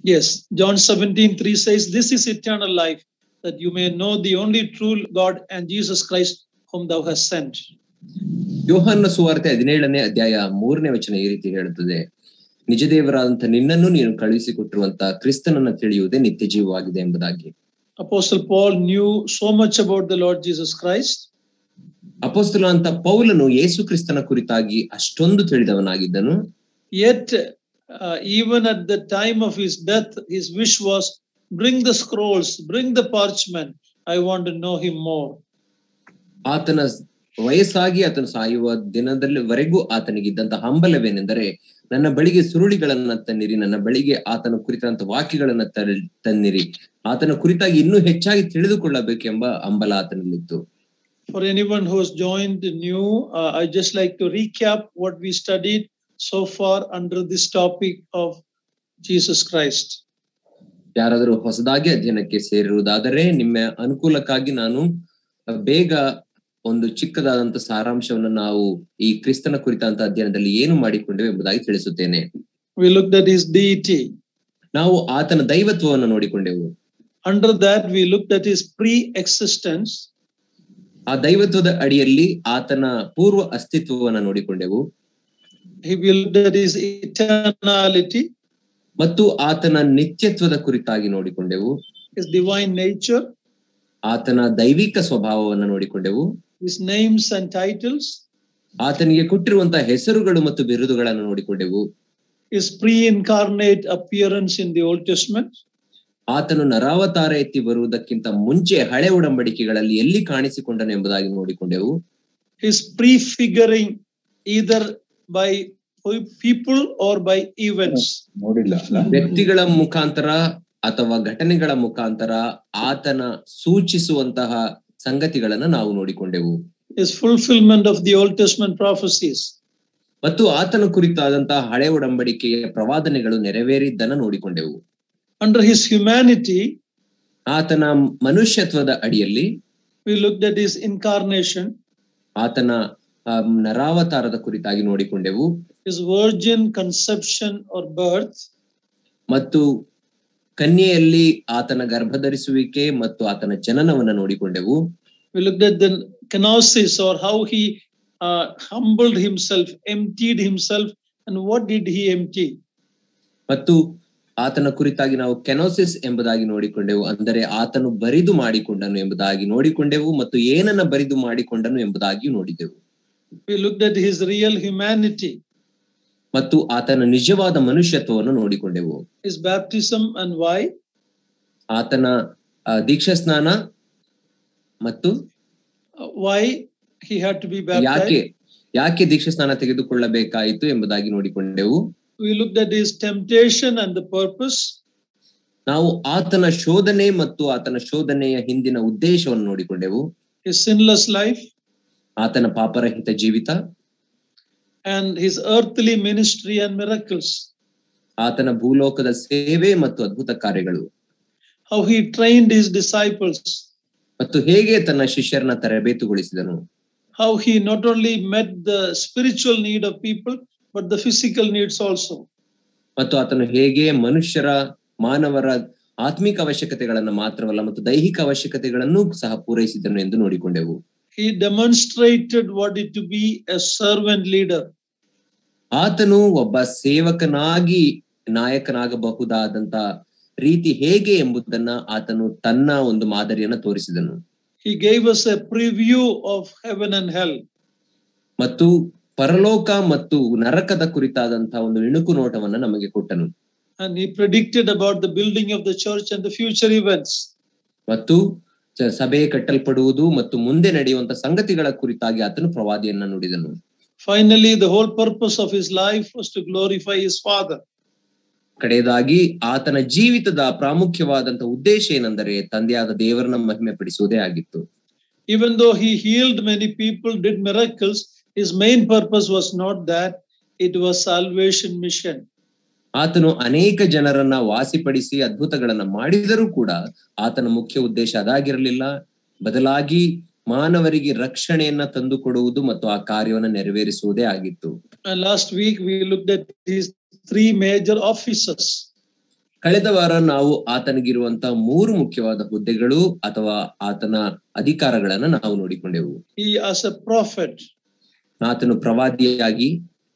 Yes, John 17, 3 says, This is eternal life, that you may know the only true God and Jesus Christ whom thou hast sent. ಯೋಹಾನ ಸುವಾರ್ತೆ ಹದಿನೇಳನೇ ಅಧ್ಯಾಯ ಮೂರನೇ ವಚನ ಈ ರೀತಿ ಹೇಳುತ್ತದೆ ನಿಜ ದೇವರಾದಂತ ನಿನ್ನನ್ನು ನೀನು ಕಳುಹಿಸಿಕೊಟ್ಟಿರುವಂತ ಕ್ರಿಸ್ತನನ್ನ ತಿಳಿಯುವುದೇ ನಿತ್ಯ ಜೀವವಾಗಿದೆ ಎಂಬುದಾಗಿ Apostle Paul knew so much about the Lord Jesus Christ ಅಪೋಸ್ತಲ ಅಂತ ಪೌಲನು ಯೇಸು ಕ್ರಿಸ್ತನ ಕುರಿತಾಗಿ ಅಷ್ಟೊಂದು ತಿಳಿದವನಾಗಿದ್ದನು Yet, uh, even at the time of his death, his wish was bring the scrolls, bring the parchment. I want to know him more. ಆತನ ವಯಸ್ಸಾಗಿ ಆತನು ಸಾಯುವ ದಿನದಲ್ಲಿ ವರೆಗೂ ಆತನಿಗಿದ್ದಂತ ಹಂಬಲವೇನೆಂದರೆ ನನ್ನ ಬಳಿಗೆ ಸುರುಳಿಗಳನ್ನ ತನ್ನಿರಿ ನನ್ನ ಬಳಿಗೆ ಆತನ ಕುರಿತಂತ ವಾಕ್ಯಗಳನ್ನ ತರ- ತನ್ನಿರಿ ಆತನ ಕುರಿತಾಗಿ ಇನ್ನೂ ಹೆಚ್ಚಾಗಿ ತಿಳಿದುಕೊಳ್ಳಬೇಕೆಂಬ ಹಂಬಲ ಆತನಲ್ಲಿತ್ತು For anyone who has joined new, uh, I just like to recap what we studied so far under this topic of Jesus Christ. ಯಾರಾದರೂ ಹೊಸದಾಗಿ ಅಧ್ಯಯನಕ್ಕೆ ಸೇರಿರುವುದಾದರೆ ನಿಮ್ಮ ಅನುಕೂಲಕ್ಕಾಗಿ ನಾನು ಬೇಗ ಒಂದು ಚಿಕ್ಕದಾದಂತ ಸಾರಾಂಶವನ್ನು ನಾವು ಈ ಕ್ರಿಸ್ತನ ಕುರಿತಂತ ಅಧ್ಯಯನದಲ್ಲಿ ಏನು ಮಾಡಿಕೊಂಡೆವು ಎಂಬುದಾಗಿ ತಿಳಿಸುತ್ತೇನೆ We looked at his deity. ನಾವು ಆತನ ದೈವತ್ವವನ್ನು ನೋಡಿಕೊಂಡೆವು Under that, we looked at his pre existence. ಆ ದೈವತ್ವದ ಅಡಿಯಲ್ಲಿ ಆತನ ಪೂರ್ವ ಅಸ್ತಿತ್ವವನ್ನು ನೋಡಿಕೊಂಡೆವು We looked at his eternality, ಮತ್ತು ಆತನ ನಿತ್ಯತ್ವದ ಕುರಿತಾಗಿ ನೋಡಿಕೊಂಡೆವು his divine nature, ಆತನ ದೈವಿಕ ಸ್ವಭಾವವನ್ನು ನೋಡಿಕೊಂಡೆವು his names and titles, ಆತನಿಗೆ ಕೊಟ್ಟಿರುವಂತಹ ಹೆಸರುಗಳು ಮತ್ತು ಬಿರುದುಗಳನ್ನು ನೋಡಿಕೊಂಡೆವು his pre incarnate appearance in the Old Testament, ಆತನು ನರಾವತಾರ ಎತ್ತಿ ಬರುವುದಕ್ಕಿಂತ ಮುಂಚೆ ಹಳೆ ಉಡಂಬಡಿಕೆಗಳಲ್ಲಿ ಎಲ್ಲಿ ಕಾಣಿಸಿಕೊಂಡನು ಎಂಬುದಾಗಿ ನೋಡಿಕೊಂಡೆವು his prefiguring either by people or by events. ನೋಡಿಲ್ಲ ಅಲ್ಲ ವ್ಯಕ್ತಿಗಳ ಮುಖಾಂತರ ಅಥವಾ ಘಟನೆಗಳ ಮುಖಾಂತರ ಆತನ ಸೂಚಿಸುವಂತಹ ಸಂಗತಿಗಳನ್ನ ನಾವು ನೋಡಿಕೊಂಡೆವು His fulfillment of the Old Testament prophecies. ಮತ್ತು ಆತನ ಕುರಿತಾದಂತಹ ಹಳೆ ಉಡಂಬಡಿಕೆಯ ಪ್ರವಾದನೆಗಳು ನೆರವೇರಿದ್ದನ್ನ ನೋಡಿಕೊಂಡೆವು Under his humanity, ಆತನ ಮನುಷ್ಯತ್ವದ ಅಡಿಯಲ್ಲಿ we looked at his incarnation, ಆತನ ಆ, ನರಾವತಾರದ ಕುರಿತಾಗಿ ನೋಡಿಕೊಂಡೆವು his virgin conception or birth, ಮತ್ತು ಕನ್ಯೆಯಲ್ಲಿ ಆತನ ಗರ್ಭಧರಿಸುವಿಕೆ ಮತ್ತು ಆತನ ಜನನವನ್ನ ನೋಡಿಕೊಂಡೆವು we looked at the kenosis or how he uh, humbled himself, emptied himself, and what did he empty? ಮತ್ತು ಆತನ ಕುರಿತಾಗಿ ನಾವು ಕೆನೋಸಿಸ್ ಎಂಬುದಾಗಿ ನೋಡಿಕೊಂಡೆವು ಅಂದರೆ ಆತನು ಬರಿದು ಮಾಡಿಕೊಂಡನು ಎಂಬುದಾಗಿ ನೋಡಿಕೊಂಡೆವು ಮತ್ತು ಏನನ್ನ ಬರಿದು ಮಾಡಿಕೊಂಡನು ಎಂಬುದಾಗಿ ನೋಡಿದೆವು We looked at his real humanity, ಮತ್ತು ಆತನ ನಿಜವಾದ ಮನುಷ್ಯತ್ವವನ್ನು ನೋಡಿಕೊಂಡೆವು his baptism and why, ಆತನ ಆ, ದೀಕ್ಷಾ ಸ್ನಾನ ಮತ್ತು uh, why he had to be ಯಾಕೆ baptized. ಯಾಕೆ ದೀಕ್ಷಾ ಸ್ನಾನ ತೆಗೆದುಕೊಳ್ಳಬೇಕಾಯಿತು ಎಂಬುದಾಗಿ ನೋಡಿಕೊಂಡೆವು We looked at his temptation and the purpose. ನಾವು ಆತನ ಶೋಧನೆ ಮತ್ತು ಆತನ ಶೋಧನೆಯ ಹಿಂದಿನ ಉದ್ದೇಶವನ್ನು ನೋಡಿಕೊಂಡೆವು his sinless life ಆತನ ಪಾಪರಹಿತ ಜೀವಿತ and his earthly ministry and miracles, ಆತನ ಭೂಲೋಕದ ಸೇವೆ ಮತ್ತು ಅದ್ಭುತ ಕಾರ್ಯಗಳು how he trained his disciples, ಮತ್ತು ಹೇಗೆ ತನ್ನ ಶಿಷ್ಯರನ್ನ ತರಬೇತುಗೊಳಿಸಿದನು how he not only met the spiritual need of people, but the physical needs also. ಮತ್ತು ಆತನು ಹೇಗೆ ಮನುಷ್ಯರ ಮಾನವರ ಆತ್ಮಿಕ ಅವಶ್ಯಕತೆಗಳನ್ನ ಮಾತ್ರವಲ್ಲ ಮತ್ತು ದೈಹಿಕ ಅವಶ್ಯಕತೆಗಳನ್ನು ಸಹ ಪೂರೈಸಿದನು ಎಂದು ನೋಡಿಕೊಂಡೆವು He demonstrated what it to be a servant leader. ಆತನು ಒಬ್ಬ ಸೇವಕನಾಗಿ ನಾಯಕನಾಗಬಹುದಾದಂತ ರೀತಿ ಹೇಗೆ ಎಂಬುದನ್ನ ಆತನು ತನ್ನ ಒಂದು ಮಾದರಿಯನ್ನ ತೋರಿಸಿದನು He gave us a preview of heaven and hell. ಮತ್ತು ಪರಲೋಕ ಮತ್ತು ನರಕದ ಕುರಿತಾದಂತಹ ಒಂದು ಇಣುಕು ನೋಟವನ್ನ ನಮಗೆ ಕೊಟ್ಟನು And he predicted about the building of the church and the future events. ಮತ್ತು ಸ- ಸಭೆ ಕಟ್ಟಲ್ಪಡುವುದು ಮತ್ತು ಮುಂದೆ ನಡೆಯುವಂತ ಸಂಗತಿಗಳ ಕುರಿತಾಗಿ ಆತನು ಪ್ರವಾದಿಯನ್ನ ನುಡಿದನು Finally, the whole purpose of his life was to glorify his father. ಕಡೆಯದಾಗಿ ಆತನ ಜೀವಿತದ ಪ್ರಾಮುಖ್ಯವಾದಂತ ಉದ್ದೇಶ ಏನೆಂದರೆ ತಂದೆಯಾದ ದೇವರನ್ನ ಮಹಿಮೆ ಪಡಿಸುವುದೇ ಆಗಿತ್ತು Even though he healed many people, did miracles, his main purpose was not that, it was salvation mission. ಆತನು ಅನೇಕ ಜನರನ್ನ ವಾಸಿಪಡಿಸಿ ಅದ್ಭುತಗಳನ್ನ ಮಾಡಿದರೂ ಕೂಡ ಆತನ ಮುಖ್ಯ ಉದ್ದೇಶ ಅದಾಗಿರಲಿಲ್ಲ ಬದಲಾಗಿ ಮಾನವರಿಗೆ ರಕ್ಷಣೆಯನ್ನ ತಂದುಕೊಡುವುದು ಮತ್ತು ಆ ಕಾರ್ಯವನ್ನ ನೆರವೇರಿಸುವುದೇ ಆಗಿತ್ತು And last week we looked at his three major offices. ಕಳೆದ ವಾರ ನಾವು ಆತನಿಗಿರುವಂತ ಮೂರು ಮುಖ್ಯವಾದ ಹುದ್ದೆಗಳು ಅಥವಾ ಆತನ ಅಧಿಕಾರಗಳನ್ನ ನಾವು ನೋಡಿಕೊಂಡೆವು He, as a prophet, ಆತನು ಪ್ರವಾದಿಯಾಗಿ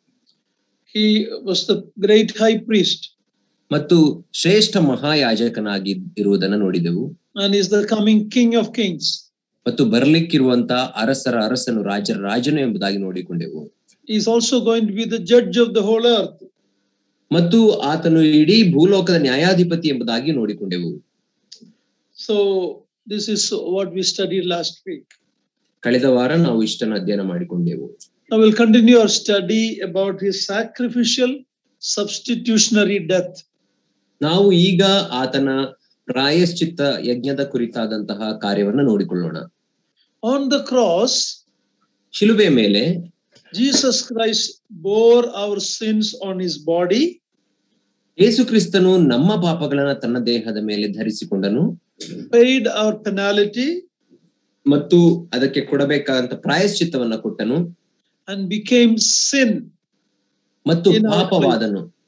he was the great high priest ಮತ್ತು ಶ್ರೇಷ್ಠ ಮಹಾಯಾಜಕನಾಗಿ ಇರುವುದನ್ನ ನೋಡಿದೆವು and is the coming king of kings. ಮತ್ತು ಬರ್ಲಿಕ್ಕಿರುವಂತ ಅರಸರ ಅರಸನು ರಾಜರ ರಾಜನು ಎಂಬುದಾಗಿ ನೋಡಿಕೊಂಡೆವು He is also going to be the judge of the whole earth. ಮತ್ತು ಆತನು ಇಡೀ ಭೂಲೋಕದ ನ್ಯಾಯಾಧಿಪತಿ ಎಂಬುದಾಗಿ ನೋಡಿಕೊಂಡೆವು So this is what we studied last week. ಕಳೆದ ವಾರ ನಾವು ಇಷ್ಟನ್ನು ಅಧ್ಯಯನ ಮಾಡಿಕೊಂಡೆವು Now we'll continue our study about his sacrificial substitutionary death. ನಾವು ಈಗ ಆತನ ಪ್ರಾಯಶ್ಚಿತ್ತ ಯಜ್ಞದ ಕುರಿತಾದಂತಹ ಕಾರ್ಯವನ್ನ ನೋಡಿಕೊಳ್ಳೋಣ On the cross, ಶಿಲುಬೆ ಮೇಲೆ Jesus Christ bore our sins on his body ಯೇಸು ಕ್ರಿಸ್ತನು ನಮ್ಮ ಪಾಪಗಳನ್ನ ತನ್ನ ದೇಹದ ಮೇಲೆ ಧರಿಸಿಕೊಂಡನು paid our penalty ಮತ್ತು ಅದಕ್ಕೆ ಕೊಡಬೇಕಾದಂತ ಪ್ರಾಯಶ್ಚಿತ್ತವನ್ನ ಕೊಟ್ಟನು and became sin ಮತ್ತು In our ಪಾಪವಾದನು in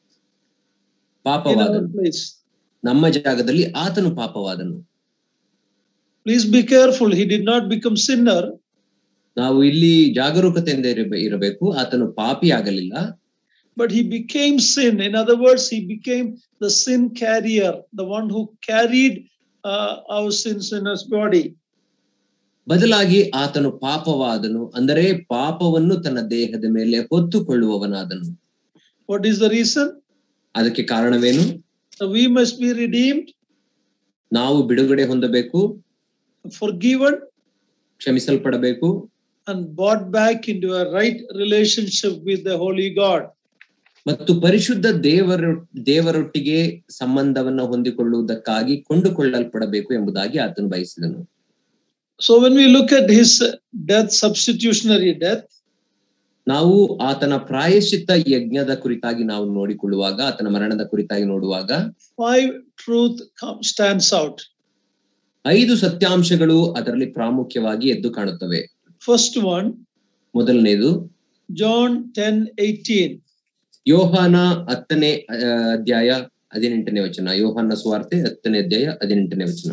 our ಪಾಪವಾದನು place. ನಮ್ಮ ಜಾಗದಲ್ಲಿ ಆತನು ಪಾಪವಾದನು Please be careful. He did not become sinner, ನಾವು ಇಲ್ಲಿ ಜಾಗರೂಕತೆಯಿಂದ ಇರಬೇ- ಇರಬೇಕು ಆತನು ಪಾಪಿ ಆಗಲಿಲ್ಲ but he became sin. In other words, he became the sin carrier, the one who carried uh, our sins in his body. ಬದಲಾಗಿ ಆತನು ಪಾಪವಾದನು ಅಂದರೆ ಪಾಪವನ್ನು ತನ್ನ ದೇಹದ ಮೇಲೆ ಹೊತ್ತುಕೊಳ್ಳುವವನಾದನು What is the reason? ಅದಕ್ಕೆ ಕಾರಣವೇನು So we must be redeemed, ನಾವು ಬಿಡುಗಡೆ ಹೊಂದಬೇಕು forgiven, ಕ್ಷಮಿಸಲ್ಪಡಬೇಕು and brought back into a right relationship with the Holy God. ಮತ್ತು ಪರಿಶುದ್ಧ ದೇವರ ದೇವರೊಟ್ಟಿಗೆ ಸಂಬಂಧವನ್ನ ಹೊಂದಿಕೊಳ್ಳುವುದಕ್ಕಾಗಿ ಕೊಂಡುಕೊಳ್ಳಲ್ಪಡಬೇಕು ಎಂಬುದಾಗಿ ಆತನು ಬಯಸಿದನು So when we look at his death, substitutionary death, ನಾವು ಆತನ ಪ್ರಾಯಶ್ಚಿತ್ತ ಯಜ್ಞದ ಕುರಿತಾಗಿ ನಾವು ನೋಡಿಕೊಳ್ಳುವಾಗ ಆತನ ಮರಣದ ಕುರಿತಾಗಿ ನೋಡುವಾಗ five truth come, stands out. ಐದು ಸತ್ಯಾಂಶಗಳು ಅದರಲ್ಲಿ ಪ್ರಾಮುಖ್ಯವಾಗಿ ಎದ್ದು ಕಾಣುತ್ತವೆ First one, ಮೊದಲನೇದು John 10 18. ಯೋಹಾನ ಹತ್ತನೇ ಆ, ಅಧ್ಯಾಯ ಹದಿನೆಂಟನೇ ವಚನ ಯೋಹಾನ ಸುವಾರ್ತೆ ಹತ್ತನೇ ಅಧ್ಯಾಯ ಹದಿನೆಂಟನೇ ವಚನ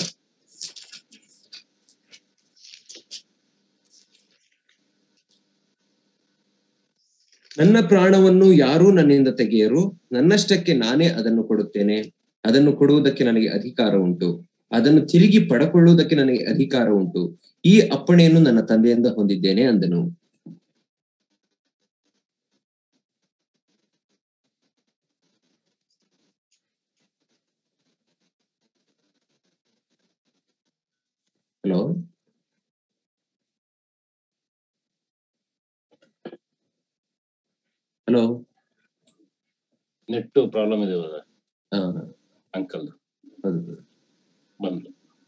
ನನ್ನ ಪ್ರಾಣವನ್ನು ಯಾರೂ ನನ್ನಿಂದ ತೆಗೆಯರು ನನ್ನಷ್ಟಕ್ಕೆ ನಾನೇ ಅದನ್ನು ಕೊಡುತ್ತೇನೆ ಅದನ್ನು ಕೊಡುವುದಕ್ಕೆ ನನಗೆ ಅಧಿಕಾರ ಉಂಟು ಅದನ್ನು ತಿರುಗಿ ಪಡಕೊಳ್ಳುವುದಕ್ಕೆ ನನಗೆ ಅಧಿಕಾರ ಉಂಟು ಈ ಅಪ್ಪಣೆಯನ್ನು ನನ್ನ ತಂದೆಯಿಂದ ಹೊಂದಿದ್ದೇನೆ ಅಂದನು ಹಲೋ ಹಲೋ ನೆಟ್ ಪ್ರಾಬ್ಲಮ್ ಇದೆ ಇವಾಗ ಅಂಕಲ್ ಹೌದು ಬಂದು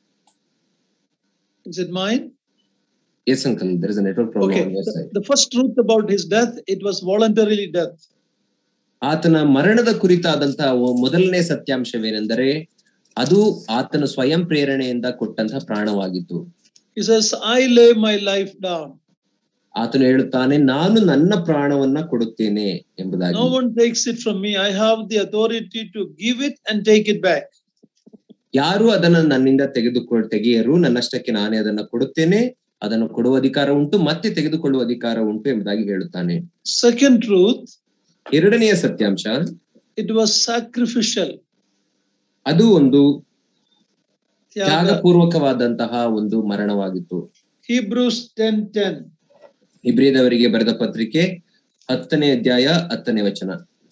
Is it mine? Yes, uncle. There is a network problem Okay. on your The, side. the first truth about his death, it was voluntarily death. ಆತನ ಮರಣದ ಕುರಿತಾದಂತಹ ಒ- ಮೊದಲನೇ ಸತ್ಯಾಂಶವೇನೆಂದರೆ ಅದು ಆತನ ಸ್ವಯಂ ಪ್ರೇರಣೆಯಿಂದ ಕೊಟ್ಟಂತಹ ಪ್ರಾಣವಾಗಿತ್ತು He says, I lay my life down. ಆತನು ಹೇಳುತ್ತಾನೆ ನಾನು ನನ್ನ ಪ್ರಾಣವನ್ನ ಕೊಡುತ್ತೇನೆ ಎಂಬುದಾಗಿ No one takes it from me. I have the authority to give it and take it back. ಯಾರು ಅದನ್ನ ನನ್ನಿಂದ ತೆಗೆದುಕೊಳ್ಳ ತೆಗೆಯರು ನನ್ನಷ್ಟಕ್ಕೆ ನಾನೇ ಅದನ್ನ ಕೊಡುತ್ತೇನೆ ಅದನ್ನು ಕೊಡುವ ಅಧಿಕಾರ ಉಂಟು ಮತ್ತೆ ತೆಗೆದುಕೊಳ್ಳುವ ಅಧಿಕಾರ ಉಂಟು ಎಂಬುದಾಗಿ ಹೇಳುತ್ತಾನೆ Second truth, ಎರಡನೆಯ ಸತ್ಯಾಂಶ it was sacrificial. ಅದು ಒಂದು Tyaga. ತ್ಯಾಗಪೂರ್ವಕವಾದಂತಹ ಒಂದು ಮರಣವಾಗಿತ್ತು Hebrews 10 10. ಇಬ್ರಿಯದವರಿಗೆ ಬರೆದ ಪತ್ರಿಕೆ ಹತ್ತನೇ ಅಧ್ಯಾಯ ಹತ್ತನೇ ವಚನ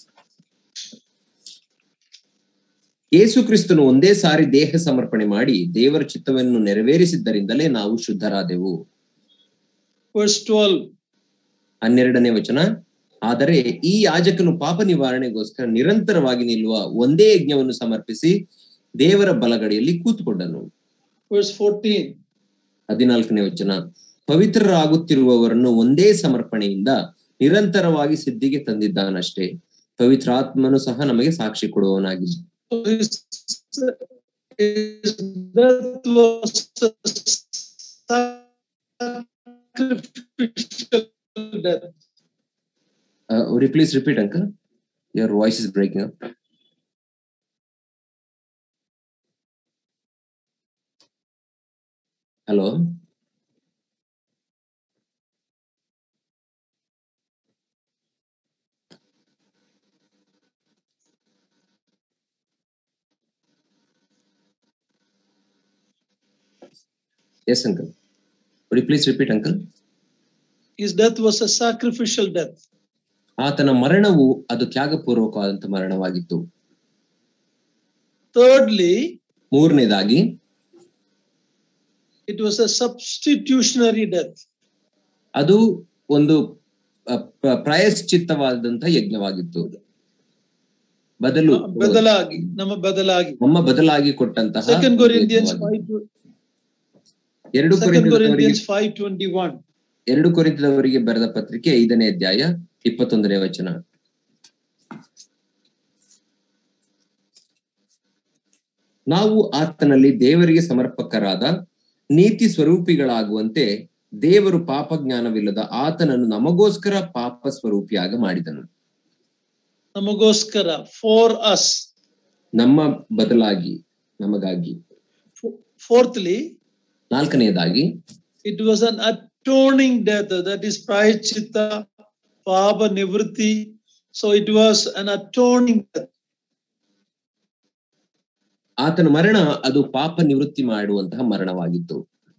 ಯೇಸು ಕ್ರಿಸ್ತನು ಒಂದೇ ಸಾರಿ ದೇಹ ಸಮರ್ಪಣೆ ಮಾಡಿ ದೇವರ ಚಿತ್ತವನ್ನು ನೆರವೇರಿಸಿದ್ದರಿಂದಲೇ ನಾವು ಶುದ್ಧರಾದೆವು Verse 12. ಹನ್ನೆರಡನೇ ವಚನ ಆದರೆ ಈ ಯಾಜಕನು ಪಾಪ ನಿವಾರಣೆಗೋಸ್ಕರ ನಿರಂತರವಾಗಿ ನಿಲ್ಲುವ ಒಂದೇ ಯಜ್ಞವನ್ನು ಸಮರ್ಪಿಸಿ ದೇವರ ಬಲಗಡೆಯಲ್ಲಿ ಕೂತುಕೊಂಡನು Verse 14. ಹದಿನಾಲ್ಕನೇ ವಚನ ಪವಿತ್ರರಾಗುತ್ತಿರುವವರನ್ನು ಒಂದೇ ಸಮರ್ಪಣೆಯಿಂದ ನಿರಂತರವಾಗಿ ಸಿದ್ಧಿಗೆ ತಂದಿದ್ದಾನಷ್ಟೇ ಪವಿತ್ರಾತ್ಮನು ಸಹ ನಮಗೆ ಸಾಕ್ಷಿ ಕೊಡುವವನಾಗಿ So his, his death was a sacrificial death. Please repeat uncle your voice is breaking up hello yes uncle would please repeat uncle His death was a sacrificial death. ಆತನ ಮರಣವು ಅದು ತ್ಯಾಗಪೂರ್ವಕವಾದಂತ ಮರಣವಾಗಿತ್ತು Thirdly, ಮೂರನೇದಾಗಿ it was a substitutionary death. ಅದು ಒಂದು ಅ, ಪ್ರ- ಪ್ರಾಯಶ್ಚಿತ್ತವಾದಂತಹ ಯಜ್ಞವಾಗಿತ್ತು ಬದಲು ಬದಲಾಗಿ ನಮ್ಮ ಬದಲಾಗಿ ನಮ್ಮ ಬದಲಾಗಿ ಕೊಟ್ಟಂತಹ ಸೆಕೆಂಡ್ ಕೊರಿಂಥಿಯನ್ಸ್ ಯಜ್ಞವಾಗಿತ್ತು. ಎರಡು ಸೆಕೆಂಡ್ ಕೊರಿಂಥದವರಿಗೆ ಕೊರಿಂಥಿಯನ್ಸ್ ಫೈವ್ ಟ್ವೆಂಟಿ ಒನ್ ಎರಡು ಕೊರಿಂಥದವರಿಗೆ ಬರೆದ ಪತ್ರಿಕೆ ಐದನೇ ಅಧ್ಯಾಯ ಇಪ್ಪತ್ತೊಂದನೇ ವಚನ ನಾವು ಆತನಲ್ಲಿ ದೇವರಿಗೆ ಸಮರ್ಪಕರಾದ ನೀತಿ ಸ್ವರೂಪಿಗಳಾಗುವಂತೆ ದೇವರು ಪಾಪ ಜ್ಞಾನವಿಲ್ಲದ ಆತನನ್ನು ನಮಗೋಸ್ಕರ ಪಾಪ ಸ್ವರೂಪಿಯಾಗ ಮಾಡಿದನು ನಮಗೋಸ್ಕರ ಫಾರ್ ಅಸ್ ನಮ್ಮ ಬದಲಾಗಿ ನಮಗಾಗಿ ಫೋರ್ತ್ಲಿ ನಾಲ್ಕನೆಯದಾಗಿ it was an atoning death that is ಪ್ರಾಯಶ್ಚಿತ್ತ ಪಾಪ ನಿವೃತ್ತಿ so it was an atoning death ಆತನ ಮರಣ ಅದು ಪಾಪ ನಿವೃತ್ತಿ ಮಾಡುವಂತಹ ಮರಣವಾಗಿತ್ತು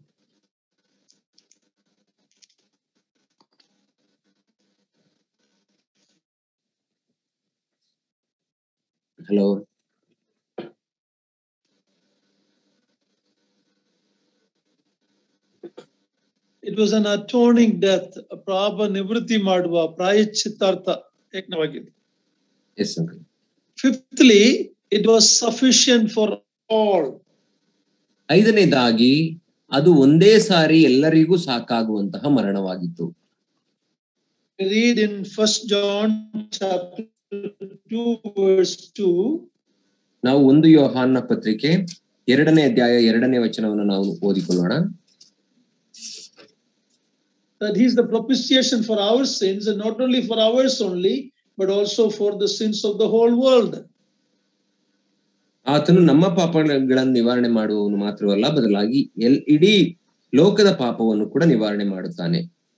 hello it was an atoning death ಪಾಪ ನಿವೃತ್ತಿ ಮಾಡುವ ಪ್ರಾಯಶ್ಚಿತ್ತಾರ್ಥ ಯಜ್ಞವಾಗಿದೆ yes uncle fifthly it was sufficient for all ಐದನೇದಾಗಿ ಅದು ಒಂದೇ ಸಾರಿ ಎಲ್ಲರಿಗೂ ಸಾಕಾಗುವಂತಹ ಮರಣವಾಗಿತ್ತು read in first john chapter 2 verse 2 ನಾವು ಒಂದು ಯೋಹಾನ್ನ ಪತ್ರಿಕೆ ಎರಡನೇ ಅಧ್ಯಾಯ ಎರಡನೇ ವಚನವನ್ನು ನಾವು ಓದಿಕೊಳ್ಳೋಣ that he is the propitiation for our sins and not only for ours only but also for the sins of the whole world ಆತನು ನಮ್ಮ ಪಾಪಗಳನ್ನು ನಿವಾರಣೆ ಮಾಡುವವನು ಮಾತ್ರವಲ್ಲ ಬದಲಾಗಿ ಎಲ್ ಇಡೀ ಲೋಕದ ಪಾಪವನ್ನು ಕೂಡ ನಿವಾರಣೆ ಮಾಡುತ್ತಾನೆ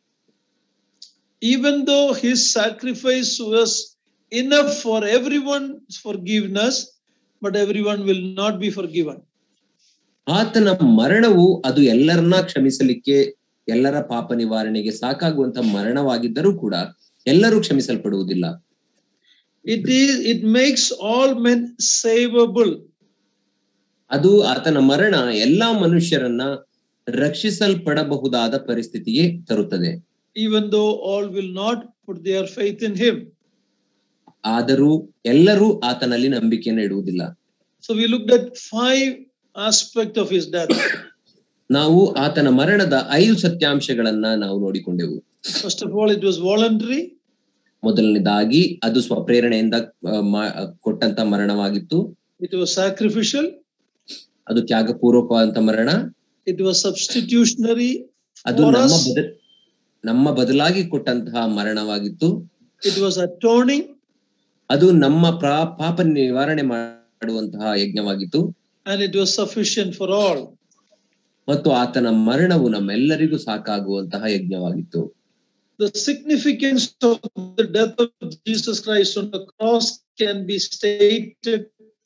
even though his sacrifice was enough for everyone's forgiveness but everyone will not be forgiven ಆತನ ಮರಣವು ಅದು ಎಲ್ಲರನ್ನ ಕ್ಷಮಿಸಲಿಕ್ಕೆ ಎಲ್ಲರ ಪಾಪ ನಿವಾರಣೆಗೆ ಸಾಕಾಗುವಂತ ಮರಣವಾಗಿದ್ದರೂ ಕೂಡ ಎಲ್ಲರೂ ಕ್ಷಮಿಸಲ್ಪಡುವುದಿಲ್ಲ it is it makes all men savable ಅದು ಆತನ ಮರಣ ಎಲ್ಲಾ ಮನುಷ್ಯರನ್ನ ರಕ್ಷಿಸಲ್ಪಡಬಹುದಾದ ಪರಿಸ್ಥಿತಿಗೆ ತರುತ್ತದೆ even though all will not put their faith in him ಆದರೂ ಎಲ್ಲರೂ ಆತನಲ್ಲಿ ನಂಬಿಕೆಯನ್ನು ಇಡುವುದಿಲ್ಲ so we looked at five aspects of his death ನಾವು ಆತನ ಮರಣದ ಐದು ಸತ್ಯಾಂಶಗಳನ್ನ ನಾವು ನೋಡಿಕೊಂಡೆವು first of all it was voluntary ಮೊದಲನೇದಾಗಿ ಅದು ಸ್ವಪ್ರೇರಣೆಯಿಂದ ಆ, ಮಾ- ಕೊಟ್ಟಂತ ಮರಣವಾಗಿತ್ತು it was sacrificial ಅದು ತ್ಯಾಗಪೂರ್ವಕವಾದಂತ ಮರಣ it was substitutionary ಅದು for ನಮ್ಮ us ಬದ ನಮ್ಮ ಬದಲಾಗಿ ಕೊಟ್ಟಂತಹ ಮರಣವಾಗಿತ್ತು it was atoning ಅದು ನಮ್ಮ ಪ್ರಾ ಪಾಪ ನಿವಾರಣೆ ಮಾಡುವಂತಹ ಯಜ್ಞವಾಗಿತ್ತು and it was sufficient for all ಮತ್ತು ಆತನ ಮರಣವು ನಮ್ಮೆಲ್ಲರಿಗೂ ಸಾಕಾಗುವಂತಹ ಯಜ್ಞವಾಗಿತ್ತು the significance of the death of jesus christ on the cross can be stated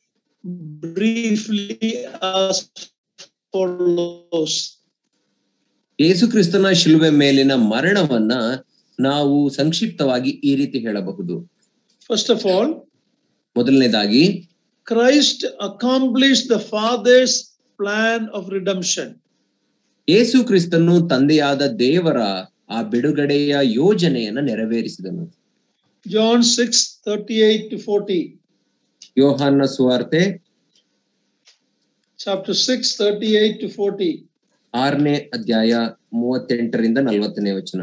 briefly as follows ಯೇಸು ಕ್ರಿಸ್ತನ ಶಿಲುವೆ ಮೇಲಿನ ಮರಣವನ್ನ ನಾವು ಸಂಕ್ಷಿಪ್ತವಾಗಿ ಈ ರೀತಿ ಹೇಳಬಹುದು first of all ಮೊದಲನೇದಾಗಿ christ accomplished the father's plan of redemption ಯೇಸು ಕ್ರಿಸ್ತನು ತಂದೆಯಾದ ದೇವರ ಆ ಬಿಡುಗಡೆಯ ಯೋಜನೆಯನ್ನ ನೆರವೇರಿಸಿದನು john 6 38 to 40 ಯೋಹಾನ್ನ ಸುವಾರ್ತೆ chapter 6 38 to 40 ಆರನೇ ಅಧ್ಯಾಯ ಮೂವತ್ತೆಂಟರಿಂದ ನಲವತ್ತನೇ ವಚನ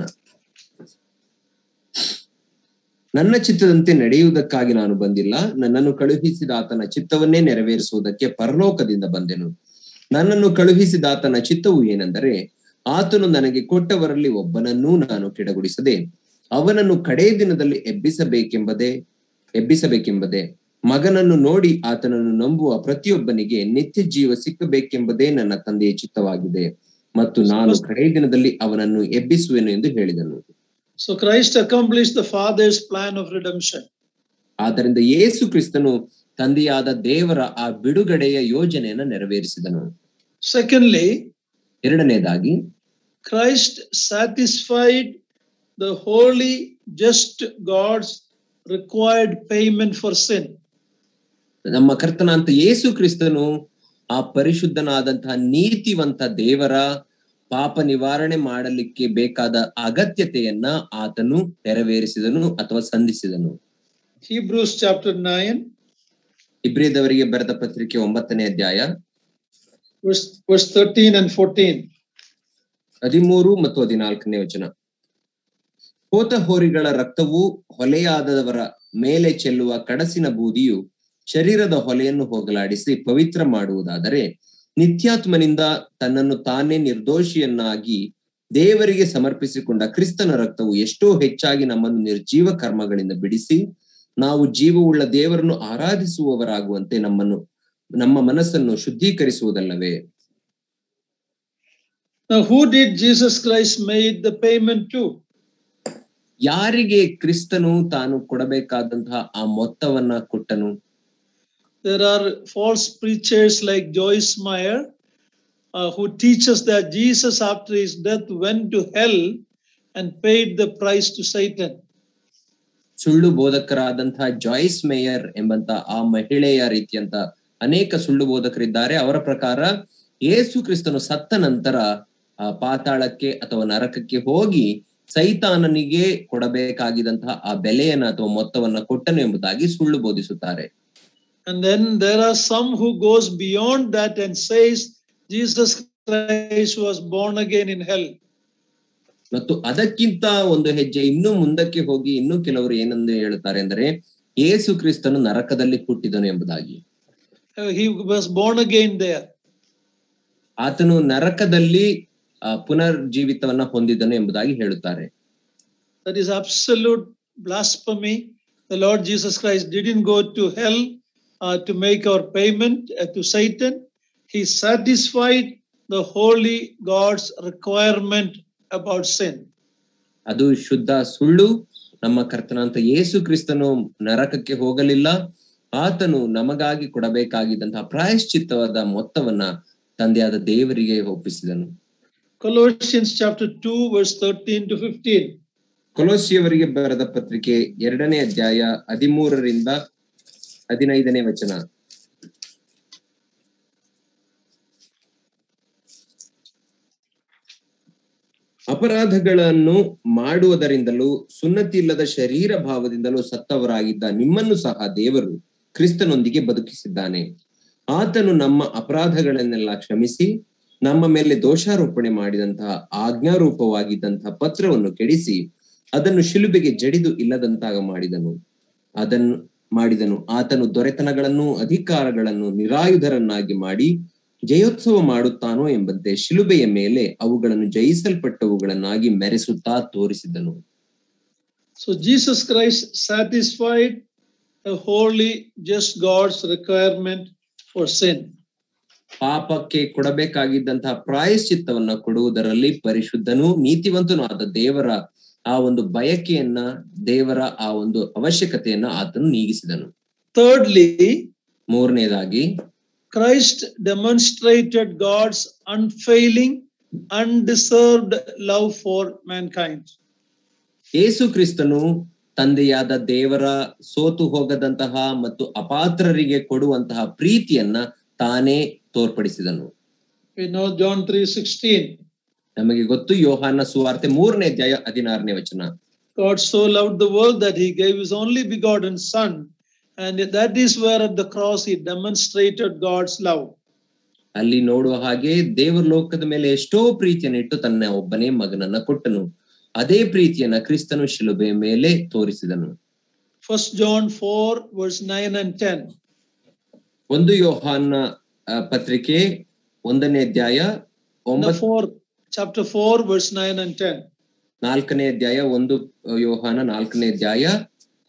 ನನ್ನ ಚಿತ್ತದಂತೆ ನಡೆಯುವುದಕ್ಕಾಗಿ ನಾನು ಬಂದಿಲ್ಲ ನನ್ನನ್ನು ಕಳುಹಿಸಿದ ಆತನ ಚಿತ್ತವನ್ನೇ ನೆರವೇರಿಸುವುದಕ್ಕೆ ಪರಲೋಕದಿಂದ ಬಂದೆನು ನನ್ನನ್ನು ಕಳುಹಿಸಿದ ಆತನ ಚಿತ್ತವು ಏನೆಂದರೆ ಆತನು ನನಗೆ ಕೊಟ್ಟವರಲ್ಲಿ ಒಬ್ಬನನ್ನೂ ನಾನು ಕೆಡಗುಡಿಸದೆ ಅವನನ್ನು ಕಡೇ ದಿನದಲ್ಲಿ ಎಬ್ಬಿಸಬೇಕೆಂಬುದೇ ಎಬ್ಬಿಸಬೇಕೆಂಬುದೇ ಮಗನನ್ನು ನೋಡಿ ಆತನನ್ನು ನಂಬುವ ಪ್ರತಿಯೊಬ್ಬನಿಗೆ ನಿತ್ಯ ಜೀವ ಸಿಕ್ಕಬೇಕೆಂಬುದೇ ನನ್ನ ತಂದೆಯ ಚಿತ್ತವಾಗಿದೆ ಮತ್ತು ನಾನು ಕಡೆ ದಿನದಲ್ಲಿ ಅವನನ್ನು ಎಬ್ಬಿಸುವೆನು ಎಂದು ಹೇಳಿದನು So Christ accomplished the Father's plan of redemption. ಆದ್ದರಿಂದ ಯೇಸು ಕ್ರಿಸ್ತನು ತಂದೆಯಾದ ದೇವರ ಆ ಬಿಡುಗಡೆಯ ಯೋಜನೆಯನ್ನು ನೆರವೇರಿಸಿದನು Secondly, ಎರಡನೇದಾಗಿ Christ satisfied the holy, just God's required payment for sin. ನಮ್ಮ ಕರ್ತನಾಂತ ಯೇಸು ಕ್ರಿಸ್ತನು ಆ ಪರಿಶುದ್ಧನಾದಂತಹ ನೀತಿವಂತ ದೇವರ ಪಾಪ ನಿವಾರಣೆ ಮಾಡಲಿಕ್ಕೆ ಬೇಕಾದ ಅಗತ್ಯತೆಯನ್ನ ಆತನು ನೆರವೇರಿಸಿದನು ಅಥವಾ ಸಂಧಿಸಿದನು Hebrews chapter 9, ಇಬ್ರಿಯದವರಿಗೆ ಬರೆದ ಪತ್ರಿಕೆ ಒಂಬತ್ತನೇ ಅಧ್ಯಾಯ verse, verse 13 and 14. ಹದಿಮೂರು ಮತ್ತು ಹದಿನಾಲ್ಕನೇ ವಚನ ಹೋತ ಹೋರಿಗಳ ರಕ್ತವು ಹೊಲೆಯಾದವರ ಮೇಲೆ ಚೆಲ್ಲುವ ಕಡಸಿನ ಬೂದಿಯು ಶರೀರದ ಹೊಲೆಯನ್ನು ಹೋಗಲಾಡಿಸಿ ಪವಿತ್ರ ಮಾಡುವುದಾದರೆ ನಿತ್ಯಾತ್ಮನಿಂದ ತನ್ನನ್ನು ತಾನೇ ನಿರ್ದೋಷಿಯನ್ನಾಗಿ ದೇವರಿಗೆ ಸಮರ್ಪಿಸಿಕೊಂಡ ಕ್ರಿಸ್ತನ ರಕ್ತವು ಎಷ್ಟೋ ಹೆಚ್ಚಾಗಿ ನಮ್ಮನ್ನು ನಿರ್ಜೀವ ಕರ್ಮಗಳಿಂದ ಬಿಡಿಸಿ ನಾವು ಜೀವವುಳ್ಳ ದೇವರನ್ನು ಆರಾಧಿಸುವವರಾಗುವಂತೆ ನಮ್ಮನ್ನು ನಮ್ಮ ಮನಸ್ಸನ್ನು ಶುದ್ಧೀಕರಿಸುವುದಲ್ಲವೇ Now, who did Jesus Christ made the payment to? ಯಾರಿಗೆ ಕ್ರಿಸ್ತನು ತಾನು ಕೊಡಬೇಕಾದಂತಹ ಆ ಮೊತ್ತವನ್ನ ಕೊಟ್ಟನು There are false preachers like Joyce Meyer uh, who teaches that Jesus, after his death, went to hell and paid the price to Satan. ಸುಳ್ಳು ಬೋಧಕರಾದಂತಹ joys mayor ಎಂಬಂತ ಆ ಮಹಿಳೆಯ ರೀತಿಯಂತ ಅನೇಕ ಸುಳ್ಳು ಬೋಧಕರಿದ್ದಾರೆ ಅವರ ಪ್ರಕಾರ ಯೇಸು ಕ್ರಿಸ್ತನು ಸತ್ತ ನಂತರ ಆ ಪಾತಾಳಕ್ಕೆ ಅಥವಾ ನರಕಕ್ಕೆ ಹೋಗಿ ಸೈತಾನನಿಗೆ ಕೊಡಬೇಕಾಗಿದಂತಹ ಆ ಬೆಲೆಯನ್ನ ಅಥವಾ ಮೊತ್ತವನ್ನ ಕೊಟ್ಟನು ಎಂಬುದಾಗಿ ಸುಳ್ಳು ಬೋಧಿಸುತ್ತಾರೆ And then there are some who goes beyond that and says Jesus Christ was born again in hell. ಮತ್ತು ಅದಕ್ಕಿಂತ ಒಂದು ಹೆಜ್ಜೆ ಇನ್ನೂ ಮುಂದಕ್ಕೆ ಹೋಗಿ ಇನ್ನೂ ಕೆಲವರು ಏನಂದು ಹೇಳುತ್ತಾರೆ ಅಂದರೆ ಯೇಸು ಕ್ರಿಸ್ತನು ನರಕದಲ್ಲಿ ಹುಟ್ಟಿದನು ಎಂಬುದಾಗಿ Uh, he was born again there. ಆತನು ನರಕದಲ್ಲಿ ಆ, ಪುನರ್ಜೀವಿತವನ್ನ ಹೊಂದಿದನು ಎಂಬುದಾಗಿ ಹೇಳುತ್ತಾರೆ That is absolute blasphemy. The Lord Jesus Christ didn't go to hell uh, to make our payment uh, to Satan. He satisfied the holy God's requirement about sin. ಅದು ಶುದ್ಧ ಸುಳ್ಳು ನಮ್ಮ ಕರ್ತನಂತ ಯೇಸು ಕ್ರಿಸ್ತನು ನರಕಕ್ಕೆ ಹೋಗಲಿಲ್ಲ ಆತನು ನಮಗಾಗಿ ಕೊಡಬೇಕಾಗಿದ್ದಂತಹ ಪ್ರಾಯಶ್ಚಿತ್ತವಾದ ಮೊತ್ತವನ್ನ ತಂದೆಯಾದ ದೇವರಿಗೆ ಒಪ್ಪಿಸಿದನು Colossians chapter 2, verse 13 to 15. ಕೊಲೋಸಿಯವರಿಗೆ ಬರೆದ ಪತ್ರಿಕೆ ಎರಡನೇ ಅಧ್ಯಾಯ ಹದಿಮೂರರಿಂದ ಹದಿನೈದನೇ ವಚನ ಅಪರಾಧಗಳನ್ನು ಮಾಡುವುದರಿಂದಲೂ ಸುನ್ನತಿ ಇಲ್ಲದ ಶರೀರ ಭಾವದಿಂದಲೂ ಸತ್ತವರಾಗಿದ್ದ ನಿಮ್ಮನ್ನು ಸಹ ದೇವರು ಕ್ರಿಸ್ತನೊಂದಿಗೆ ಬದುಕಿಸಿದ್ದಾನೆ ಆತನು ನಮ್ಮ ಅಪರಾಧಗಳನ್ನೆಲ್ಲ ಕ್ಷಮಿಸಿ ನಮ್ಮ ಮೇಲೆ ದೋಷಾರೋಪಣೆ ಮಾಡಿದಂತಹ ಆಜ್ಞಾರೂಪವಾಗಿದ್ದಂತಹ ಪತ್ರವನ್ನು ಕೆಡಿಸಿ ಅದನ್ನು ಶಿಲುಬೆಗೆ ಜಡಿದು ಇಲ್ಲದಂತಾಗ ಮಾಡಿದನು ಅದನ್ನು ಮಾಡಿದನು ಆತನು ದೊರೆತನಗಳನ್ನು ಅಧಿಕಾರಗಳನ್ನು ನಿರಾಯುಧರನ್ನಾಗಿ ಮಾಡಿ ಜಯೋತ್ಸವ ಮಾಡುತ್ತಾನೋ ಎಂಬಂತೆ ಶಿಲುಬೆಯ ಮೇಲೆ ಅವುಗಳನ್ನು ಜಯಿಸಲ್ಪಟ್ಟವುಗಳನ್ನಾಗಿ ಮೆರೆಸುತ್ತಾ ತೋರಿಸಿದನು So Jesus Christ satisfied a holy, just God's requirement for sin. ಪಾಪಕ್ಕೆ ಕೊಡಬೇಕಾಗಿದ್ದಂತಹ ಪ್ರಾಯಶ್ಚಿತ್ತವನ್ನ ಕೊಡುವುದರಲ್ಲಿ ಪರಿಶುದ್ಧನೂ ನೀತಿವಂತನೂ ಆದ ದೇವರ ಆ ಒಂದು ಬಯಕೆಯನ್ನ ದೇವರ ಆ ಒಂದು ಅವಶ್ಯಕತೆಯನ್ನ ಆತನು ನೀಗಿಸಿದನು Thirdly, ಮೂರನೇದಾಗಿ Christ demonstrated God's unfailing, undeserved love for mankind. ಯೇಸು ಕ್ರಿಸ್ತನು ತಂದೆಯಾದ ದೇವರ ಸೋತು ಹೋಗದಂತಹ ಮತ್ತು ಅಪಾತ್ರರಿಗೆ ಕೊಡುವಂತಹ ಪ್ರೀತಿಯನ್ನ ತಾನೇ ತೋರ್ಪಡಿಸಿದನು We know John 3:16. ನಮಗೆ ಗೊತ್ತು ಯೋಹಾನ ಸುವಾರ್ತೆ ಮೂರನೇ ಅಧ್ಯಾಯ ಹದಿನಾರನೇ ವಚನ God so loved the world that he gave his only begotten Son, and that is where at the cross he demonstrated God's love. ಅಲ್ಲಿ ನೋಡುವ ಹಾಗೆ ದೇವರ ಲೋಕದ ಮೇಲೆ ಎಷ್ಟೋ ಪ್ರೀತಿಯನ್ನು ಇಟ್ಟು ತನ್ನ ಒಬ್ಬನೇ ಮಗನನ್ನ ಕೊಟ್ಟನು ಅದೇ ಪ್ರೀತಿಯನ್ನ ಕ್ರಿಸ್ತನು ಶಿಲುಬೆಯ ಮೇಲೆ ತೋರಿಸಿದನು First John 4, verse 9 and 10. ಒಂದು ಯೋಹಾನ ಆ, ಪತ್ರಿಕೆ ಒಂದನೇ ಅಧ್ಯಾಯ No, ಒಂಬತ್ತು 4, chapter 4, verse 9 and 10. ನಾಲ್ಕನೇ ಅಧ್ಯಾಯ ಒಂದು ಆ, ಯೋಹಾನ ನಾಲ್ಕನೇ ಅಧ್ಯಾಯ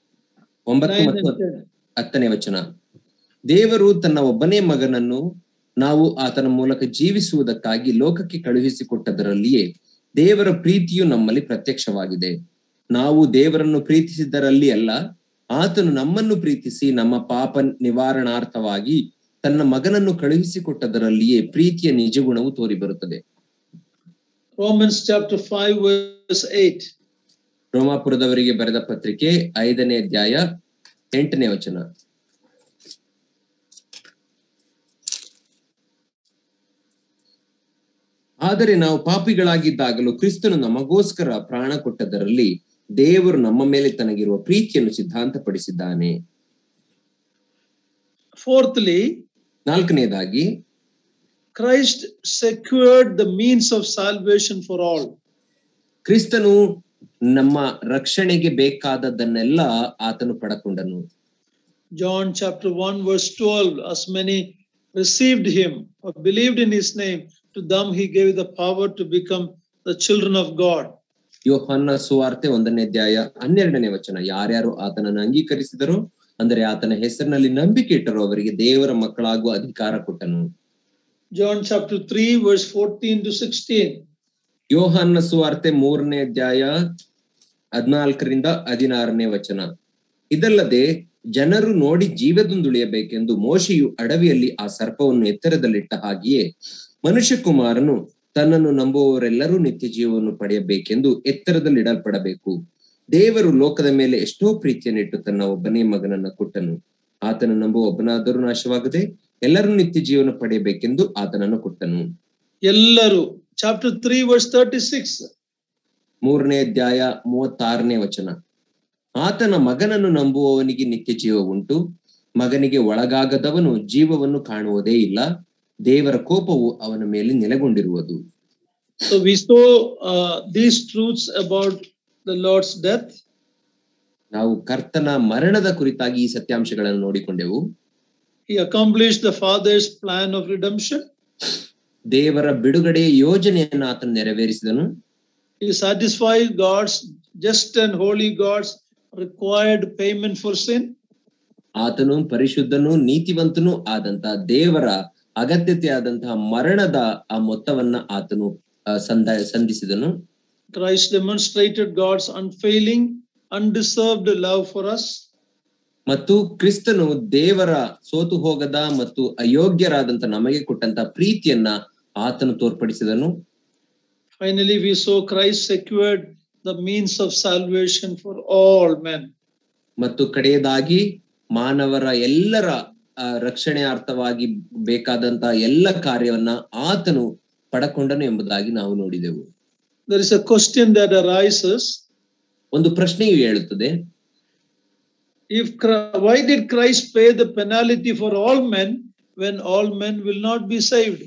ಒಂಬತ್ತು 9 ಮತ್ತು and 10. ಹತ್ತನೇ ವಚನ ದೇವರು ತನ್ನ ಒಬ್ಬನೇ ಮಗನನ್ನು ನಾವು ಆತನ ಮೂಲಕ ಜೀವಿಸುವುದಕ್ಕಾಗಿ ಲೋಕಕ್ಕೆ ಕಳುಹಿಸಿಕೊಟ್ಟದರಲ್ಲಿಯೇ ದೇವರ ಪ್ರೀತಿಯು ನಮ್ಮಲ್ಲಿ ಪ್ರತ್ಯಕ್ಷವಾಗಿದೆ ನಾವು ದೇವರನ್ನು ಪ್ರೀತಿಸಿದ್ದರಲ್ಲಿ ಅಲ್ಲ ಆತನು ನಮ್ಮನ್ನು ಪ್ರೀತಿಸಿ ನಮ್ಮ ಪಾಪ ನಿವಾರಣಾರ್ಥವಾಗಿ ತನ್ನ ಮಗನನ್ನು ಕಳುಹಿಸಿಕೊಟ್ಟದರಲ್ಲಿಯೇ ಪ್ರೀತಿಯ ನಿಜಗುಣವು ತೋರಿಬರುತ್ತದೆ Romans chapter 5, verse 8. ರೋಮಾಪುರದವರಿಗೆ ಬರೆದ ಪತ್ರಿಕೆ ಐದನೇ ಅಧ್ಯಾಯ ಎಂಟನೇ ವಚನ ಆದರೆ ನಾವು ಪಾಪಿಗಳಾಗಿದ್ದಾಗಲೂ ಕ್ರಿಸ್ತನು ನಮಗೋಸ್ಕರ ಪ್ರಾಣ ಕೊಟ್ಟದರಲ್ಲಿ ದೇವರು ನಮ್ಮ ಮೇಲೆ ತನಗಿರುವ ಪ್ರೀತಿಯನ್ನು ಸಿದ್ಧಾಂತಪಡಿಸಿದ್ದಾನೆ Fourthly, ನಾಲ್ಕನೇದಾಗಿ Christ secured the means of salvation for all. ಕ್ರಿಸ್ತನು ನಮ್ಮ ರಕ್ಷಣೆಗೆ ಬೇಕಾದದ್ದನ್ನೆಲ್ಲ ಆತನು ಪಡಕೊಂಡನು John chapter 1, verse 12 As many received him or believed in his name, to them he gave the power to become the children of God. ಯೋಹನ್ನ ಸುವಾರ್ತೆ ಒಂದನೇ ಅಧ್ಯಾಯ ಹನ್ನೆರಡನೇ ವಚನ ಯಾರ್ಯಾರು ಆತನನ್ನು ಅಂಗೀಕರಿಸಿದರೋ ಅಂದರೆ ಆತನ ಹೆಸರಿನಲ್ಲಿ ನಂಬಿಕೆ ಇಟ್ಟರೋ ಅವರಿಗೆ ದೇವರ ಮಕ್ಕಳಾಗುವ ಅಧಿಕಾರ ಕೊಟ್ಟನು John chapter 3, verse 14 to 16. ಯೋಹನ್ನ ಸುವಾರ್ತೆ ಮೂರನೇ ಅಧ್ಯಾಯ ಹದಿನಾಲ್ಕರಿಂದ ಹದಿನಾರನೇ ವಚನ ಇದಲ್ಲದೆ ಜನರು ನೋಡಿ ಜೀವದಿಂದುಳಿಯಬೇಕೆಂದು ಮೋಶೆಯು ಅಡವಿಯಲ್ಲಿ ಆ ಸರ್ಪವನ್ನು ಎತ್ತರದಲ್ಲಿಟ್ಟ ಹಾಗೆಯೇ ಮನುಷ್ಯಕುಮಾರನು ತನ್ನನ್ನು ನಂಬುವವರೆಲ್ಲರೂ ನಿತ್ಯ ಜೀವವನ್ನು ಪಡೆಯಬೇಕೆಂದು ಎತ್ತರದಲ್ಲಿಡಲ್ಪಡಬೇಕು ದೇವರು ಲೋಕದ ಮೇಲೆ ಎಷ್ಟೋ ಪ್ರೀತಿಯನ್ನಿಟ್ಟು ತನ್ನ ಒಬ್ಬನೇ ಮಗನನ್ನ ಕೊಟ್ಟನು ಆತನ ನಂಬುವ ಒಬ್ಬನಾದರೂ ನಾಶವಾಗದೆ ಎಲ್ಲರೂ ನಿತ್ಯ ಜೀವನ ಪಡೆಯಬೇಕೆಂದು ಆತನನ್ನು ಕೊಟ್ಟನು ಎಲ್ಲರೂ chapter 3, verse 36. ಮೂರನೇ ಅಧ್ಯಾಯ ಮೂವತ್ತಾರನೇ ವಚನ ಆತನ ಮಗನನ್ನು ನಂಬುವವನಿಗೆ ನಿತ್ಯ ಜೀವ ಉಂಟು ಮಗನಿಗೆ ಒಳಗಾಗದವನು ಜೀವವನ್ನು ಕಾಣುವುದೇ ಇಲ್ಲ ದೇವರ ಕೋಪವು ಅವನ ಮೇಲೆ ನೆಲೆಗೊಂಡಿರುವುದು So we saw uh, these truths about the Lord's death, ನಾವು ಕರ್ತನ ಮರಣದ ಕುರಿತಾಗಿ ಈ ಸತ್ಯಾಂಶಗಳನ್ನು ನೋಡಿಕೊಂಡೆವು He accomplished the Father's plan of redemption. ದೇವರ ಬಿಡುಗಡೆಯ ಯೋಜನೆಯನ್ನು ಆತನು ನೆರವೇರಿಸಿದನು He satisfied God's just and holy God's required payment for sin. ಆತನು ಪರಿಶುದ್ಧನೂ ನೀತಿವಂತನೂ ಆದಂತಹ ದೇವರ ಅಗತ್ಯತೆ ಆದಂತಹ ಮರಣದ ಆ ಮೊತ್ತವನ್ನ ಆತನು ಆ, ಸಂದ ಸಂಧಿಸಿದನು Christ demonstrated God's unfailing, undeserved love for us. ಮತ್ತು ಕ್ರಿಸ್ತನು ದೇವರ ಸೋತು ಹೋಗದ ಮತ್ತು ಅಯೋಗ್ಯರಾದಂತ ನಮಗೆ ಕೊಟ್ಟಂತ ಪ್ರೀತಿಯನ್ನ ಆತನು ತೋರ್ಪಡಿಸಿದನು Finally, we saw Christ secured the means of salvation for all men. ಮತ್ತು ಕಡೆಯದಾಗಿ ಮಾನವರ ಎಲ್ಲರ ಆ, ರಕ್ಷಣೆಯಾರ್ಥವಾಗಿ ಬೇಕಾದಂತ ಎಲ್ಲ ಕಾರ್ಯವನ್ನ ಆತನು ಪಡಕೊಂಡನು ಎಂಬುದಾಗಿ ನಾವು ನೋಡಿದೆವು There is a question that arises ಒಂದು ಪ್ರಶ್ನೆಯು ಹೇಳುತ್ತದೆ if Chri- why did Christ pay the penalty for all men when all men will not be saved?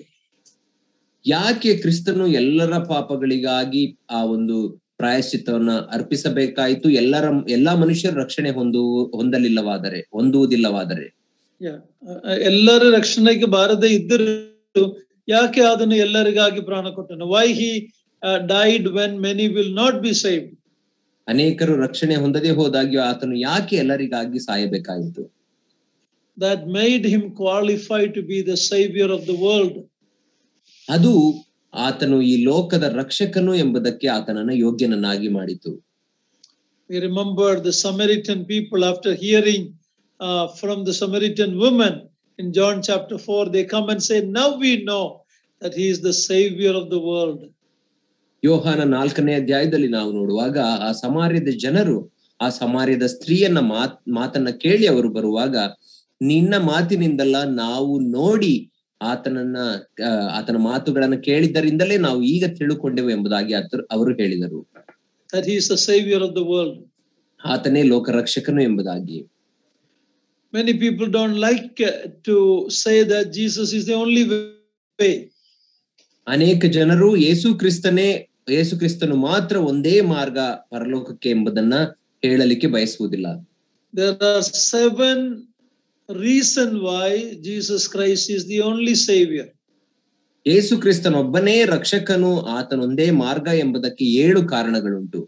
ಯಾಕೆ ಕ್ರಿಸ್ತನು ಎಲ್ಲರ ಪಾಪಗಳಿಗಾಗಿ ಆ ಒಂದು ಪ್ರಾಯಶ್ಚಿತ್ತವನ್ನ ಅರ್ಪಿಸಬೇಕಾಯಿತು ಎಲ್ಲರ ಎಲ್ಲಾ ಮನುಷ್ಯರು ರಕ್ಷಣೆ ಹೊಂದು ಹೊಂದಲಿಲ್ಲವಾದರೆ ಹೊಂದುವುದಿಲ್ಲವಾದರೆ Yeah. ಅಹ್ ಎಲ್ಲರ ರಕ್ಷಣೆಗೆ ಬಾರದೆ ಇದ್ದರು ಯಾಕೆ ಅದನ್ನು ಎಲ್ಲರಿಗಾಗಿ ಪ್ರಾಣ ಕೊಟ್ಟನು why he died when many will not be saved ಅನೇಕರು ರಕ್ಷಣೆ ಹೊಂದದೇ ಹೋದಾಗ್ಯೂ ಆತನು ಯಾಕೆ ಎಲ್ಲರಿಗಾಗಿ ಸಾಯಬೇಕಾಯಿತು that made him qualified to be the savior of the world. ಅದು ಆತನು ಈ ಲೋಕದ ರಕ್ಷಕನು ಎಂಬುದಕ್ಕೆ ಆತನನ್ನ ಯೋಗ್ಯನನ್ನಾಗಿ ಮಾಡಿತು We remember the Samaritan people after hearing uh, from the Samaritan woman in John chapter 4, they come and say, Now we know that he is the savior of the world. ಯೋಹಾನ ನಾಲ್ಕನೇ ಅಧ್ಯಾಯದಲ್ಲಿ ನಾವು ನೋಡುವಾಗ ಆ ಸಮಾರ್ಯದ ಜನರು ಆ ಸಮಾರ್ಯದ ಸ್ತ್ರೀಯನ್ನ ಮಾತ್ ಮಾತನ್ನ ಕೇಳಿ ಅವರು ಬರುವಾಗ ನಿನ್ನ ಮಾತಿನಿಂದಲ್ಲ ನಾವು ನೋಡಿ ಆತನನ್ನ ಆ, ಆತನ ಮಾತುಗಳನ್ನ ಕೇಳಿದ್ದರಿಂದಲೇ ನಾವು ಈಗ ತಿಳುಕೊಂಡೆವು ಎಂಬುದಾಗಿ ಆತ ಅವರು ಹೇಳಿದರು that he is the savior of the world. ಆತನೇ ಲೋಕ ರಕ್ಷಕನು ಎಂಬುದಾಗಿ Many people don't like uh, to say that Jesus is the only way. ಅನೇಕ ಜನರು ಯೇಸು ಕ್ರಿಸ್ತನೇ ಯೇಸು ಕ್ರಿಸ್ತನು ಮಾತ್ರ ಒಂದೇ ಮಾರ್ಗ ಪರಲೋಕಕ್ಕೆ ಎಂಬುದನ್ನ ಹೇಳಲಿಕ್ಕೆ ಬಯಸುವುದಿಲ್ಲ There are seven reasons why Jesus Christ is the only savior. ಯೇಸು ಕ್ರಿಸ್ತನೊಬ್ಬನೇ ರಕ್ಷಕನು ಆತನೊಂದೇ ಮಾರ್ಗ ಎಂಬುದಕ್ಕೆ ಏಳು ಕಾರಣಗಳುಂಟು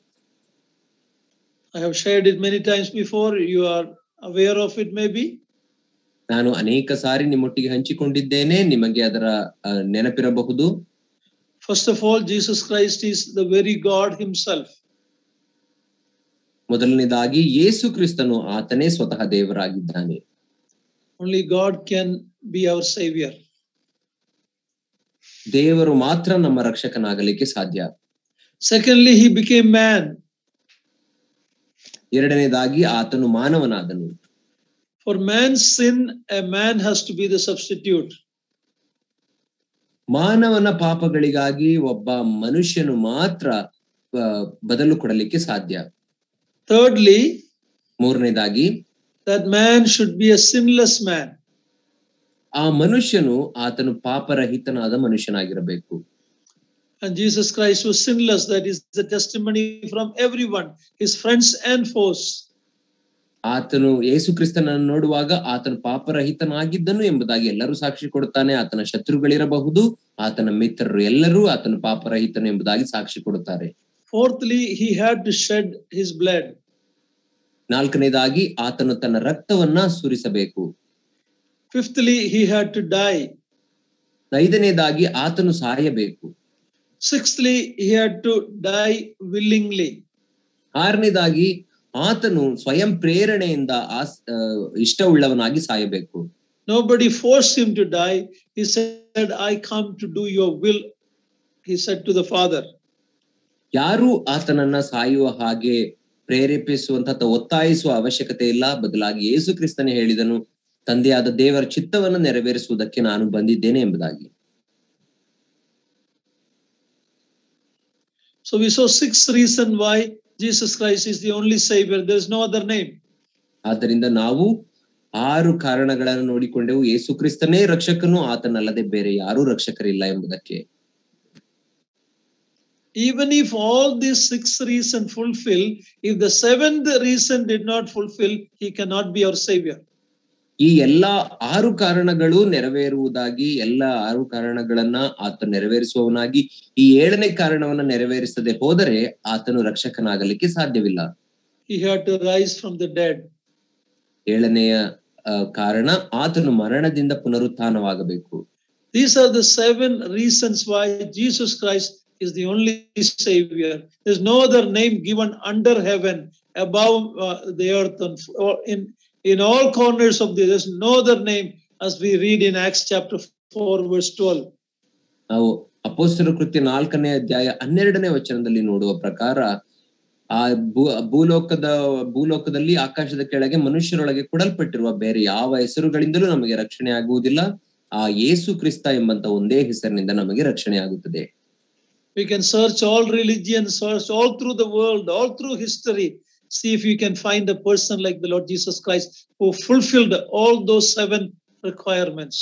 I have shared it many times before. You are aware of it, maybe. ನಾನು ಅನೇಕ ಸಾರಿ ನಿಮ್ಮೊಟ್ಟಿಗೆ ಹಂಚಿಕೊಂಡಿದ್ದೇನೆ ನಿಮಗೆ ಅದರ ಆ, ನೆನಪಿರಬಹುದು First of all, Jesus Christ is the very God Himself. ಮೊದಲನೇದಾಗಿ ಯೇಸು ಕ್ರಿಸ್ತನು ಆತನೇ ಸ್ವತಃ ದೇವರಾಗಿದ್ದಾನೆ Only God can be our Savior. ದೇವರು ಮಾತ್ರ ನಮ್ಮ ರಕ್ಷಕನಾಗಲಿಕ್ಕೆ ಸಾಧ್ಯ Secondly, He became man. ಎರಡನೇದಾಗಿ ಆತನು ಮಾನವನಾದನು For man's sin, a man has to be the substitute. ಮಾನವನ ಪಾಪಗಳಿಗಾಗಿ ಒಬ್ಬ ಮನುಷ್ಯನು ಮಾತ್ರ ಆ, ಬದಲು ಕೊಡಲಿಕ್ಕೆ ಸಾಧ್ಯ Thirdly, ಮೂರನೇದಾಗಿ that man should be a sinless man. ಆ ಮನುಷ್ಯನು ಆತನು ಪಾಪರಹಿತನಾದ ಮನುಷ್ಯನಾಗಿರಬೇಕು And Jesus Christ was sinless. That is the testimony from everyone, his friends and foes. ಆತನು ಯೇಸು ಕ್ರಿಸ್ತನನ್ನು ನೋಡುವಾಗ ಆತನು ಪಾಪರಹಿತನಾಗಿದ್ದನು ಎಂಬುದಾಗಿ ಎಲ್ಲರೂ ಸಾಕ್ಷಿ ಕೊಡುತ್ತಾನೆ ಆತನ ಶತ್ರುಗಳಿರಬಹುದು ಆತನ ಮಿತ್ರರು ಎಲ್ಲರೂ ಆತನು ಪಾಪರಹಿತನು ಎಂಬುದಾಗಿ ಸಾಕ್ಷಿ ಕೊಡುತ್ತಾರೆ Fourthly, he had to shed his blood. ನಾಲ್ಕನೇದಾಗಿ ಆತನು ತನ್ನ ರಕ್ತವನ್ನ ಸುರಿಸಬೇಕು Fifthly, he had to die. ಐದನೇದಾಗಿ ಆತನು ಸಾಯಬೇಕು Sixthly, he had to die willingly. ಆರನೇದಾಗಿ ಆತನು ಸ್ವಯಂ ಪ್ರೇರಣೆಯಿಂದ ಆಸ್ ಆ, ಇಷ್ಟವುಳ್ಳವನಾಗಿ ಸಾಯಬೇಕು Nobody forced him to die. He said, I come to do your will, he said to the Father. ಯಾರೂ ಆತನನ್ನ ಸಾಯುವ ಹಾಗೆ ಪ್ರೇರೇಪಿಸುವಂತ ಅಥವಾ ಒತ್ತಾಯಿಸುವ ಅವಶ್ಯಕತೆ ಇಲ್ಲ ಬದಲಾಗಿ ಯೇಸು ಕ್ರಿಸ್ತನೇ ಹೇಳಿದನು ತಂದೆಯಾದ ದೇವರ ಚಿತ್ತವನ್ನು ನೆರವೇರಿಸುವುದಕ್ಕೆ ನಾನು ಬಂದಿದ್ದೇನೆ ಎಂಬುದಾಗಿ So we saw six reasons why Jesus Christ is the only Savior. There is no other name. ಆದ್ದರಿಂದ ನಾವು ಆರು ಕಾರಣಗಳನ್ನು ನೋಡಿಕೊಂಡೆವು ಯೇಸು ಕ್ರಿಸ್ತನೇ ರಕ್ಷಕನು ಆತನಲ್ಲದೆ ಬೇರೆ ಯಾರೂ ರಕ್ಷಕರಿಲ್ಲ ಎಂಬುದಕ್ಕೆ Even if all these six reasons fulfill, if the seventh reason did not fulfill, he cannot be our Savior. ಈ ಎಲ್ಲಾ ಆರು ಕಾರಣಗಳು ನೆರವೇರುವುದಾಗಿ ಎಲ್ಲ ಆರು ಕಾರಣಗಳನ್ನ ಆತ ನೆರವೇರಿಸುವವನಾಗಿ ಈ ಏಳನೇ ಕಾರಣವನ್ನ ನೆರವೇರಿಸದೆ ಹೋದರೆ ಆತನು ರಕ್ಷಕನಾಗಲಿಕ್ಕೆ ಸಾಧ್ಯವಿಲ್ಲ He had to rise from the dead. ಏಳನೆಯ ಆ, ಕಾರಣ ಆತನು ಮರಣದಿಂದ ಪುನರುತ್ಥಾನವಾಗಬೇಕು These are the seven reasons why Jesus Christ is the only Savior. There's no other name given under heaven, above uh, the earth, and f- or in in all corners of the. There's no other name, as we read in Acts chapter four, verse twelve. ನಾವು ಅಪೋಸ್ತರ ಕೃತ್ಯ ನಾಲ್ಕನೇ ಅಧ್ಯಾಯ ಹನ್ನೆರಡನೇ ವಚನದಲ್ಲಿ ನೋಡುವ ಪ್ರಕಾರ ಆ ಭೂ ಭೂಲೋಕದ ಭೂಲೋಕದಲ್ಲಿ ಆಕಾಶದ ಕೆಳಗೆ ಮನುಷ್ಯರೊಳಗೆ ಕೊಡಲ್ಪಟ್ಟಿರುವ ಬೇರೆ ಯಾವ ಹೆಸರುಗಳಿಂದಲೂ ನಮಗೆ ರಕ್ಷಣೆ ಆಗುವುದಿಲ್ಲ ಆ ಯೇಸು ಕ್ರಿಸ್ತ ಎಂಬಂತ ಒಂದೇ ಹೆಸರಿನಿಂದ ನಮಗೆ ರಕ್ಷಣೆ ಆಗುತ್ತದೆ We can search all religions, search all through the world, all through history, see if you can find a person like the Lord Jesus Christ who fulfilled all those seven requirements.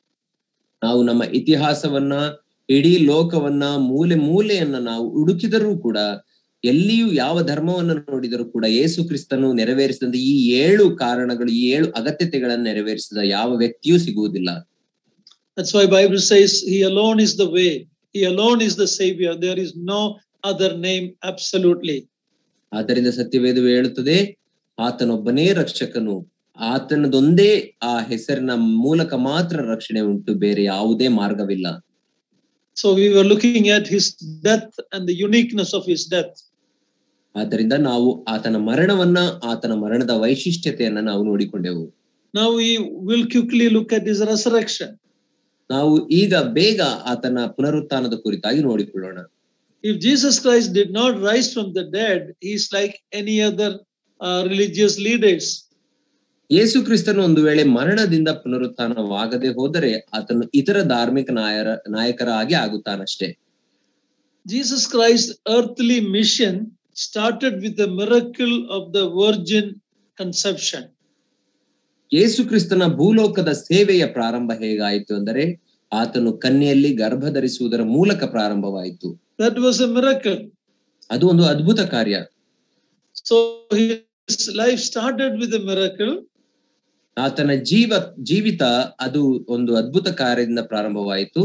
ನಾವು ನಮ್ಮ ಇತಿಹಾಸವನ್ನ ಇಡೀ ಲೋಕವನ್ನ ಮೂಲೆ ಮೂಲೆಯನ್ನ ನಾವು ಹುಡುಕಿದರೂ ಕೂಡ ಎಲ್ಲಿಯೂ ಯಾವ ಧರ್ಮವನ್ನು ನೋಡಿದರೂ ಕೂಡ ಯೇಸು ಕ್ರಿಸ್ತನು ನೆರವೇರಿಸಿದ ಈ ಏಳು ಕಾರಣಗಳು ಈ ಏಳು ಅಗತ್ಯತೆಗಳನ್ನು ನೆರವೇರಿಸಿದ ಯಾವ ವ್ಯಕ್ತಿಯೂ ಸಿಗುವುದಿಲ್ಲ That's why Bible says he alone is the way. He alone is the savior. There is no other name absolutely. ಆದ್ದರಿಂದ ಸತ್ಯವೇದವು ಹೇಳುತ್ತದೆ ಆತನೊಬ್ಬನೇ ರಕ್ಷಕನು ಆತನದೊಂದೇ ಆ ಹೆಸರಿನ ಮೂಲಕ ಮಾತ್ರ ರಕ್ಷಣೆ ಉಂಟು ಬೇರೆ ಯಾವುದೇ ಮಾರ್ಗವಿಲ್ಲ So we were looking at his death and the uniqueness of his death. ಆದ್ದರಿಂದ ನಾವು ಆತನ ಮರಣವನ್ನ ಆತನ ಮರಣದ ವೈಶಿಷ್ಟ್ಯತೆಯನ್ನ ನಾವು ನೋಡಿಕೊಂಡೆವು Now we will quickly look at his resurrection. ನಾವು ಈಗ ಬೇಗ ಆತನ ಪುನರುತ್ಥಾನದ ಕುರಿತಾಗಿ ನೋಡಿಕೊಳ್ಳೋಣ If Jesus Christ did not rise from the dead, he is like any other uh, religious leaders. ಯೇಸು ಕ್ರಿಸ್ತನು ಒಂದು ವೇಳೆ ಮರಣದಿಂದ ಪುನರುತ್ಥಾನವಾಗದೆ ಹೋದರೆ ಆತನು ಇತರ ಧಾರ್ಮಿಕ ನಾಯರ ನಾಯಕರ ಹಾಗೆ ಆಗುತ್ತಾನಷ್ಟೇ Jesus Christ's earthly mission started with the miracle of the virgin conception. ಯೇಸು ಕ್ರಿಸ್ತನ ಭೂಲೋಕದ ಸೇವೆಯ ಪ್ರಾರಂಭ ಹೇಗಾಯಿತು ಅಂದರೆ ಆತನು ಕನ್ಯೆಯಲ್ಲಿ ಗರ್ಭ ಧರಿಸುವುದರ ಮೂಲಕ ಪ್ರಾರಂಭವಾಯಿತು That was a miracle. ಅದು ಒಂದು ಅದ್ಭುತ ಕಾರ್ಯ So his life started with a miracle, ಆತನ ಜೀವ ಜೀವಿತ ಅದು ಒಂದು ಅದ್ಭುತ ಕಾರ್ಯದಿಂದ ಪ್ರಾರಂಭವಾಯಿತು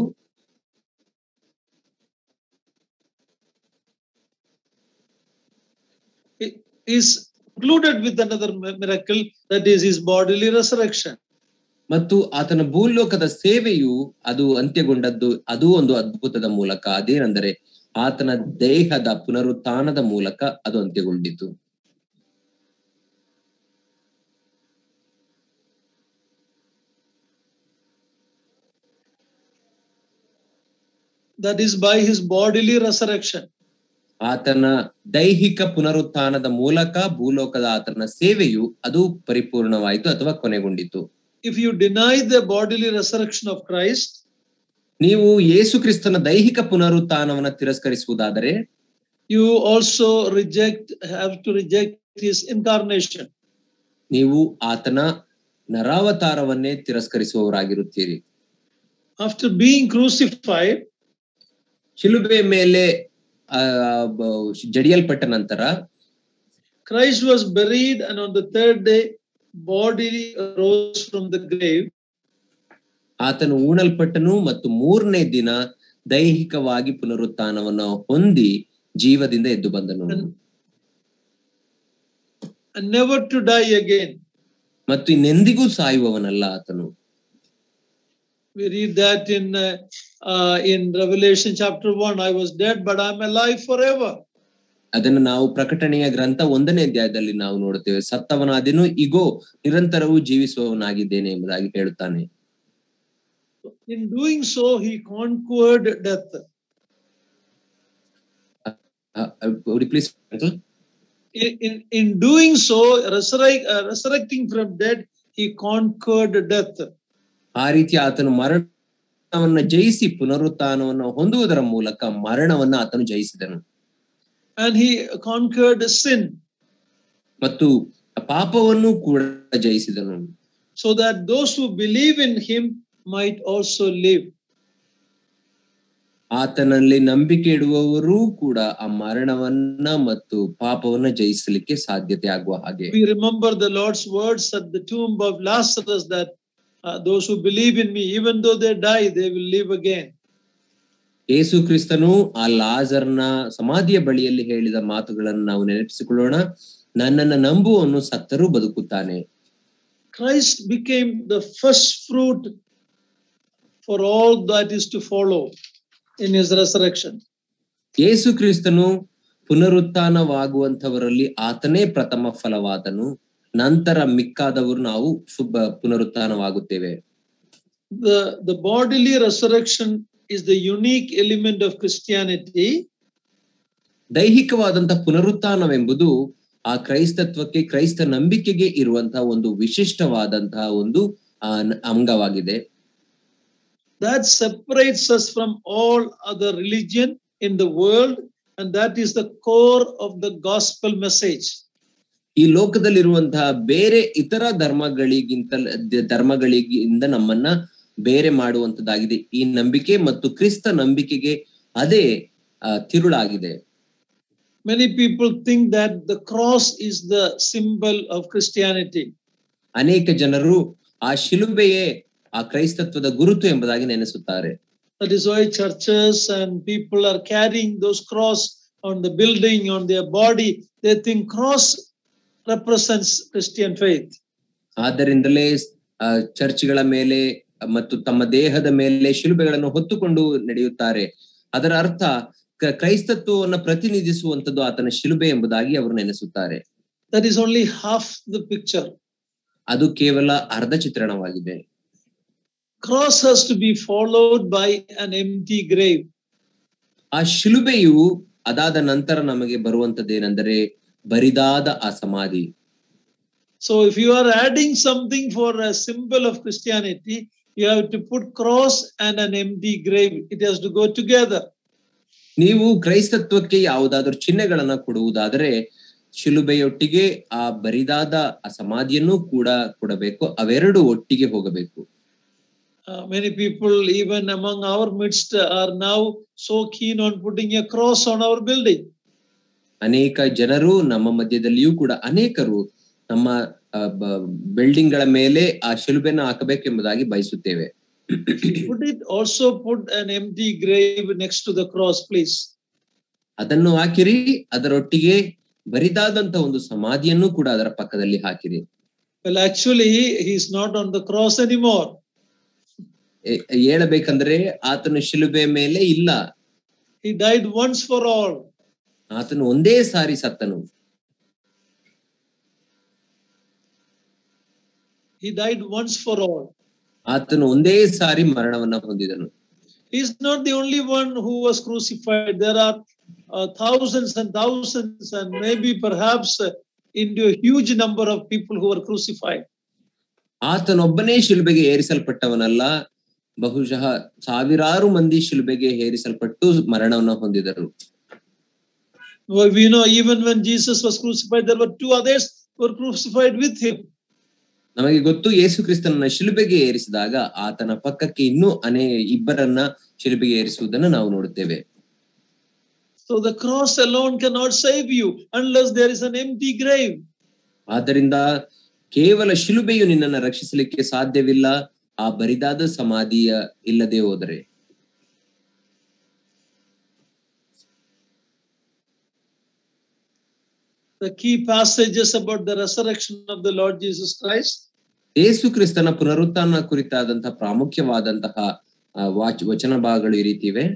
is concluded with another mi- miracle, that is his bodily resurrection. ಮತ್ತು ಆತನ ಭೂಲೋಕದ ಸೇವೆಯು ಅದು ಅಂತ್ಯಗೊಂಡದ್ದು ಅದು ಒಂದು ಅದ್ಭುತದ ಮೂಲಕ ಅದೇನೆಂದರೆ ಆತನ ದೇಹದ ಪುನರುತ್ಥಾನದ ಮೂಲಕ ಅದು ಅಂತ್ಯಗೊಂಡಿತು That is by his bodily resurrection. ಆತನ ದೈಹಿಕ ಪುನರುತ್ಥಾನದ ಮೂಲಕ ಭೂಲೋಕದ ಆತನ ಸೇವೆಯು ಅದು ಪರಿಪೂರ್ಣವಾಯಿತು ಅಥವಾ ಕೊನೆಗೊಂಡಿತು If you deny the bodily resurrection of Christ, ನೀವು ಯೇಸು ಕ್ರಿಸ್ತನ ದೈಹಿಕ ಪುನರುತ್ಥಾನವನ್ನ ತಿರಸ್ಕರಿಸುವುದಾದರೆ you also reject, have to reject his incarnation. ನೀವು ಆತನ ನರಾವತಾರವನ್ನೇ ತಿರಸ್ಕರಿಸುವವರಾಗಿರುತ್ತೀರಿ After being crucified, ಶಿಲುಬೆ ಮೇಲೆ ಆ ಬ- ಜಡಿಯಲ್ಪಟ್ಟ ನಂತರ Christ was buried, and on the third day, body rose from the grave. ಆತನು ಊಣಲ್ಪಟ್ಟನು ಮತ್ತು ಮೂರನೇ ದಿನ ದೈಹಿಕವಾಗಿ ಪುನರುತ್ಥಾನವನ್ನ ಹೊಂದಿ ಜೀವದಿಂದ ಎದ್ದು ಬಂದನು And, and never to die again. ಮತ್ತು ಇನ್ನೆಂದಿಗೂ ಸಾಯುವವನಲ್ಲ ಆತನು We read that in uh, uh, in Revelation chapter one. I was dead, but I'm alive forever. ಅದನ್ನು ನಾವು ಪ್ರಕಟಣೆಯ ಗ್ರಂಥ ಒಂದನೇ ಅಧ್ಯಾಯದಲ್ಲಿ ನಾವು ನೋಡುತ್ತೇವೆ ಸತ್ತವನಾದೆನು ಇಗೋ ನಿರಂತರವೂ ಜೀವಿಸುವವನಾಗಿದ್ದೇನೆ ಎಂಬುದಾಗಿ ಹೇಳುತ್ತಾನೆ In doing so, he conquered death. Please In, in, in doing so, resurrect, uh, resurrecting from dead, he conquered death. ಆ ರೀತಿ ಆತನು ಮರಣವನ್ನ ಜಯಿಸಿ ಪುನರುತ್ಥಾನವನ್ನು ಹೊಂದುವುದರ ಮೂಲಕ ಮರಣವನ್ನ ಆತನು ಜಯಿಸಿದನು And he conquered sin ಮತ್ತು ಪಾಪವನ್ನು ಕೂಡ ಜಯಿಸಿದನು so that those who believe in him might also live. ಆತನಲ್ಲಿ ನಂಬಿಕೆ ಇಡುವವರೂ ಕೂಡ ಆ ಮರಣವನ್ನ ಮತ್ತು ಪಾಪವನ್ನ ಜಯಿಸಲಿಕ್ಕೆ ಸಾಧ್ಯತೆ ಆಗುವ ಹಾಗೆ We remember the Lord's words at the tomb of Lazarus that uh, those who believe in me, even though they die, they will live again. ಯೇಸು ಕ್ರಿಸ್ತನು ಆ ಲಾಜರ್ನ ಸಮಾಧಿಯ ಬಳಿಯಲ್ಲಿ ಹೇಳಿದ ಮಾತುಗಳನ್ನು ನಾವು ನೆನಪಿಸಿಕೊಳ್ಳೋಣ ನನ್ನನ್ನು ನಂಬುವವನು ಸತ್ತರೂ ಬದುಕುತ್ತಾನೆ Christ became the first fruit for all that is to follow in his resurrection. ಯೇಸು ಕ್ರಿಸ್ತನು ಪುನರುತ್ಥಾನವಾಗುವಂತವರಲ್ಲಿ ಆತನೇ ಪ್ರಥಮ ಫಲವಾದನು ನಂತರ ಮಿಕ್ಕಾದವರು ನಾವು ಶುಭ ಪುನರುತ್ಥಾನವಾಗುತ್ತೇವೆ The, the bodily resurrection is the unique element of Christianity ದೈಹಿಕವಾದಂತಹ ಪುನರುತ್ಥಾನವೆಂಬುದು ಆ ಕ್ರೈಸ್ತತ್ವಕ್ಕೆ ಕ್ರೈಸ್ತ ನಂಬಿಕೆಗೆ ಇರುವಂತಹ ಒಂದು ವಿಶಿಷ್ಟವಾದಂತಹ ಒಂದು ಆ, ನ- ಅಂಗವಾಗಿದೆ that separates us from all other religion in the world and that is the core of the gospel message ಈ ಲೋಕದಲ್ಲಿರುವಂತಹ ಬೇರೆ ಇತರ ಧರ್ಮಗಳಿಗಿಂತ ಧರ್ಮಗಳಿಗಿಂದ ನಮ್ಮನ್ನ ಬೇರೆ ಮಾಡುವಂತದ್ದಾಗಿದೆ ಈ ನಂಬಿಕೆ ಮತ್ತು ಕ್ರಿಸ್ತ ನಂಬಿಕೆಗೆ ಅದೇ ಆ, ತಿರುಳಾಗಿದೆ many people think that the cross is the symbol of christianity ಅನೇಕ ಜನರು ಆ ಶಿಲುಬೆಯೇ ಆ ಕ್ರೈಸ್ತತ್ವದ ಗುರುತು ಎಂಬುದಾಗಿ ನೆನೆಸುತ್ತಾರೆ that is why churches and people are carrying those cross on the building on their body they think cross represents christian faith ಆದ್ದರಿಂದಲೇ ಆ, ಚರ್ಚ್ಗಳ ಮೇಲೆ ಮತ್ತು ತಮ್ಮ ದೇಹದ ಮೇಲೆ ಶಿಲುಬೆಗಳನ್ನು ಹೊತ್ತುಕೊಂಡು ನಡೆಯುತ್ತಾರೆ ಅದರ ಅರ್ಥ ಕ- ಕ್ರೈಸ್ತತ್ವವನ್ನು ಪ್ರತಿನಿಧಿಸುವಂತದ್ದು ಆತನ ಶಿಲುಬೆ ಎಂಬುದಾಗಿ ಅವರು ನೆನೆಸುತ್ತಾರೆ that is only half the picture ಅದು ಕೇವಲ ಅರ್ಧ ಚಿತ್ರಣವಾಗಿದೆ cross has to be followed by an empty grave ಆ ಶಿಲುಬೆಯು ಅದಾದ ನಂತರ ನಮಗೆ ಬರುವಂತದ್ದೇನೆಂದರೆ ಬರಿದಾದ ಆ ಸಮಾಧಿ So if you are adding something for a symbol of Christianity, you have to put cross and an empty grave. It has to go together. ನೀವು ಕ್ರೈಸ್ತತ್ವಕ್ಕೆ ಯಾವುದಾದ್ರೂ ಚಿಹ್ನೆಗಳನ್ನ ಕೊಡುವುದಾದರೆ ಶಿಲುಬೆಯೊಟ್ಟಿಗೆ ಆ ಬರಿದಾದ ಆ ಸಮಾಧಿಯನ್ನು ಕೂಡ ಕೊಡಬೇಕು ಅವೆರಡು ಒಟ್ಟಿಗೆ ಹೋಗಬೇಕು Uh, many people, even among our midst, are now so keen on putting a cross on our building. ಅನೇಕ ಜನರು ನಮ್ಮ ಮಧ್ಯದಲ್ಲಿಯೂ ಕೂಡ ಅನೇಕರು ನಮ್ಮ ಬಿಲ್ಡಿಂಗ್ ಗಳ ಮೇಲೆ ಆ ಶಿಲುಬೆನ ಹಾಕಬೇಕೆಂಬುದಾಗಿ ಬಯಸುತ್ತೇವೆ Put it also put an empty grave next to the cross, please. ಅದನ್ನು ಹಾಕಿರಿ ಅದರೊಟ್ಟಿಗೆ ಬರಿದಾದಂತ ಒಂದು ಸಮಾಧಿಯನ್ನು ಕೂಡ ಅದರ ಪಕ್ಕದಲ್ಲಿ ಹಾಕಿರಿ Well, actually, he's not on the cross anymore. ಏ- ಹೇಳಬೇಕಂದ್ರೆ ಆತನು ಶಿಲುಬೆ ಮೇಲೆ ಇಲ್ಲ He died once for all. ಆತನು ಒಂದೇ ಸಾರಿ ಸತ್ತನು He died once for all. ಆತನು ಒಂದೇ ಸಾರಿ ಮರಣವನ್ನ ಹೊಂದಿದನು He's not the only one who was crucified. There are uh, thousands and thousands, and maybe perhaps uh, into a huge number of people who were crucified. ಆತನೊಬ್ಬನೇ ಶಿಲುಬೆಗೆ ಏರಿಸಲ್ಪಟ್ಟವನಲ್ಲ ಬಹುಶಃ ಸಾವಿರಾರು ಮಂದಿ ಶಿಲುಬೆಗೆ ಏರಿಸಲ್ಪಟ್ಟು ಮರಣವನ್ನ ಹೊಂದಿದರು Well, We know even when Jesus was crucified, there were two others who were crucified with him. ನಮಗೆ ಗೊತ್ತು ಯೇಸು ಕ್ರಿಸ್ತನನ್ನ ಶಿಲುಬೆಗೆ ಏರಿಸಿದಾಗ ಆತನ ಪಕ್ಕಕ್ಕೆ ಇನ್ನೂ ಅನೇ ಇಬ್ಬರನ್ನ ಶಿಲುಬೆಗೆ ಏರಿಸುವುದನ್ನು ನಾವು ನೋಡುತ್ತೇವೆ So the cross alone cannot save you unless there is an empty grave. ಆದ್ದರಿಂದ ಕೇವಲ ಶಿಲುಬೆಯು ನಿನ್ನನ್ನು ರಕ್ಷಿಸಲಿಕ್ಕೆ ಸಾಧ್ಯವಿಲ್ಲ ಆ ಬರಿದಾದ ಸಮಾಧಿಯ ಇಲ್ಲದೆ ಹೋದರೆ The key passages about the resurrection of the Lord Jesus Christ ಯೇಸು ಕ್ರಿಸ್ತನ ಪುನರುತ್ಥಾನ ಕುರಿತಾದಂತಹ ಪ್ರಾಮುಖ್ಯವಾದಂತಹ ಆ, ವಾಚ್ ವಚನ ಭಾಗಗಳು ಈ ರೀತಿ ಇವೆ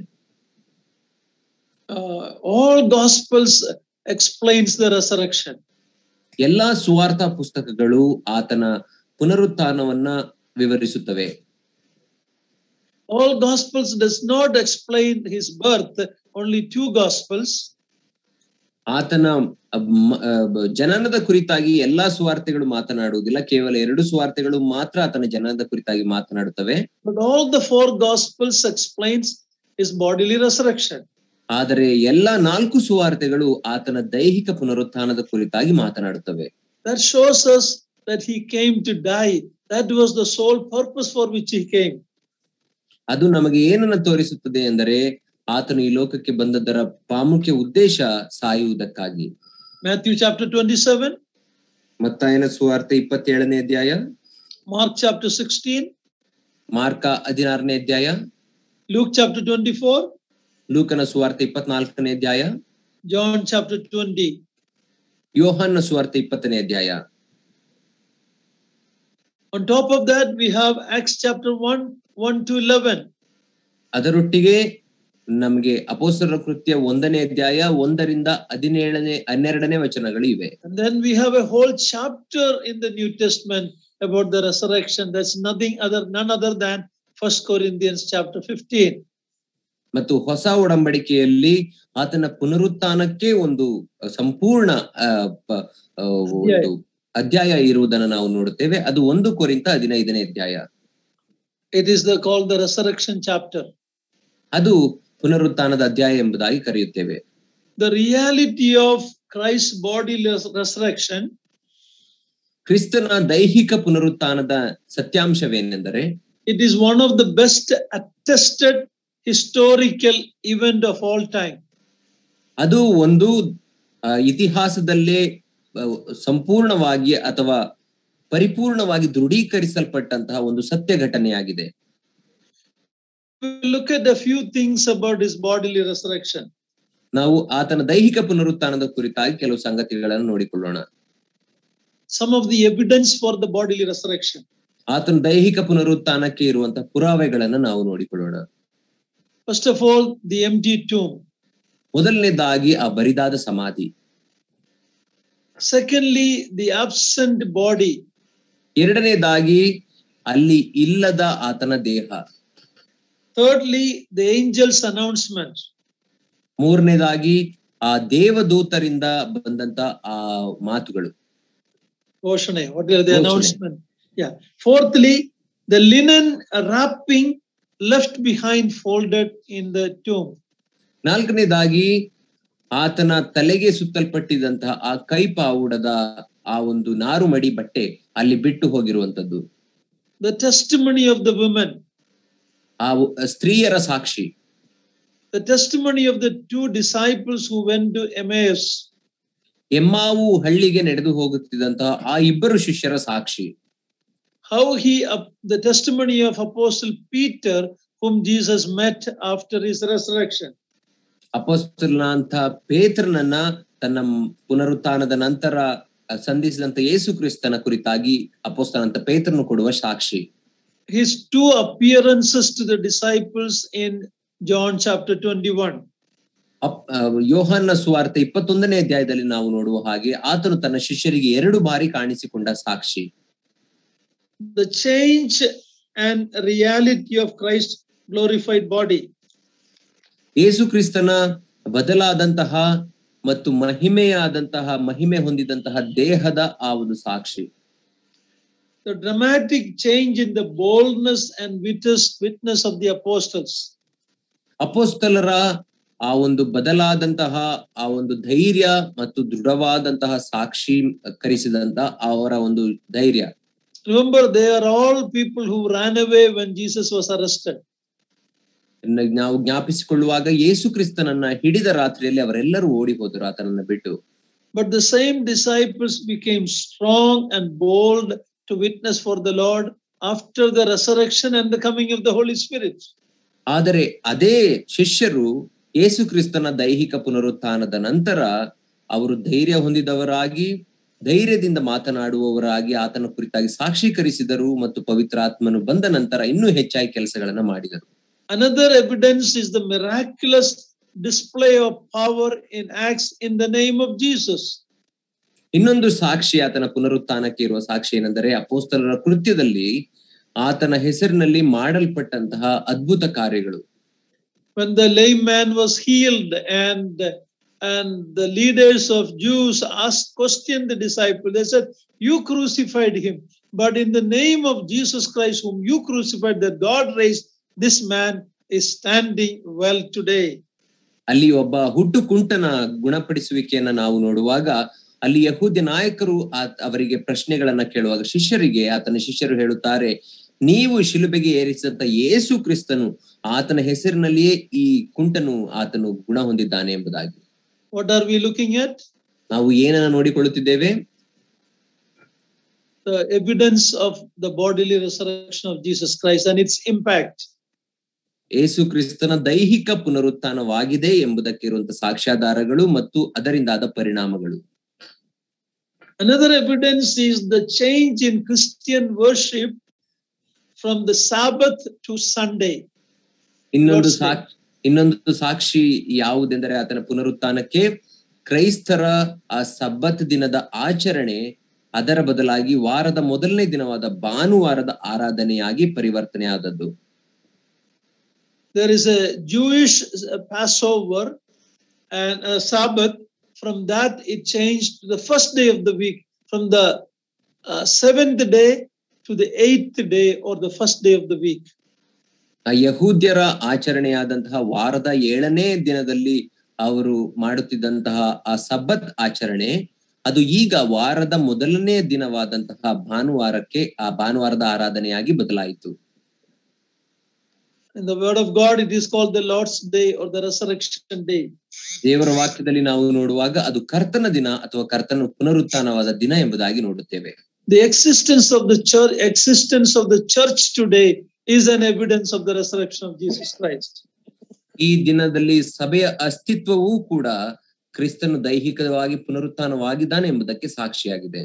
uh, all gospels explains the resurrection ಎಲ್ಲಾ ಸುವಾರ್ಥ ಪುಸ್ತಕಗಳು ಆತನ ಪುನರುತ್ಥಾನವನ್ನ ವಿವರಿಸುತ್ತವೆ all gospels does not explain his birth only two gospels ಆತನ ಅಹ್, ಮ- ಅಹ್, ಜನನದ ಕುರಿತಾಗಿ ಎಲ್ಲಾ ಸುವಾರ್ತೆಗಳು ಮಾತನಾಡುವುದಿಲ್ಲ ಕೇವಲ ಎರಡು ಸುವಾರ್ತೆಗಳು ಮಾತ್ರ ಆತನ ಜನನದ ಕುರಿತಾಗಿ ಮಾತನಾಡುತ್ತವೆ but all the four gospels explains his bodily resurrection ಆದರೆ ಎಲ್ಲಾ ನಾಲ್ಕು ಸುವಾರ್ತೆಗಳು ಆತನ ದೈಹಿಕ ಪುನರುತ್ಥಾನದ ಕುರಿತಾಗಿ ಮಾತನಾಡುತ್ತವೆ that shows us that he came to die that was the sole purpose for which he came ಅದು ನಮಗೆ ಏನನ್ನ ತೋರಿಸುತ್ತದೆ ಎಂದರೆ ಆತನು ಈ ಲೋಕಕ್ಕೆ ಬಂದದ್ದರ ಪ್ರಾಮುಖ್ಯ ಉದ್ದೇಶ ಸಾಯುವುದಕ್ಕಾಗಿ matthew chapter 27 ಮತ್ತಾಯನ ಸುವಾರ್ತೆ ಇಪ್ಪತ್ತೇಳನೇ ಅಧ್ಯಾಯ mark chapter 16 ಮಾರ್ಕ ಹದಿನಾರನೇ ಅಧ್ಯಾಯ luke chapter 24 ಲೂಕನ ಸುವಾರ್ತೆ ಇಪ್ಪತ್ನಾಲ್ಕನೇ ಅಧ್ಯಾಯ john chapter 20 ಯೋಹಾನ್ನ ಸುವಾರ್ತೆ ಇಪ್ಪತ್ತನೇ ಅಧ್ಯಾಯ on top of that we have acts chapter 1 1 to 11 ಅದರೊಟ್ಟಿಗೆ ನಮಗೆ ಅಪೋಸ್ತಲರ ಕೃತ್ಯ ಒಂದನೇ ಅಧ್ಯಾಯ ಒಂದರಿಂದ ಹದಿನೇಳನೇ ಹನ್ನೆರಡನೇ ವಚನಗಳು ಇವೆ And then we have a whole chapter in the New Testament about the resurrection. That's nothing other, none other than First Corinthians chapter 15. ಮತ್ತು ಹೊಸ ಒಡಂಬಡಿಕೆಯಲ್ಲಿ ಆತನ ಪುನರುತ್ಥಾನಕ್ಕೆ ಒಂದು ಸಂಪೂರ್ಣ ಆ, ಪ- ಆ, ಒಂದು ಅಧ್ಯಾಯ ಇರುವುದನ್ನು ನಾವು ನೋಡುತ್ತೇವೆ ಅದು ಒಂದು ಕೊರಿಂತ ಹದಿನೈದನೇ ಅಧ್ಯಾಯ It is the, called the resurrection chapter. ಅದು ಪುನರುತ್ಥಾನದ ಅಧ್ಯಾಯ ಎಂಬುದಾಗಿ ಕರೆಯುತ್ತೇವೆ The reality of Christ's bodily res- resurrection ಕ್ರಿಸ್ತನ ದೈಹಿಕ ಪುನರುತ್ಥಾನದ ಸತ್ಯಾಂಶವೇನೆಂದರೆ it is one of the best attested historical event of all time. ಅದು ಒಂದು ಆ, ಇತಿಹಾಸದಲ್ಲೇ ಆ, ಸಂಪೂರ್ಣವಾಗಿ ಅಥವಾ ಪರಿಪೂರ್ಣವಾಗಿ ದೃಢೀಕರಿಸಲ್ಪಟ್ಟಂತಹ ಒಂದು ಸತ್ಯ ಘಟನೆಯಾಗಿದೆ We'll look at a few things about his bodily resurrection. ನಾವು ಆತನ ದೈಹಿಕ ಪುನರುತ್ಥಾನದ ಕುರಿತಾಗಿ ಕೆಲವು ಸಂಗತಿಗಳನ್ನು ನೋಡಿಕೊಳ್ಳೋಣ Some of the evidence for the bodily resurrection. ಆತನ ದೈಹಿಕ ಪುನರುತ್ಥಾನಕ್ಕೆ ಇರುವಂತಹ ಪುರಾವೆಗಳನ್ನು ನಾವು ನೋಡಿಕೊಳ್ಳೋಣ First of all, the empty tomb. ಮೊದಲನೇದಾಗಿ ಆ ಬರಿದಾದ ಸಮಾಧಿ Secondly, the absent body. ಎರಡನೇದಾಗಿ ಅಲ್ಲಿ ಇಲ್ಲದ ಆತನ ದೇಹ Thirdly, the angel's announcement. ಮೂರನೇದಾಗಿ ಆ ದೇವದೂತರಿಂದ ಬಂದಂತ ಆ ಮಾತುಗಳು Oshane, what are the Oshane. announcement? Yeah. Fourthly, the linen wrapping left behind folded in the tomb. ನಾಲ್ಕನೇದಾಗಿ ಆತನ ತಲೆಗೆ ಸುತ್ತಲ್ಪಟ್ಟಿದಂತಹ ಆ ಕೈಪಾವುಡದ ಆ ಒಂದು ನಾರುಮಡಿ ಬಟ್ಟೆ ಅಲ್ಲಿ ಬಿಟ್ಟು ಹೋಗಿರುವಂತದ್ದು The testimony of the women. ಆ ವ- ಸ್ತ್ರೀಯರ ಸಾಕ್ಷಿ The testimony of the two disciples who went to Emmaus. ಎಮ್ಮಾವು ಹಳ್ಳಿಗೆ ನಡೆದು ಹೋಗುತ್ತಿದ್ದಂತಹ ಆ ಇಬ್ಬರು ಶಿಷ್ಯರ ಸಾಕ್ಷಿ How he, up- the testimony of Apostle Peter, whom Jesus met after his resurrection. ಅಪೋಸ್ತಲನ ಅಂತ ಪೇತ್ರನನ್ನ ತನ್ನ ಮ್- ಪುನರುತ್ಥಾನದ ನಂತರ ಸಂಧಿಸಿದಂತ ಯೇಸು ಕ್ರಿಸ್ತನ ಕುರಿತಾಗಿ ಅಪೋಸ್ತನಂತ ಪೇತ್ರನು ಕೊಡುವ ಸಾಕ್ಷಿ His two appearances to the disciples in John chapter 21. ಅಪ್- ಆ, ಯೋಹಾನ್ನ ಸುವಾರ್ತೆ ಇಪ್ಪತ್ತೊಂದನೇ ಅಧ್ಯಾಯದಲ್ಲಿ ನಾವು ನೋಡುವ ಹಾಗೆ ಆತನು ತನ್ನ ಶಿಷ್ಯರಿಗೆ ಎರಡು ಬಾರಿ ಕಾಣಿಸಿಕೊಂಡ ಸಾಕ್ಷಿ The change and reality of Christ's glorified body. ಯೇಸು ಕ್ರಿಸ್ತನ ಬದಲಾದಂತಹ ಮತ್ತು ಮಹಿಮೆಯಾದಂತಹ ಮಹಿಮೆ ಹೊಂದಿದಂತಹ ದೇಹದ ಆ ಒಂದು ಸಾಕ್ಷಿ The dramatic change in the boldness and witness, witness of the apostles. ಅಪೋಸ್ತಲರ ಆ ಒಂದು ಬದಲಾದಂತಹ ಆ ಒಂದು ಧೈರ್ಯ ಮತ್ತು ದೃಢವಾದಂತಹ ಸಾಕ್ಷಿ ಕರಿಸಿದಂತ ಅವರ ಒಂದು ಧೈರ್ಯ Remember, they are all people who ran away when Jesus was arrested. ನ- ನಾವು ಜ್ಞಾಪಿಸಿಕೊಳ್ಳುವಾಗ ಯೇಸು ಕ್ರಿಸ್ತನನ್ನ ಹಿಡಿದ ರಾತ್ರಿಯಲ್ಲಿ ಅವರೆಲ್ಲರೂ ಓಡಿ ಹೋದರು ಆತನನ್ನ ಬಿಟ್ಟು But the same disciples became strong and bold to witness for the Lord after the resurrection and the coming of the Holy Spirit. ಆದರೆ ಅದೇ ಶಿಷ್ಯರು ಯೇಸು ಕ್ರಿಸ್ತನ ದೈಹಿಕ ಪುನರುತ್ಥಾನದ ನಂತರ ಅವರು ಧೈರ್ಯ ಹೊಂದಿದವರಾಗಿ ಧೈರ್ಯದಿಂದ ಮಾತನಾಡುವವರಾಗಿ ಆತನ ಕುರಿತಾಗಿ ಸಾಕ್ಷೀಕರಿಸಿದರು ಮತ್ತು ಪವಿತ್ರಾತ್ಮನು ಬಂದ ನಂತರ ಇನ್ನೂ ಹೆಚ್ಚಾಗಿ ಕೆಲಸಗಳನ್ನ ಮಾಡಿದರು Another evidence is the miraculous display of power in Acts in the name of Jesus. ಇನ್ನೊಂದು ಸಾಕ್ಷಿ ಆತನ ಪುನರುತ್ಥಾನಕ್ಕೆ ಇರುವ ಸಾಕ್ಷಿ ಏನೆಂದರೆ ಅಪೋಸ್ತಲರ ಕೃತ್ಯದಲ್ಲಿ ಆತನ ಹೆಸರಿನಲ್ಲಿ ಮಾಡಲ್ಪಟ್ಟಂತಹ ಅದ್ಭುತ ಕಾರ್ಯಗಳು When the lame man was healed and, and the leaders of Jews asked, questioned the disciple, they said, You crucified him, but in the name of Jesus Christ, whom you crucified, that God raised, this man is standing well today. ಅಲ್ಲಿ ಒಬ್ಬ ಹುಟ್ಟು ಕುಂಟನ ಗುಣಪಡಿಸುವಿಕೆಯನ್ನ ನಾವು ನೋಡುವಾಗ ಅಲ್ಲಿ ಯಹೂದ್ಯ ನಾಯಕರು ಆ- ಅವರಿಗೆ ಪ್ರಶ್ನೆಗಳನ್ನ ಕೇಳುವಾಗ ಶಿಷ್ಯರಿಗೆ ಆತನ ಶಿಷ್ಯರು ಹೇಳುತ್ತಾರೆ ನೀವು ಶಿಲುಬೆಗೆ ಏರಿಸಿದಂತ ಯೇಸು ಕ್ರಿಸ್ತನು ಆತನ ಹೆಸರಿನಲ್ಲಿಯೇ ಈ ಕುಂಟನು ಆತನು ಗುಣ ಹೊಂದಿದ್ದಾನೆ ಎಂಬುದಾಗಿ What are we looking at? ನಾವು ಏನನ್ನ ನೋಡಿಕೊಳ್ಳುತ್ತಿದ್ದೇವೆ The evidence of the bodily resurrection of Jesus Christ and its impact. ಯೇಸು ಕ್ರಿಸ್ತನ ದೈಹಿಕ ಪುನರುತ್ಥಾನವಾಗಿದೆ ಎಂಬುದಕ್ಕೆ ಇರುವಂತಹ ಸಾಕ್ಷ್ಯಾಧಾರಗಳು ಮತ್ತು ಅದರಿಂದಾದ ಪರಿಣಾಮಗಳು Another evidence is the change in Christian worship from the Sabbath to Sunday. ಇನ್ನೊಂದು Lord's Day. ಸಾಕ್ಷಿ ಇನ್ನೊಂದು ಸಾಕ್ಷಿ ಯಾವುದೆಂದರೆ ಆತನ ಪುನರುತ್ಥಾನಕ್ಕೆ ಕ್ರೈಸ್ತರ ಆ ಸಬ್ಬತ್ ದಿನದ ಆಚರಣೆ ಅದರ ಬದಲಾಗಿ ವಾರದ ಮೊದಲನೇ ದಿನವಾದ ಭಾನುವಾರದ ಆರಾಧನೆಯಾಗಿ ಪರಿವರ್ತನೆ ಆದದ್ದು There is a Jewish uh, Passover and a Sabbath. From that, it changed to the first day of the week, from the uh, seventh day to the eighth day or the first day of the week. ಆ ಯಹೂದ್ಯರ ಆಚರಣೆಯಾದಂತಹ ವಾರದ ಏಳನೇ ದಿನದಲ್ಲಿ ಅವರು ಮಾಡುತ್ತಿದ್ದಂತಹ ಆ ಸಬ್ಬತ್ ಆಚರಣೆ ಅದು ಈಗ ವಾರದ ಮೊದಲನೇ ದಿನವಾದಂತಹ ಭಾನುವಾರಕ್ಕೆ ಆ ಭಾನುವಾರದ ಆರಾಧನೆಯಾಗಿ ಬದಲಾಯಿತು In the Word of God, it is called the Lord's Day or the Resurrection Day. ದೇವರ ವಾಕ್ಯದಲ್ಲಿ ನಾವು ನೋಡುವಾಗ ಅದು ಕರ್ತನ ದಿನ ಅಥವಾ ಕರ್ತನ ಪುನರುತ್ಥಾನವಾದ ದಿನ ಎಂಬುದಾಗಿ ನೋಡುತ್ತೇವೆ The existence of the church, existence of the church today, is an evidence of the resurrection of Jesus Christ. ಈ ದಿನದಲ್ಲಿ ಸಭೆಯ ಅಸ್ತಿತ್ವವೂ ಕೂಡ ಕ್ರಿಸ್ತನು ದೈಹಿಕವಾಗಿ ಪುನರುತ್ಥಾನವಾಗಿದ್ದಾನೆ ಎಂಬುದಕ್ಕೆ ಸಾಕ್ಷಿಯಾಗಿದೆ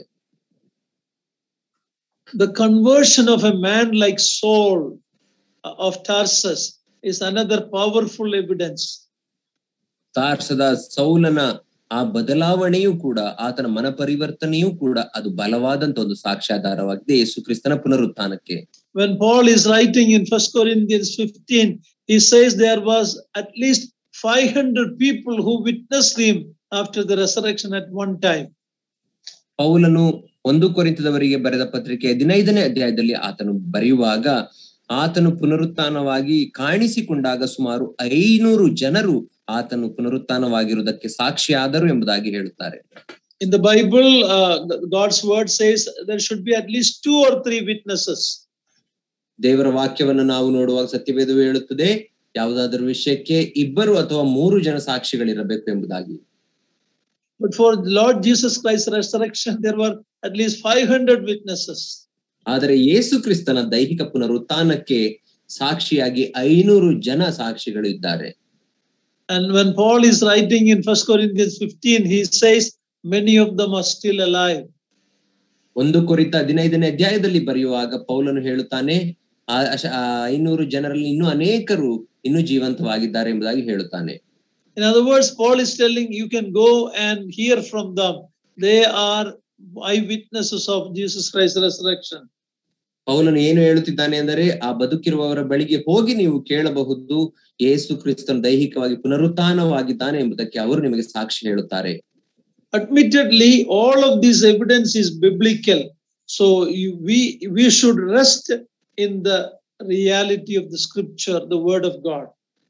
The conversion of a man like Saul uh, of Tarsus is another powerful evidence. ತಾರ್ಸದ ಸೌಲನ ಆ ಬದಲಾವಣೆಯೂ ಕೂಡ ಆತನ ಮನ ಪರಿವರ್ತನೆಯೂ ಕೂಡ ಅದು ಬಲವಾದಂತ ಒಂದು ಸಾಕ್ಷ್ಯಾಧಾರವಾಗಿದೆ ಯೇಸು ಕ್ರಿಸ್ತನ ಪುನರುತ್ಥಾನಕ್ಕೆ When Paul is writing in First Corinthians 15, he says there was at least 500 people who witnessed him after the resurrection at one time. ಪೌಲನು ಒಂದು ಕೊರಿಂತದವರಿಗೆ ಬರೆದ ಪತ್ರಿಕೆ ಹದಿನೈದನೇ ಅಧ್ಯಾಯದಲ್ಲಿ ಆತನು ಬರೆಯುವಾಗ ಆತನು ಪುನರುತ್ಥಾನವಾಗಿ ಕಾಣಿಸಿಕೊಂಡಾಗ ಸುಮಾರು ಐನೂರು ಜನರು ಆತನು ಪುನರುತ್ಥಾನವಾಗಿರುವುದಕ್ಕೆ ಸಾಕ್ಷಿಯಾದರು ಎಂಬುದಾಗಿ ಹೇಳುತ್ತಾರೆ In the Bible, uh, God's word says there should be at least two or three witnesses. ದೇವರ ವಾಕ್ಯವನ್ನು ನಾವು ನೋಡುವಾಗ ಸತ್ಯವೇದವು ಹೇಳುತ್ತದೆ ಯಾವುದಾದರೂ ವಿಷಯಕ್ಕೆ ಇಬ್ಬರು ಅಥವಾ ಮೂರು ಜನ ಸಾಕ್ಷಿಗಳಿರಬೇಕು ಎಂಬುದಾಗಿ But for Lord Jesus Christ's resurrection, there were at least 500 witnesses. ಆದರೆ ಯೇಸು ಕ್ರಿಸ್ತನ ದೈಹಿಕ ಪುನರುತ್ಥಾನಕ್ಕೆ ಸಾಕ್ಷಿಯಾಗಿ ಐನೂರು ಜನ ಸಾಕ್ಷಿಗಳು ಇದ್ದಾರೆ And when Paul is writing in First Corinthians 15, he says, many of them are still alive. ಒಂದು ಕುರಿತ ಹದಿನೈದನೇ ಅಧ್ಯಾಯದಲ್ಲಿ ಬರೆಯುವಾಗ ಪೌಲನು ಹೇಳುತ್ತಾನೆ ಆ ಅಶ- ಆ ಐನೂರು ಜನರಲ್ಲಿ ಇನ್ನೂ ಅನೇಕರು ಇನ್ನೂ ಜೀವಂತವಾಗಿದ್ದಾರೆ ಎಂಬುದಾಗಿ ಹೇಳುತ್ತಾನೆ In other words, Paul is telling you can go and hear from them. They are eyewitnesses of Jesus Christ's resurrection. ಪೌಲನು ಏನು ಹೇಳುತ್ತಿದ್ದಾನೆ ಅಂದರೆ ಆ ಬದುಕಿರುವವರ ಬಳಿಗೆ ಹೋಗಿ ನೀವು ಕೇಳಬಹುದು ಯೇಸು ಕ್ರಿಸ್ತನು ದೈಹಿಕವಾಗಿ ಪುನರುತ್ಥಾನವಾಗಿದ್ದಾನೆ ಎಂಬುದಕ್ಕೆ ಅವರು ನಿಮಗೆ ಸಾಕ್ಷಿ ಹೇಳುತ್ತಾರೆ Admittedly, all of this evidence is biblical. So you, we we should rest in the reality of the scripture, the word of God.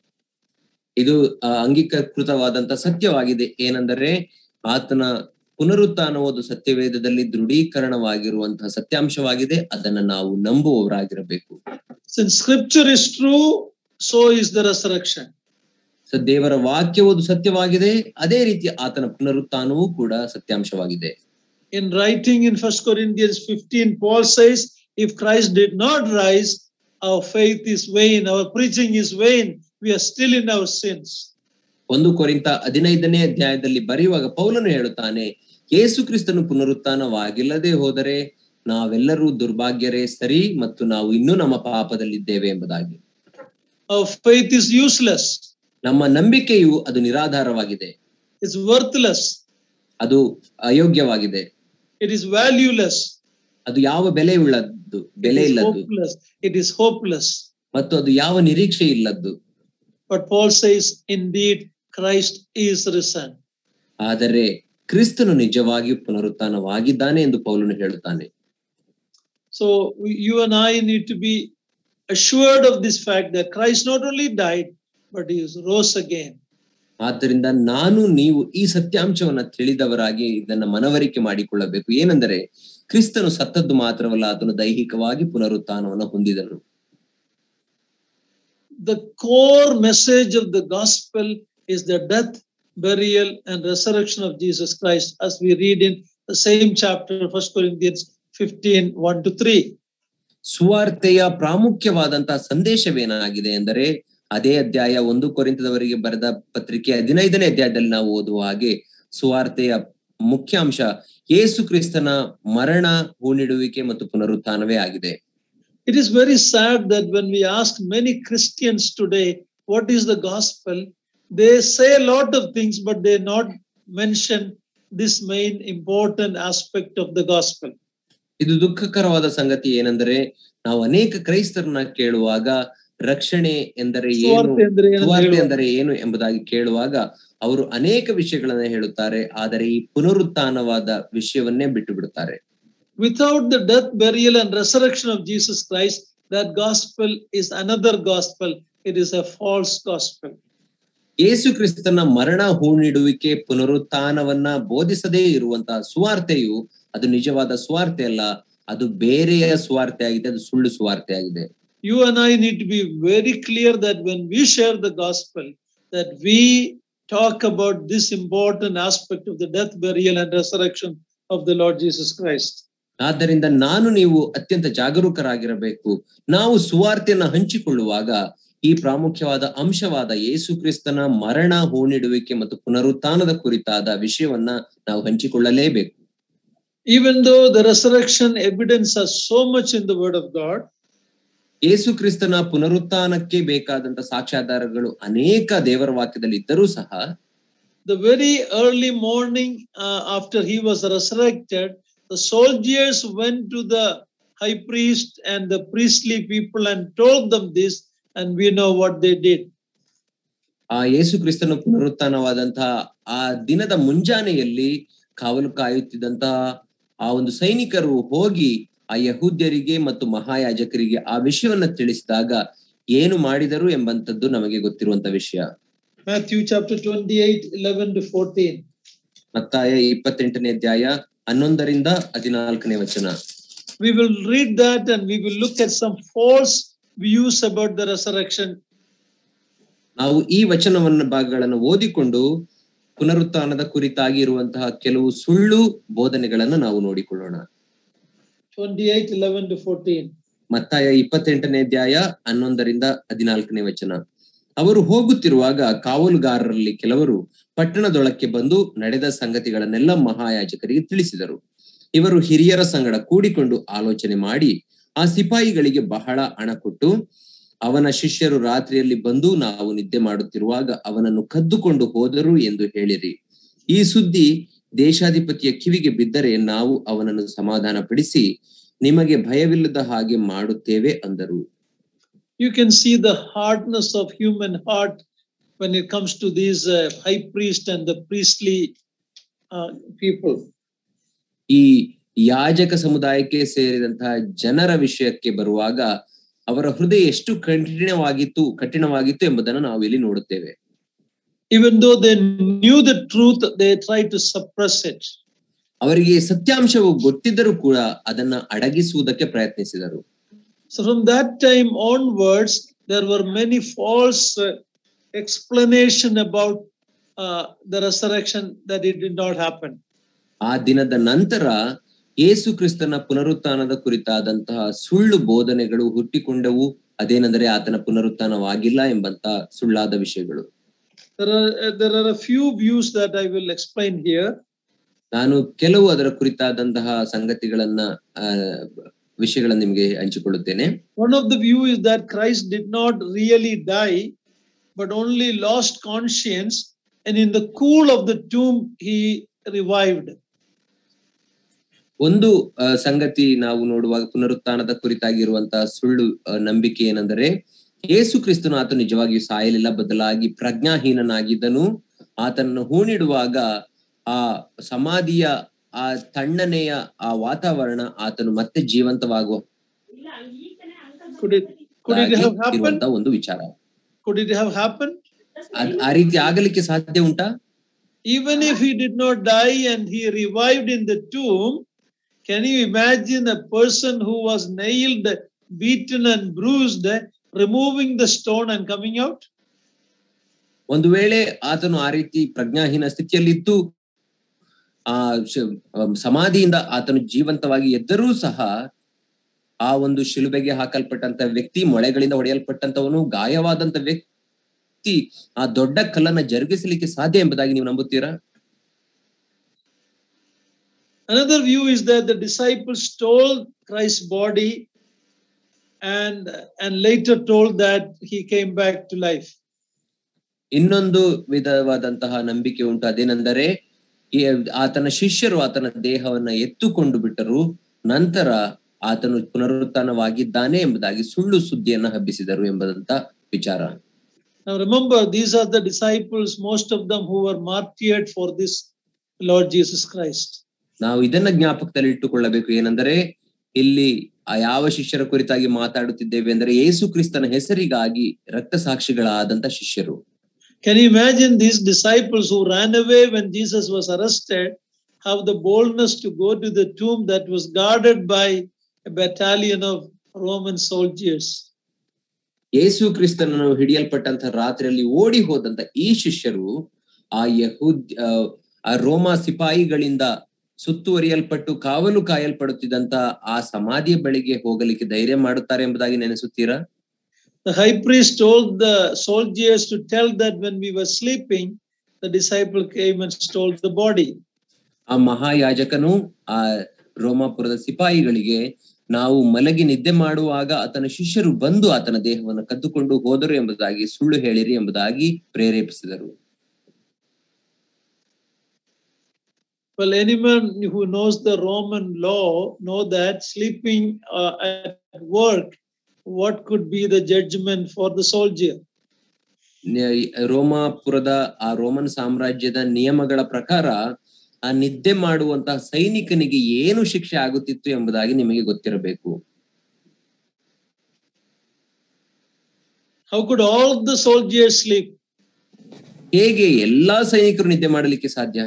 ಇದು ಆ, ಅಂಗೀಕೃತವಾದಂತ ಸತ್ಯವಾಗಿದೆ ಏನೆಂದರೆ ಆತನ ಪುನರುತ್ಥಾನವಾದ ಸತ್ಯವೇದದಲ್ಲಿ ದೃಢೀಕರಣವಾಗಿರುವಂತಹ ಸತ್ಯಾಂಶವಾಗಿದೆ ಅದನ್ನ ನಾವು ನಂಬುವವರಾಗಿರಬೇಕು Since scripture is true, so is the resurrection. So ದೇವರ ವಾಕ್ಯವುದು ಸತ್ಯವಾಗಿದೆ ಅದೇ ರೀತಿ ಆತನ ಪುನರುತ್ಥಾನವೂ ಕೂಡ ಸತ್ಯಾಂಶವಾಗಿದೆ In writing in First Corinthians 15, Paul says, if Christ did not rise, our faith is vain, our preaching is vain, we are still in our sins. ಒಂದು ಕೊರಿಂತ ಹದಿನೈದನೇ ಅಧ್ಯಾಯದಲ್ಲಿ ಬರೆಯುವಾಗ ಪೌಲನು ಹೇಳುತ್ತಾನೆ ಯೇಸು ಕ್ರಿಸ್ತನು ಪುನರುತ್ಥಾನವಾಗಿಲ್ಲದೆ ಹೋದರೆ ನಾವೆಲ್ಲರೂ ದುರ್ಭಾಗ್ಯರೇ ಸರಿ ಮತ್ತು ನಾವು ಇನ್ನೂ ನಮ್ಮ ಪಾಪದಲ್ಲಿದ್ದೇವೆ ಎಂಬುದಾಗಿ Our faith is useless, ನಮ್ಮ ನಂಬಿಕೆಯು ಅದು ನಿರಾಧಾರವಾಗಿದೆ it's worthless, ಅದು ಅಯೋಗ್ಯವಾಗಿದೆ it is valueless, ಅದು ಯಾವ ಬೆಲೆ ಉಳ್ಳದ್ದು it ಬೆಲೆ is ಇಲ್ಲದ್ದು hopeless, it is hopeless. ಮತ್ತು ಅದು ಯಾವ ನಿರೀಕ್ಷೆ ಇಲ್ಲದ್ದು But Paul says, indeed, Christ is risen. ಆದರೆ ಕ್ರಿಸ್ತನು ನಿಜವಾಗಿಯೂ ಪುನರುತ್ಥಾನವಾಗಿದ್ದಾನೆ ಎಂದು ಪೌಲನು ಹೇಳುತ್ತಾನೆ So we- you and I need to be assured of this fact that Christ not only died, but he is rose again. ಆದ್ದರಿಂದ ನಾನು ನೀವು ಈ ಸತ್ಯಾಂಶವನ್ನ ತಿಳಿದವರಾಗಿ ಇದನ್ನ ಮನವರಿಕೆ ಮಾಡಿಕೊಳ್ಳಬೇಕು ಏನೆಂದರೆ ಕ್ರಿಸ್ತನು ಸತ್ತದ್ದು ಮಾತ್ರವಲ್ಲ ಆತನು ದೈಹಿಕವಾಗಿ ಪುನರುತ್ಥಾನವನ್ನು ಹೊಂದಿದನು The core message of the gospel is the death, burial, and resurrection of Jesus Christ, as we read in the same chapter, 1 Corinthians 15 1 to 3. ಸುವಾರ್ತೆಯ ಪ್ರಾಮುಖ್ಯವಾದಂತಹ ಸಂದೇಶವೇನಾಗಿದೆ ಎಂದರೆ ಅದೇ ಅಧ್ಯಾಯ ಒಂದು ಕೊರಿಂತದವರಿಗೆ ಬರೆದ ಪತ್ರಿಕೆ ಹದಿನೈದನೇ ಅಧ್ಯಾಯದಲ್ಲಿ ನಾವು ಓದುವ ಹಾಗೆ ಸುವಾರ್ತೆಯ ಮುಖ್ಯಾಂಶ ಯೇಸು ಕ್ರಿಸ್ತನ ಮರಣ ಹೂಣಿಡುವಿಕೆ ಮತ್ತು ಪುನರುತ್ಥಾನವೇ ಆಗಿದೆ It is very sad that when we ask many Christians today, what is the gospel? They say a lot of things, but they not mention this main important aspect of the gospel. ಇದು ದುಃಖಕರವಾದ ಸಂಗತಿ ಏನೆಂದರೆ ನಾವು ಅನೇಕ ಕ್ರೈಸ್ತರನ್ನ ಕೇಳುವಾಗ ರಕ್ಷಣೆ ಎಂದರೆ ಏನು ಸುವಾರ್ತೆ ಅಂದ್ರೆ ಏನು ಅಂತ ಸುವಾರ್ತೆ ಹೇಳುವ- ಎಂದರೆ ಏನು ಎಂಬುದಾಗಿ ಕೇಳುವಾಗ ಅವರು ಅನೇಕ ವಿಷಯಗಳನ್ನ ಹೇಳುತ್ತಾರೆ ಆದರೆ ಈ ಪುನರುತ್ಥಾನವಾದ ವಿಷಯವನ್ನೇ ಬಿಟ್ಟು ಬಿಡುತ್ತಾರೆ Without the death, burial, and resurrection of Jesus Christ, that gospel is another gospel. It is a false gospel. ಯೇಸು ಕ್ರಿಸ್ತನ ಮರಣ ಹೂಣಿಡುವಿಕೆ ಪುನರುತ್ಥಾನವನ್ನ ಬೋಧಿಸದೇ ಇರುವಂತಹ ಸುವಾರ್ತೆಯು ಅದು ನಿಜವಾದ ಸುವಾರ್ತೆ ಅಲ್ಲ ಅದು ಬೇರೆಯ ಸುವಾರ್ತೆ ಆಗಿದೆ ಅದು ಸುಳ್ಳು ಸುವಾರ್ತೆ ಆಗಿದೆ You and I need to be very clear that when we share the gospel, that we talk about this important aspect of the death, burial, and resurrection of the Lord Jesus Christ. ಆದ್ದರಿಂದ ನಾನು ನೀವು ಅತ್ಯಂತ ಜಾಗರೂಕರಾಗಿರಬೇಕು ನಾವು ಸುವಾರ್ತೆಯನ್ನ ಹಂಚಿಕೊಳ್ಳುವಾಗ ಈ ಪ್ರಾಮುಖ್ಯವಾದ ಅಂಶವಾದ ಯೇಸು ಕ್ರಿಸ್ತನ ಮರಣ ಹೂಣಿಡುವಿಕೆ ಮತ್ತು ಪುನರುತ್ಥಾನದ ಕುರಿತಾದ ವಿಷಯವನ್ನ ನಾವು ಹಂಚಿಕೊಳ್ಳಲೇಬೇಕು Even though the resurrection evidence has so much in the Word of God, ಯೇಸು ಕ್ರಿಸ್ತನ ಪುನರುತ್ಥಾನಕ್ಕೆ ಬೇಕಾದಂತ ಸಾಕ್ಷ್ಯಾಧಾರಗಳು ಅನೇಕ ದೇವರ ವಾಕ್ಯದಲ್ಲಿ ಇದ್ದರೂ ಸಹ the very early morning uh, after he was resurrected, the soldiers went to the high priest and the priestly people and told them this, and we know what they did. ಆ ಯೇಸು ಕ್ರಿಸ್ತನ ಪುನರುತ್ಥಾನವಾದಂತಹ ಆ ದಿನದ ಮುಂಜಾನೆಯಲ್ಲಿ ಕಾವಲು ಕಾಯುತ್ತಿದ್ದಂತಹ ಆ ಒಂದು ಸೈನಿಕರು ಹೋಗಿ ಆ ಯಹೂದ್ಯರಿಗೆ ಮತ್ತು ಮಹಾಯಾಜಕರಿಗೆ ಆ ವಿಷಯವನ್ನ ತಿಳಿಸಿದಾಗ ಏನು ಮಾಡಿದರು ಎಂಬಂತದ್ದು ನಮಗೆ ಗೊತ್ತಿರುವಂತ ವಿಷಯ Matthew chapter 28, 11 to 14. ಮತ್ತಾಯ ಇಪ್ಪತ್ತೆಂಟನೇ ಅಧ್ಯಾಯ ಹನ್ನೊಂದರಿಂದ ಹದಿನಾಲ್ಕನೇ ವಚನ We will read that and we will look at some false views about the resurrection. ನಾವು ಈ ವಚನವನ್ನ ಭಾಗಗಳನ್ನು ಓದಿಕೊಂಡು ಪುನರುತ್ಥಾನದ ಕುರಿತಾಗಿ ಇರುವಂತಹ ಕೆಲವು ಸುಳ್ಳು ಬೋಧನೆಗಳನ್ನ ನಾವು ನೋಡಿಕೊಳ್ಳೋಣ 28, 11 to 14. ಮತ್ತಾಯ ಇಪ್ಪತ್ತೆಂಟನೇ ಅಧ್ಯಾಯ ಹನ್ನೊಂದರಿಂದ ಹದಿನಾಲ್ಕನೇ ವಚನ ಅವರು ಹೋಗುತ್ತಿರುವಾಗ ಕಾವಲುಗಾರರಲ್ಲಿ ಕೆಲವರು ಪಟ್ಟಣದೊಳಕ್ಕೆ ಬಂದು ನಡೆದ ಸಂಗತಿಗಳನ್ನೆಲ್ಲ ಮಹಾಯಾಜಕರಿಗೆ ತಿಳಿಸಿದರು ಇವರು ಹಿರಿಯರ ಸಂಗಡ ಕೂಡಿಕೊಂಡು ಆಲೋಚನೆ ಮಾಡಿ ಆ ಸಿಪಾಯಿಗಳಿಗೆ ಬಹಳ ಹಣ ಕೊಟ್ಟು ಅವನ ಶಿಷ್ಯರು ರಾತ್ರಿಯಲ್ಲಿ ಬಂದು ನಾವು ನಿದ್ದೆ ಮಾಡುತ್ತಿರುವಾಗ ಅವನನ್ನು ಕದ್ದುಕೊಂಡು ಹೋದರು ಎಂದು ಹೇಳಿರಿ ಈ ಸುದ್ದಿ ದೇಶಾಧಿಪತಿಯ ಕಿವಿಗೆ ಬಿದ್ದರೆ ನಾವು ಅವನನ್ನು ಸಮಾಧಾನ ಪಡಿಸಿ ನಿಮಗೆ ಭಯವಿಲ್ಲದ ಹಾಗೆ ಮಾಡುತ್ತೇವೆ ಅಂದರು You can see the hardness of human heart when it comes to these uh, high priest and the priestly uh, people. ಈ ಯಾಜಕ ಸಮುದಾಯಕ್ಕೆ ಸೇರಿದಂತಹ ಜನರ ವಿಷಯಕ್ಕೆ ಬರುವಾಗ ಅವರ ಹೃದಯ ಎಷ್ಟು ಕಠಿಣವಾಗಿತ್ತು ಕಠಿಣವಾಗಿತ್ತು ಎಂಬುದನ್ನು ನಾವು ಇಲ್ಲಿ ನೋಡುತ್ತೇವೆ Even though they knew the truth, they tried to suppress it. ಅವರಿಗೆ ಸತ್ಯಾಂಶವು ಗೊತ್ತಿದ್ದರೂ ಕೂಡ ಅದನ್ನ ಅಡಗಿಸುವುದಕ್ಕೆ ಪ್ರಯತ್ನಿಸಿದರು So from that time onwards, there were many false uh, explanation about uh, the resurrection that it did not happen. ಆ ದಿನದ ನಂತರ ಯೇಸು ಕ್ರಿಸ್ತನ ಪುನರುತ್ಥಾನದ ಕುರಿತಾದಂತಹ ಸುಳ್ಳು ಬೋಧನೆಗಳು ಹುಟ್ಟಿಕೊಂಡವು ಅದೇನೆಂದರೆ ಆತನ ಪುನರುತ್ಥಾನವಾಗಿಲ್ಲ ಎಂಬಂತಹ ಸುಳ್ಳಾದ ವಿಷಯಗಳು There are uh, there are a few views that I will explain here. ನಾನು ಕೆಲವು ಅದರ ಕುರಿತಾದಂತಹ ಸಂಗತಿಗಳನ್ನ ಆ ವಿಷಯಗಳನ್ನ ನಿಮಗೆ ಹಂಚಿಕೊಳ್ಳುತ್ತೇನೆ One of the view is that Christ did not really die, but only lost conscience, and in the cool of the tomb he revived. ಒಂದು ಆ, ಸಂಗತಿ ನಾವು ನೋಡುವಾಗ ಪುನರುತ್ಥಾನದ ಕುರಿತಾಗಿರುವಂತಹ ಸುಳ್ಳು ಆ, ನಂಬಿಕೆ ಏನೆಂದರೆ ಯೇಸು ಕ್ರಿಸ್ತನು ಆತ ನಿಜವಾಗಿಯೂ ಸಾಯಲಿಲ್ಲ ಬದಲಾಗಿ ಪ್ರಜ್ಞಾಹೀನನಾಗಿದ್ದನು ಆತನನ್ನು ಹೂಣಿಡುವಾಗ ಆ ಸಮಾಧಿಯ ಆ ತಣ್ಣನೆಯ ಆ ವಾತಾವರಣ ಆತನು ಮತ್ತೆ ಜೀವಂತವಾಗುವ Could it could it have happened? ಇರುವಂತ ಒಂದು ವಿಚಾರ Could it have happened? ಅದ್- ಆ ರೀತಿ ಆಗಲಿಕ್ಕೆ ಸಾಧ್ಯ ಉಂಟಾ Even if he did not die and he revived in the tomb, can you imagine a person who was nailed, beaten, and bruised, removing the stone and coming out? ಒಂದು ವೇಳೆ ಆತನು ಆ ರೀತಿ ಪ್ರಜ್ಞಾಹೀನ ಸ್ಥಿತಿಯಲ್ಲಿದ್ದು ಆ ಶ- ಅಮ್, ಸಮಾಧಿಯಿಂದ ಆತನು ಜೀವಂತವಾಗಿ ಎದ್ದರೂ ಸಹ ಆ ಒಂದು ಶಿಲುಬೆಗೆ ಹಾಕಲ್ಪಟ್ಟಂತ ವ್ಯಕ್ತಿ ಮೊಳೆಗಳಿಂದ ಹೊಡೆಯಲ್ಪಟ್ಟಂತವನು ಗಾಯವಾದಂತ ವ್ಯಕ್ತಿ ಆ ದೊಡ್ಡ ಕಲ್ಲನ್ನ ಜರುಗಿಸಲಿಕ್ಕೆ ಸಾಧ್ಯ ಎಂಬುದಾಗಿ ನೀವು ನಂಬುತ್ತೀರಾ Another view is that the disciples stole Christ's body and, and later told that he came back to life. ಇನ್ನೊಂದು ವಿಧವಾದಂತಹ ನಂಬಿಕೆ ಉಂಟು ಅದೇನೆಂದರೆ ಈ ಆತನ ಶಿಷ್ಯರು ಆತನ ದೇಹವನ್ನ ಎತ್ತುಕೊಂಡು ಬಿಟ್ಟರು ನಂತರ ಆತನು ಪುನರುತ್ಥಾನವಾಗಿದ್ದಾನೆ ಎಂಬುದಾಗಿ ಸುಳ್ಳು ಸುದ್ದಿಯನ್ನ ಹಬ್ಬಿಸಿದರು ಎಂಬುದಂತ ವಿಚಾರ Now remember, these are the disciples, most of them who were martyred for this Lord Jesus Christ. ನಾವು ಇದನ್ನ ಜ್ಞಾಪಕದಲ್ಲಿ ಇಟ್ಟುಕೊಳ್ಳಬೇಕು ಏನೆಂದರೆ ಇಲ್ಲಿ ಆ ಯಾವ ಶಿಷ್ಯರ ಕುರಿತಾಗಿ ಮಾತಾಡುತ್ತಿದ್ದೇವೆ ಅಂದರೆ ಯೇಸು ಕ್ರಿಸ್ತನ ಹೆಸರಿಗಾಗಿ ರಕ್ತ ಸಾಕ್ಷಿಗಳಾದಂತ ಶಿಷ್ಯರು Can you imagine these disciples who ran away when Jesus was arrested have the boldness to go to the tomb that was guarded by a battalion of Roman soldiers? ಯೇಸು ಕ್ರಿಸ್ತನನ್ನು ಹಿಡಿಯಲ್ಪಟ್ಟಂತ ರಾತ್ರಿಯಲ್ಲಿ ಓಡಿ ಹೋದಂತ ಈ ಶಿಷ್ಯರು ಆ ಯಹೂದ್ ಆ, ಆ ರೋಮಾ ಸಿಪಾಯಿಗಳಿಂದ ಸುತ್ತುವರಿಯಲ್ಪಟ್ಟು ಕಾವಲು ಕಾಯಲ್ಪಡುತ್ತಿದ್ದಂತ ಆ ಸಮಾಧಿಯ ಬಳಿಗೆ ಹೋಗಲಿಕ್ಕೆ ಧೈರ್ಯ ಮಾಡುತ್ತಾರೆ ಎಂಬುದಾಗಿ ನೆನೆಸುತ್ತೀರಾ The high priest told the soldiers to tell that when we were sleeping, the disciple came and stole the body. ಆ ಮಹಾಯಾಜಕನು ಆ ರೋಮಾಪುರದ ಸಿಪಾಯಿಗಳಿಗೆ ನಾವು ಮಲಗಿ ನಿದ್ದೆ ಮಾಡುವಾಗ ಆತನ ಶಿಷ್ಯರು ಬಂದು ಆತನ ದೇಹವನ್ನು ಕದ್ದುಕೊಂಡು ಹೋದರು ಎಂಬುದಾಗಿ ಸುಳ್ಳು ಹೇಳಿರಿ ಎಂಬುದಾಗಿ ಪ್ರೇರೇಪಿಸಿದರು Well, anyone who knows the Roman law know that sleeping uh, at work, what could be the judgment for the soldier? ನೆ- ರೋಮಾಪುರದ ಆ ರೋಮನ್ ಸಾಮ್ರಾಜ್ಯದ ನಿಯಮಗಳ ಪ್ರಕಾರ ಆ ನಿದ್ದೆ ಮಾಡುವಂತಹ ಸೈನಿಕನಿಗೆ ಏನು ಶಿಕ್ಷೆ ಆಗುತ್ತಿತ್ತು ಎಂಬುದಾಗಿ ನಿಮಗೆ ಗೊತ್ತಿರಬೇಕು How could all the soldiers sleep? ಹೇಗೆ ಎಲ್ಲಾ ಸೈನಿಕರು ನಿದ್ದೆ ಮಾಡಲಿಕ್ಕೆ ಸಾಧ್ಯ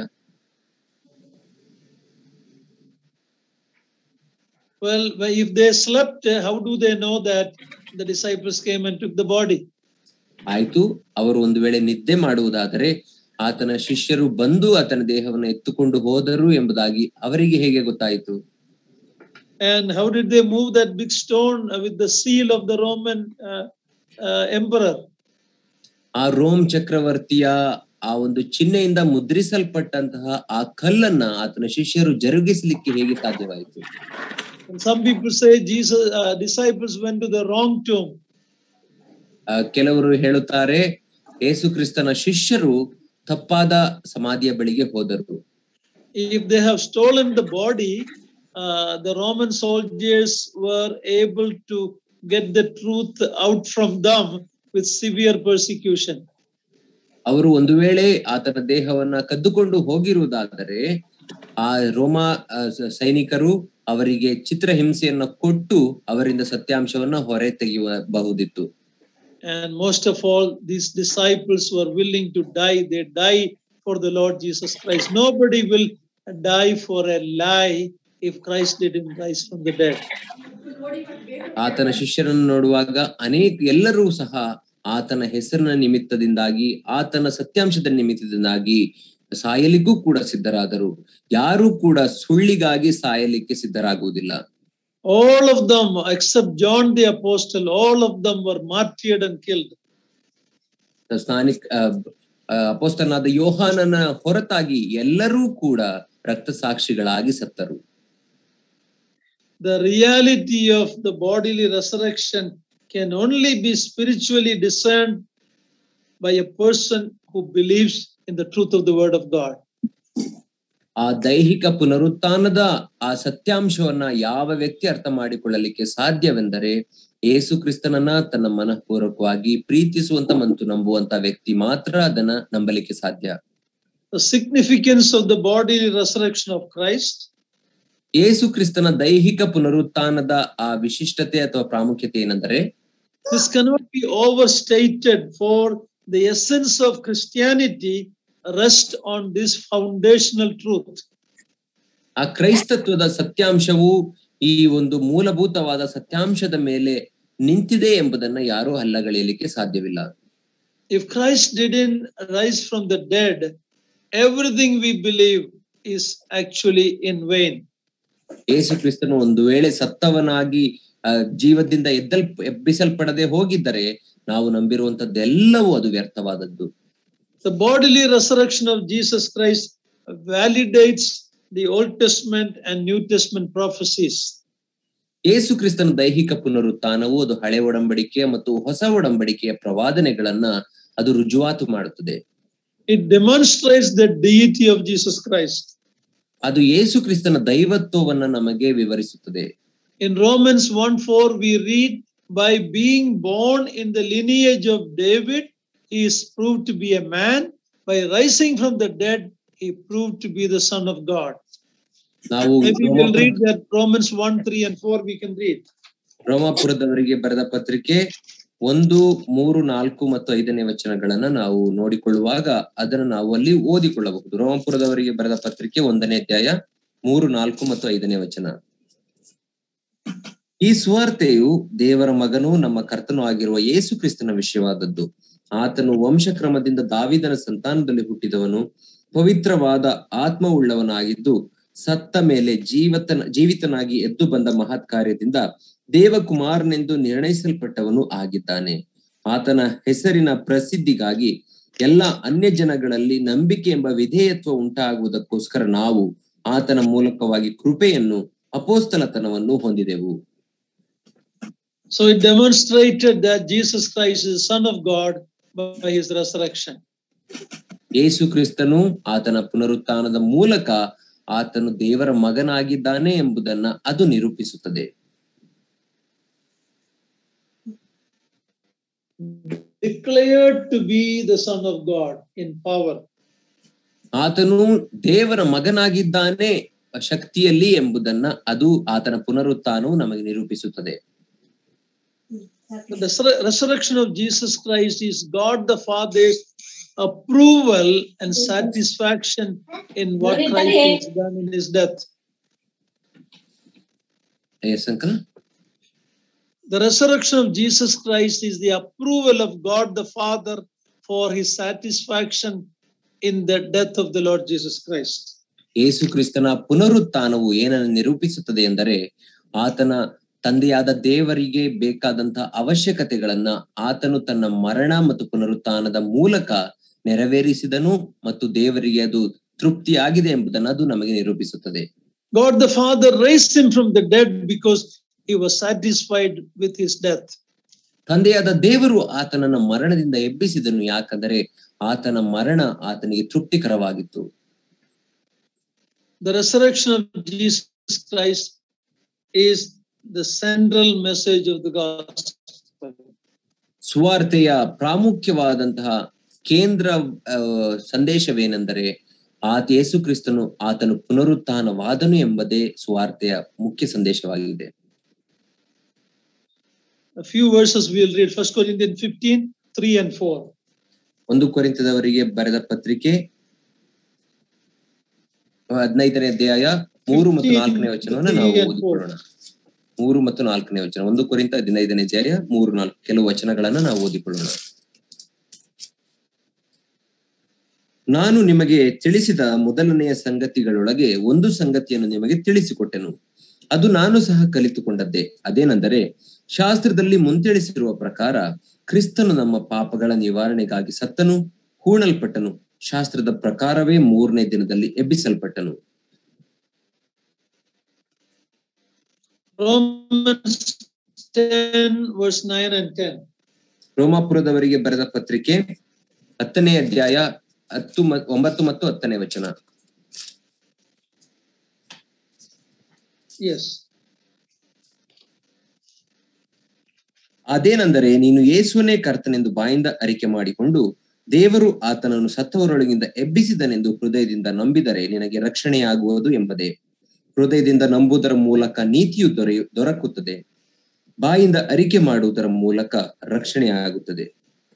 Well, if they slept, how do they know that the disciples came and took the body? ಆಯ್ತು ಅವರು ಒಂದು ವೇಳೆ ನಿದ್ದೆ ಮಾಡುವುದಾದರೆ ಆತನ ಶಿಷ್ಯರು ಬಂದು ಆತನ ದೇಹವನ್ನು ಎತ್ತುಕೊಂಡು ಹೋದರು ಎಂಬುದಾಗಿ ಅವರಿಗೆ ಹೇಗೆ ಗೊತ್ತಾಯಿತು And how did they move that big stone with the seal of the Roman uh, uh, emperor? ಆ ರೋಮ್ ಚಕ್ರವರ್ತಿಯ ಆ ಒಂದು ಚಿಹ್ನೆಯಿಂದ ಮುದ್ರಿಸಲ್ಪಟ್ಟಂತಹ ಆ ಕಲ್ಲನ್ನ ಆತನ ಶಿಷ್ಯರು ಜರುಗಿಸಲಿಕ್ಕೆ ಹೇಗೆ ಸಾಧ್ಯವಾಯಿತು And some people say Jesus uh, disciples went to the wrong tomb. ಆ, ಕೆಲವರು ಹೇಳುತ್ತಾರೆ ಯೇಸು ಕ್ರಿಸ್ತನ ಶಿಷ್ಯರು ತಪ್ಪಾದ ಸಮಾಧಿಯ ಬಳಿಗೆ ಹೋದರು If they have stolen the body, uh, the Roman soldiers were able to get the truth out from them with severe persecution. ಅವರು ಒಂದು ವೇಳೆ ಆತನ ದೇಹವನ್ನ ಕದ್ದುಕೊಂಡು ಹೋಗಿರುವುದಾದರೆ ಆ ರೋಮ ಆ, ಸ- ಸೈನಿಕರು ಅವರಿಗೆ ಚಿತ್ರಹಿಂಸೆಯನ್ನ ಕೊಟ್ಟು ಅವರಿಂದ ಸತ್ಯಾಂಶವನ್ನ ಹೊರ ತೆಗೆಯಬಹುದಿತ್ತು And most of all, these disciples were willing to die. They die for the Lord Jesus Christ. Nobody will die for a lie if Christ didn't rise from the dead. ಆತನ ಶಿಷ್ಯರನ್ನು ನೋಡುವಾಗ ಅನೇಕ ಎಲ್ಲರೂ ಸಹ ಆತನ ಹೆಸರಿನ ನಿಮಿತ್ತದಿಂದಾಗಿ ಆತನ ಸತ್ಯಾಂಶದ ನಿಮಿತ್ತದಿಂದಾಗಿ ಸಾಯಲಿಕ್ಕೂ ಕೂಡ ಸಿದ್ಧರಾದರು ಯಾರೂ ಕೂಡ ಸುಳ್ಳಿಗಾಗಿ ಸಾಯಲಿಕ್ಕೆ ಸಿದ್ಧರಾಗುವುದಿಲ್ಲ All of them, except John the Apostle, all of them were martyred and killed. ಸ್ನಾನಿಕ್ ಅಪೋಸ್ತನಾದ ಯೋಹಾನನ ಹೊರತಾಗಿ ಎಲ್ಲರೂ ಕೂಡ ರಕ್ತ ಸಾಕ್ಷಿಗಳಾಗಿ ಸತ್ತರು The reality of the bodily resurrection can only be spiritually discerned by a person who believes in the truth of the word of God. ಆ ದೈಹಿಕ ಪುನರುತ್ಥಾನದ ಆ ಸತ್ಯಾಂಶವನ್ನ ಯಾವ ವ್ಯಕ್ತಿ ಅರ್ಥ ಮಾಡಿಕೊಳ್ಳಲಿಕ್ಕೆ ಸಾಧ್ಯವೆಂದರೆ ಏಸು ಕ್ರಿಸ್ತನನ್ನ ತನ್ನ ಮನಃಪೂರ್ವಕವಾಗಿ ಪ್ರೀತಿಸುವಂತ ಮತ್ತು ನಂಬುವಂತ ವ್ಯಕ್ತಿ ಮಾತ್ರ ಅದನ್ನ ನಂಬಲಿಕ್ಕೆ ಸಾಧ್ಯ The significance of the bodily resurrection of Christ ಏಸು ಕ್ರಿಸ್ತನ ದೈಹಿಕ ಪುನರುತ್ಥಾನದ ಆ ವಿಶಿಷ್ಟತೆ ಅಥವಾ ಪ್ರಾಮುಖ್ಯತೆ ಏನೆಂದರೆ this cannot be overstated for the essence of Christianity rest on this foundational truth. ಆ ಕ್ರೈಸ್ತತ್ವದ ಸತ್ಯಾಂಶವು ಈ ಒಂದು ಮೂಲಭೂತವಾದ ಸತ್ಯಾಂಶದ ಮೇಲೆ ನಿಂತಿದೆ ಎಂಬುದನ್ನ ಯಾರೂ ಅಲ್ಲಗಳೆಯಲಿಕ್ಕೆ ಸಾಧ್ಯವಿಲ್ಲ If Christ didn't rise from the dead, everything we believe is actually in vain. ಯೇಸು ಕ್ರಿಸ್ತನು ಒಂದು ವೇಳೆ ಸತ್ತವನಾಗಿ ಆ, ಜೀವದಿಂದ ಎದ್ದಲ್ ಎಬ್ಬಿಸಲ್ಪಡದೆ ಹೋಗಿದ್ದರೆ ನಾವು ನಂಬಿರುವಂತದ್ದೆಲ್ಲವೂ ಅದು ವ್ಯರ್ಥವಾದದ್ದು The bodily resurrection of Jesus Christ validates the Old Testament and New Testament prophecies. ಯೇಸು ಕ್ರಿಸ್ತನ ದೈಹಿಕ ಪುನರುತ್ಥಾನವು ಅದು ಹಳೆ ಒಡಂಬಡಿಕೆಯ ಮತ್ತು ಹೊಸ ಒಡಂಬಡಿಕೆಯ ಪ್ರವಾದನೆಗಳನ್ನ ಅದು ರುಜುವಾತು ಮಾಡುತ್ತದೆ It demonstrates the deity of Jesus Christ. ಅದು ಯೇಸು ಕ್ರಿಸ್ತನ ದೈವತ್ವವನ್ನ ನಮಗೆ ವಿವರಿಸುತ್ತದೆ In Romans 1 4, we read, By being born in the lineage of David, he is proved to be a man. By rising from the dead, he proved to be the Son of God. ನಾವು Maybe we'll read that Romans 1 3 and 4, we can read. ರೋಮಾಪುರದವರಿಗೆ ಬರೆದ ಪತ್ರಿಕೆ ಒಂದು ಮೂರು ನಾಲ್ಕು ಮತ್ತು ಐದನೇ ವಚನಗಳನ್ನ ನಾವು ನೋಡಿಕೊಳ್ಳುವಾಗ ಅದನ್ನು ನಾವು ಅಲ್ಲಿ ಓದಿಕೊಳ್ಳಬಹುದು ರೋಮಾಪುರದವರಿಗೆ ಬರೆದ ಪತ್ರಿಕೆ ಒಂದನೇ ಅಧ್ಯಾಯ ಮೂರು ನಾಲ್ಕು ಮತ್ತು ಐದನೇ ವಚನ ಈ ಸುವಾರ್ತೆಯು ದೇವರ ಮಗನೂ ನಮ್ಮ ಕರ್ತನೂ ಆಗಿರುವ ಯೇಸು ಕ್ರಿಸ್ತನ ವಿಷಯವಾದದ್ದು ಆತನು ವಂಶಕ್ರಮದಿಂದ ದಾವಿದನ ಸಂತಾನದಲ್ಲಿ ಹುಟ್ಟಿದವನು ಪವಿತ್ರವಾದ ಆತ್ಮವುಳ್ಳವನಾಗಿದ್ದು ಸತ್ತ ಮೇಲೆ ಜೀವತನ ಜೀವಿತನಾಗಿ ಎದ್ದು ಬಂದ ಮಹತ್ ಕಾರ್ಯದಿಂದ ದೇವಕುಮಾರನೆಂದು ನಿರ್ಣಯಿಸಲ್ಪಟ್ಟವನು ಆಗಿದ್ದಾನೆ ಆತನ ಹೆಸರಿನ ಪ್ರಸಿದ್ಧಿಗಾಗಿ ಎಲ್ಲ ಅನ್ಯ ಜನಗಳಲ್ಲಿ ನಂಬಿಕೆ ಎಂಬ ವಿಧೇಯತ್ವ ಉಂಟಾಗುವುದಕ್ಕೋಸ್ಕರ ನಾವು ಆತನ ಮೂಲಕವಾಗಿ ಕೃಪೆಯನ್ನು ಅಪೋಸ್ತಲತನವನ್ನು ಹೊಂದಿದೆವು So it demonstrated that Jesus Christ is the Son of God by his resurrection. ಯೇಸು ಕ್ರಿಸ್ತನು ಆತನ ಪುನರುತ್ಥಾನದ ಮೂಲಕ ಆತನು ದೇವರ ಮಗನಾಗಿದ್ದಾನೆ ಎಂಬುದನ್ನ ಅದು ನಿರೂಪಿಸುತ್ತದೆ Declared to be the Son of God in power. ಆತನು ದೇವರ ಮಗನಾಗಿದ್ದಾನೆ ಶಕ್ತಿಯಲ್ಲಿ ಎಂಬುದನ್ನ ಅದು ಆತನ ಪುನರುತ್ಥಾನವು ನಮಗೆ ನಿರೂಪಿಸುತ್ತದೆ The resur- resurrection of Jesus Christ is God the Father's approval and satisfaction in what Christ has done in his death. Yes uncle The resurrection of Jesus Christ is the approval of God the Father for his satisfaction in the death of the Lord Jesus Christ. ಯೇಸು ಕ್ರಿಸ್ತನ ಪುನರುತ್ಥಾನವು ಏನನ್ನು ನಿರೂಪಿಸುತ್ತದೆ ಎಂದರೆ ಆತನ ತಂದೆಯಾದ ದೇವರಿಗೆ ಬೇಕಾದಂತಹ ಅವಶ್ಯಕತೆಗಳನ್ನ ಆತನು ತನ್ನ ಮರಣ ಮತ್ತು ಪುನರುತ್ಥಾನದ ಮೂಲಕ ನೆರವೇರಿಸಿದನು ಮತ್ತು ದೇವರಿಗೆ ಅದು ತೃಪ್ತಿಯಾಗಿದೆ ಎಂಬುದನ್ನು ಅದು ನಮಗೆ ನಿರೂಪಿಸುತ್ತದೆ God the Father raised him from the dead because he was satisfied with his death. ತಂದೆಯಾದ ದೇವರು ಆತನನ್ನ ಮರಣದಿಂದ ಎಬ್ಬಿಸಿದನು ಯಾಕಂದರೆ ಆತನ ಮರಣ ಆತನಿಗೆ ತೃಪ್ತಿಕರವಾಗಿತ್ತು The resurrection of Jesus Christ is the central message of the gospel. ಸುವಾರ್ತೆಯ ಪ್ರಾಮುಖ್ಯವಾದಂತಹ ಕೇಂದ್ರ ಆ, ಸಂದೇಶವೇನೆಂದರೆ ಆತ ಯೇಸು ಕ್ರಿಸ್ತನು ಆತನು ಪುನರುತ್ಥಾನವಾದನು ಎಂಬುದೇ ಸುವಾರ್ತೆಯ ಮುಖ್ಯ ಸಂದೇಶವಾಗಿದೆ A few verses we'll read. First Corinthians 15, 3 and 4. ಒಂದು ಕೊರಿಂತದವರಿಗೆ ಬರೆದ ಪತ್ರಿಕೆ ಹದಿನೈದನೇ ಅಧ್ಯಾಯ ಮೂರು ಮತ್ತು ನಾಲ್ಕನೇ ವಚನವನ್ನು ನಾವು ಓದಿಕೊಳ್ಳೋಣ ಮೂರು ಮತ್ತು ನಾಲ್ಕನೇ ವಚನ ಒಂದು ಕೊರಿಂತ ಹದಿನೈದನೇ ಅಧ್ಯಾಯ ಮೂರು ನಾಲ್ಕು ಕೆಲವು ವಚನಗಳನ್ನ ನಾವು ಓದಿಕೊಳ್ಳೋಣ ನಾನು ನಿಮಗೆ ತಿಳಿಸಿದ ಮೊದಲನೆಯ ಸಂಗತಿಗಳೊಳಗೆ ಒಂದು ಸಂಗತಿಯನ್ನು ನಿಮಗೆ ತಿಳಿಸಿಕೊಟ್ಟೆನು ಅದು ನಾನು ಸಹ ಕಲಿತುಕೊಂಡದ್ದೇ ಅದೇನೆಂದರೆ ಶಾಸ್ತ್ರದಲ್ಲಿ ಮುಂತಿಳಿಸಿರುವ ಪ್ರಕಾರ ಕ್ರಿಸ್ತನು ನಮ್ಮ ಪಾಪಗಳ ನಿವಾರಣೆಗಾಗಿ ಸತ್ತನು ಹೂಣಲ್ಪಟ್ಟನು ಶಾಸ್ತ್ರದ ಪ್ರಕಾರವೇ ಮೂರನೇ ದಿನದಲ್ಲಿ ಎಬ್ಬಿಸಲ್ಪಟ್ಟನು Romans 10, verse 9 and 10. ರೋಮಾಪುರದವರಿಗೆ ಬರೆದ ಪತ್ರಿಕೆ ಹತ್ತನೇ ಅಧ್ಯಾಯ ಹತ್ತು ಮ- ಒಂಬತ್ತು ಮತ್ತು ಹತ್ತನೇ ವಚನ Yes. ಅದೇನೆಂದರೆ ನೀನು ಯೇಸುವನೇ ಕರ್ತನೆಂದು ಬಾಯಿಂದ ಅರಿಕೆ ಮಾಡಿಕೊಂಡು ದೇವರು ಆತನನ್ನು ಸತ್ತವರೊಳಗಿಂದ ಎಬ್ಬಿಸಿದನೆಂದು ಹೃದಯದಿಂದ ನಂಬಿದರೆ ನಿನಗೆ ರಕ್ಷಣೆಯಾಗುವುದು ಎಂಬುದೇ ಹೃದಯದಿಂದ ನಂಬುವುದರ ಮೂಲಕ ನೀತಿಯು ದೊರೆಯು ದೊರಕುತ್ತದೆ ಬಾಯಿಂದ ಅರಿಕೆ ಮಾಡುವುದರ ಮೂಲಕ ರಕ್ಷಣೆಯಾಗುತ್ತದೆ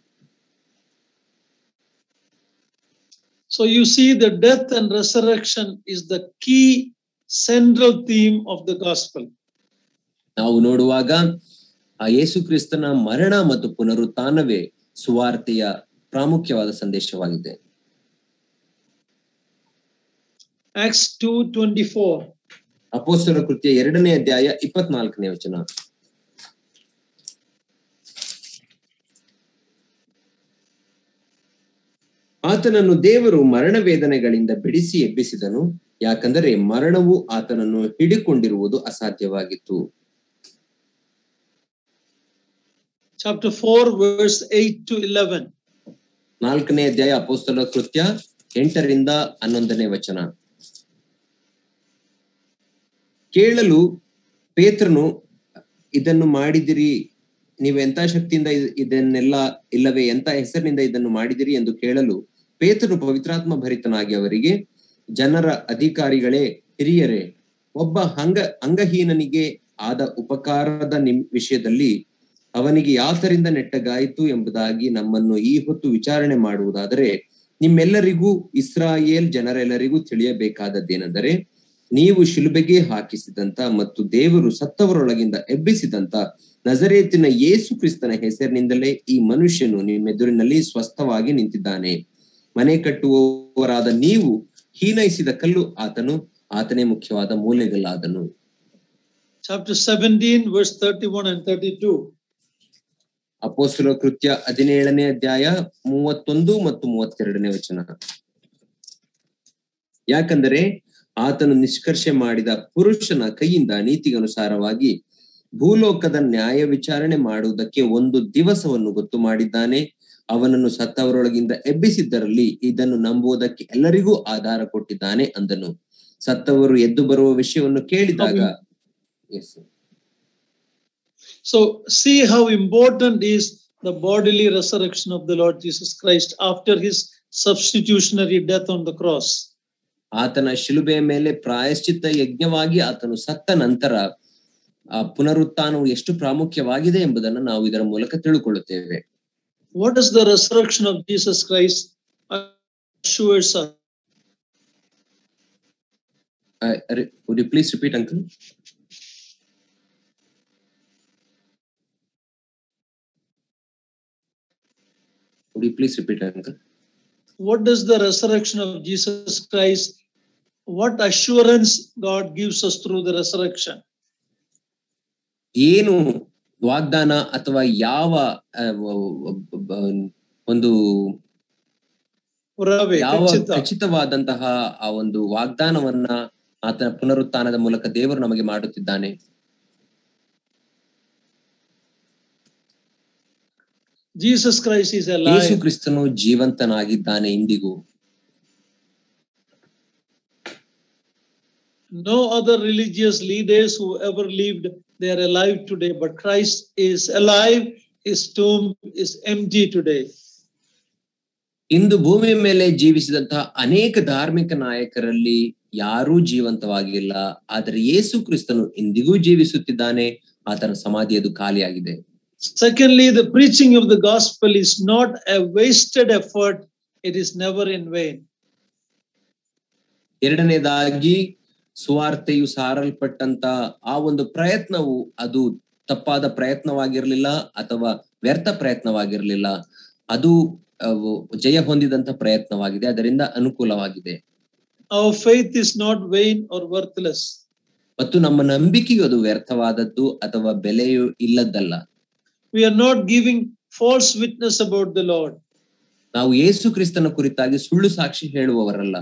So you see, the death and resurrection is the key central theme of the gospel. ನಾವು ನೋಡುವಾಗ ಆ ಯೇಸು ಕ್ರಿಸ್ತನ ಮರಣ ಮತ್ತು ಪುನರುತ್ಥಾನವೇ ಸುವಾರ್ತೆಯ ಪ್ರಾಮುಖ್ಯವಾದ ಸಂದೇಶವಾಗಿದೆ Acts 2:24. ಅಪೋಸ್ತಲ ಕೃತ್ಯ ಎರಡನೇ ಅಧ್ಯಾಯ ಇಪ್ಪತ್ನಾಲ್ಕನೇ ವಚನ ಆತನನ್ನು ದೇವರು ಮರಣ ವೇದನೆಗಳಿಂದ ಬಿಡಿಸಿ ಎಬ್ಬಿಸಿದನು ಯಾಕಂದರೆ ಮರಣವು ಆತನನ್ನು ಹಿಡಿಕೊಂಡಿರುವುದು ಅಸಾಧ್ಯವಾಗಿತ್ತು Chapter 4, verse 8 to 11. ನಾಲ್ಕನೇ ಅಧ್ಯಾಯ ಅಪೋಸ್ತಲ ಕೃತ್ಯ ಎಂಟರಿಂದ ಹನ್ನೊಂದನೇ ವಚನ ಕೇಳಲು ಪೇತ್ರನು ಇದನ್ನು ಮಾಡಿದಿರಿ ನೀವು ಎಂತ ಶಕ್ತಿಯಿಂದ ಇದ್- ಇದನ್ನೆಲ್ಲ ಇಲ್ಲವೇ ಎಂತ ಹೆಸರಿನಿಂದ ಇದನ್ನು ಮಾಡಿದಿರಿ ಎಂದು ಕೇಳಲು ಪೇತ್ರನು ಪವಿತ್ರಾತ್ಮ ಭರಿತನಾಗಿ ಅವರಿಗೆ ಜನರ ಅಧಿಕಾರಿಗಳೇ ಹಿರಿಯರೇ ಒಬ್ಬ ಅಂಗ ಅಂಗಹೀನನಿಗೆ ಆದ ಉಪಕಾರದ ನಿಮ್ ವಿಷಯದಲ್ಲಿ ಅವನಿಗೆ ಯಾತರಿಂದ ನೆಟ್ಟಗಾಯಿತು ಎಂಬುದಾಗಿ ನಮ್ಮನ್ನು ಈ ಹೊತ್ತು ವಿಚಾರಣೆ ಮಾಡುವುದಾದರೆ ನಿಮ್ಮೆಲ್ಲರಿಗೂ ಇಸ್ರಾಯೇಲ್ ಜನರೆಲ್ಲರಿಗೂ ತಿಳಿಯಬೇಕಾದದ್ದೇನೆಂದರೆ ನೀವು ಶಿಲುಬೆಗೆ ಹಾಕಿಸಿದಂತ ಮತ್ತು ದೇವರು ಸತ್ತವರೊಳಗಿಂದ ಎಬ್ಬಿಸಿದಂತ ನಜರೇತಿನ ಯೇಸು ಕ್ರಿಸ್ತನ ಹೆಸರಿನಿಂದಲೇ ಈ ಮನುಷ್ಯನು ನಿಮ್ಮೆದುರಿನಲ್ಲಿ ಸ್ವಸ್ಥವಾಗಿ ನಿಂತಿದ್ದಾನೆ ಮನೆ ಕಟ್ಟುವವರಾದ ನೀವು ಹೀನೈಸಿದ ಕಲ್ಲು ಆತನು ಆತನೇ ಮುಖ್ಯವಾದ ಮೂಲೆಗಲ್ಲಾದನು Chapter 17, verse 31 and 32. ಅಪೋಸ್ತಲ ಕೃತ್ಯ ಹದಿನೇಳನೇ ಅಧ್ಯಾಯ ಮೂವತ್ತೊಂದು ಮತ್ತು ಮೂವತ್ತೆರಡನೇ ವಚನ ಯಾಕಂದರೆ ಆತನು ನಿಷ್ಕರ್ಷೆ ಮಾಡಿದ ಪುರುಷನ ಕೈಯಿಂದ ನೀತಿಗನುಸಾರವಾಗಿ ಭೂಲೋಕದ ನ್ಯಾಯ ವಿಚಾರಣೆ ಮಾಡುವುದಕ್ಕೆ ಒಂದು ದಿವಸವನ್ನು ಗೊತ್ತು ಮಾಡಿದ್ದಾನೆ ಅವನನ್ನು ಸತ್ತವರೊಳಗಿಂದ ಎಬ್ಬಿಸಿದ್ದರಲ್ಲಿ ಇದನ್ನು ನಂಬುವುದಕ್ಕೆ ಎಲ್ಲರಿಗೂ ಆಧಾರ ಕೊಟ್ಟಿದ್ದಾನೆ ಅಂದನು ಸತ್ತವರು ಎದ್ದು ಬರುವ ವಿಷಯವನ್ನು ಕೇಳಿದಾಗ Yes, sir. So see how important is the bodily resurrection of the Lord Jesus Christ after his substitutionary death on the cross. ಆತನ ಶಿಲುಬೆಯ ಮೇಲೆ ಪ್ರಾಯಶ್ಚಿತ್ತ ಯಜ್ಞವಾಗಿ ಆತನು ಸತ್ತ ನಂತರ ಆ ಪುನರುತ್ಥಾನವು ಎಷ್ಟು ಪ್ರಾಮುಖ್ಯವಾಗಿದೆ ಎಂಬುದನ್ನು ನಾವು ಇದರ ಮೂಲಕ ತಿಳ್ಕೊಳ್ಳುತ್ತೇವೆ What does the resurrection of Jesus Christ assures us? Would you please repeat uncle would you please repeat uncle What does the resurrection of Jesus Christ, what assurance God gives us through the resurrection? ಏನು ವಾಗ್ದಾನ ಅಥವಾ ಯಾವ ಆ, ವ- ವ- ವ- ಒಂದು ಪುರಾವೆ ಯಾವ ಖಚಿತ ಖಚಿತವಾದಂತಹ ಆ ಒಂದು ವಾಗ್ದಾನವನ್ನ ಆತನ ಪುನರುತ್ಥಾನದ ಮೂಲಕ ದೇವರು ನಮಗೆ ಮಾಡುತ್ತಿದ್ದಾನೆ Jesus Christ is Yesu alive. ಕ್ರಿಸ್ತನು ಜೀವಂತನಾಗಿದ್ದಾನೆ ಇಂದಿಗೂ No other religious leaders who ever lived, they are alive today, but Christ is alive. His tomb is empty today. ಇಂದು ಭೂಮಿಯ ಮೇಲೆ ಜೀವಿಸಿದಂತಹ ಅನೇಕ ಧಾರ್ಮಿಕ ನಾಯಕರಲ್ಲಿ ಯಾರೂ ಜೀವಂತವಾಗಿಲ್ಲ ಆದರೆ ಯೇಸು ಕ್ರಿಸ್ತನು ಇಂದಿಗೂ ಜೀವಿಸುತ್ತಿದ್ದಾನೆ ಆತನ ಸಮಾಧಿ ಅದು ಖಾಲಿಯಾಗಿದೆ Secondly, the preaching of the gospel is not a wasted effort, it is never in vain. ಎರಡನೇದಾಗಿ ಸುವಾರ್ತೆಯು ಸಾರಲ್ಪಟ್ಟಂತ ಆ ಒಂದು ಪ್ರಯತ್ನವು ಅದು ತಪ್ಪಾದ ಪ್ರಯತ್ನವಾಗಿರ್ಲಿಲ್ಲ ಅಥವಾ ವ್ಯರ್ಥ ಪ್ರಯತ್ನವಾಗಿರ್ಲಿಲ್ಲ ಅದು ಅವು ಜಯ ಹೊಂದಿದಂತ ಪ್ರಯತ್ನವಾಗಿದೆ ಅದರಿಂದ ಅನುಕೂಲವಾಗಿದೆ Our faith is not vain or worthless. ಮತ್ತು ನಮ್ಮ ನಂಬಿಕೆಯು ಅದು ವ್ಯರ್ಥವಾದದ್ದು ಅಥವಾ ಬೆಲೆಯು ಇಲ್ಲದ್ದಲ್ಲ We are not giving false witness about the Lord. ನಾವು ಯೇಸು ಕ್ರಿಸ್ತನ ಕುರಿತಾಗಿ ಸುಳ್ಳು ಸಾಕ್ಷಿ ಹೇಳುವವರಲ್ಲ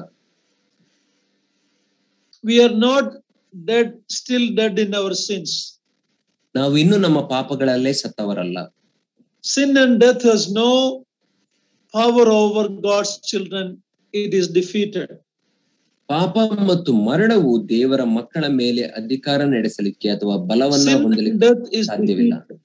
We are not dead, still dead in our sins. ನಾವು ಇನ್ನು ನಮ್ಮ ಪಾಪಗಳಲ್ಲೇ ಸತ್ತವರಲ್ಲ Sin and death has no power over God's children, it is defeated. ಪಾಪ ಮತ್ತು ಮರಣವು ದೇವರ ಮಕ್ಕಳ ಮೇಲೆ ಅಧಿಕಾರ ನಡೆಸಲಿಕ್ಕೆ ಅಥವಾ ಬಲವನ್ನ Sin and ಹೊಂದಲಿಕ್ಕೆ death is ಸಾಧ್ಯವಿಲ್ಲ defeated.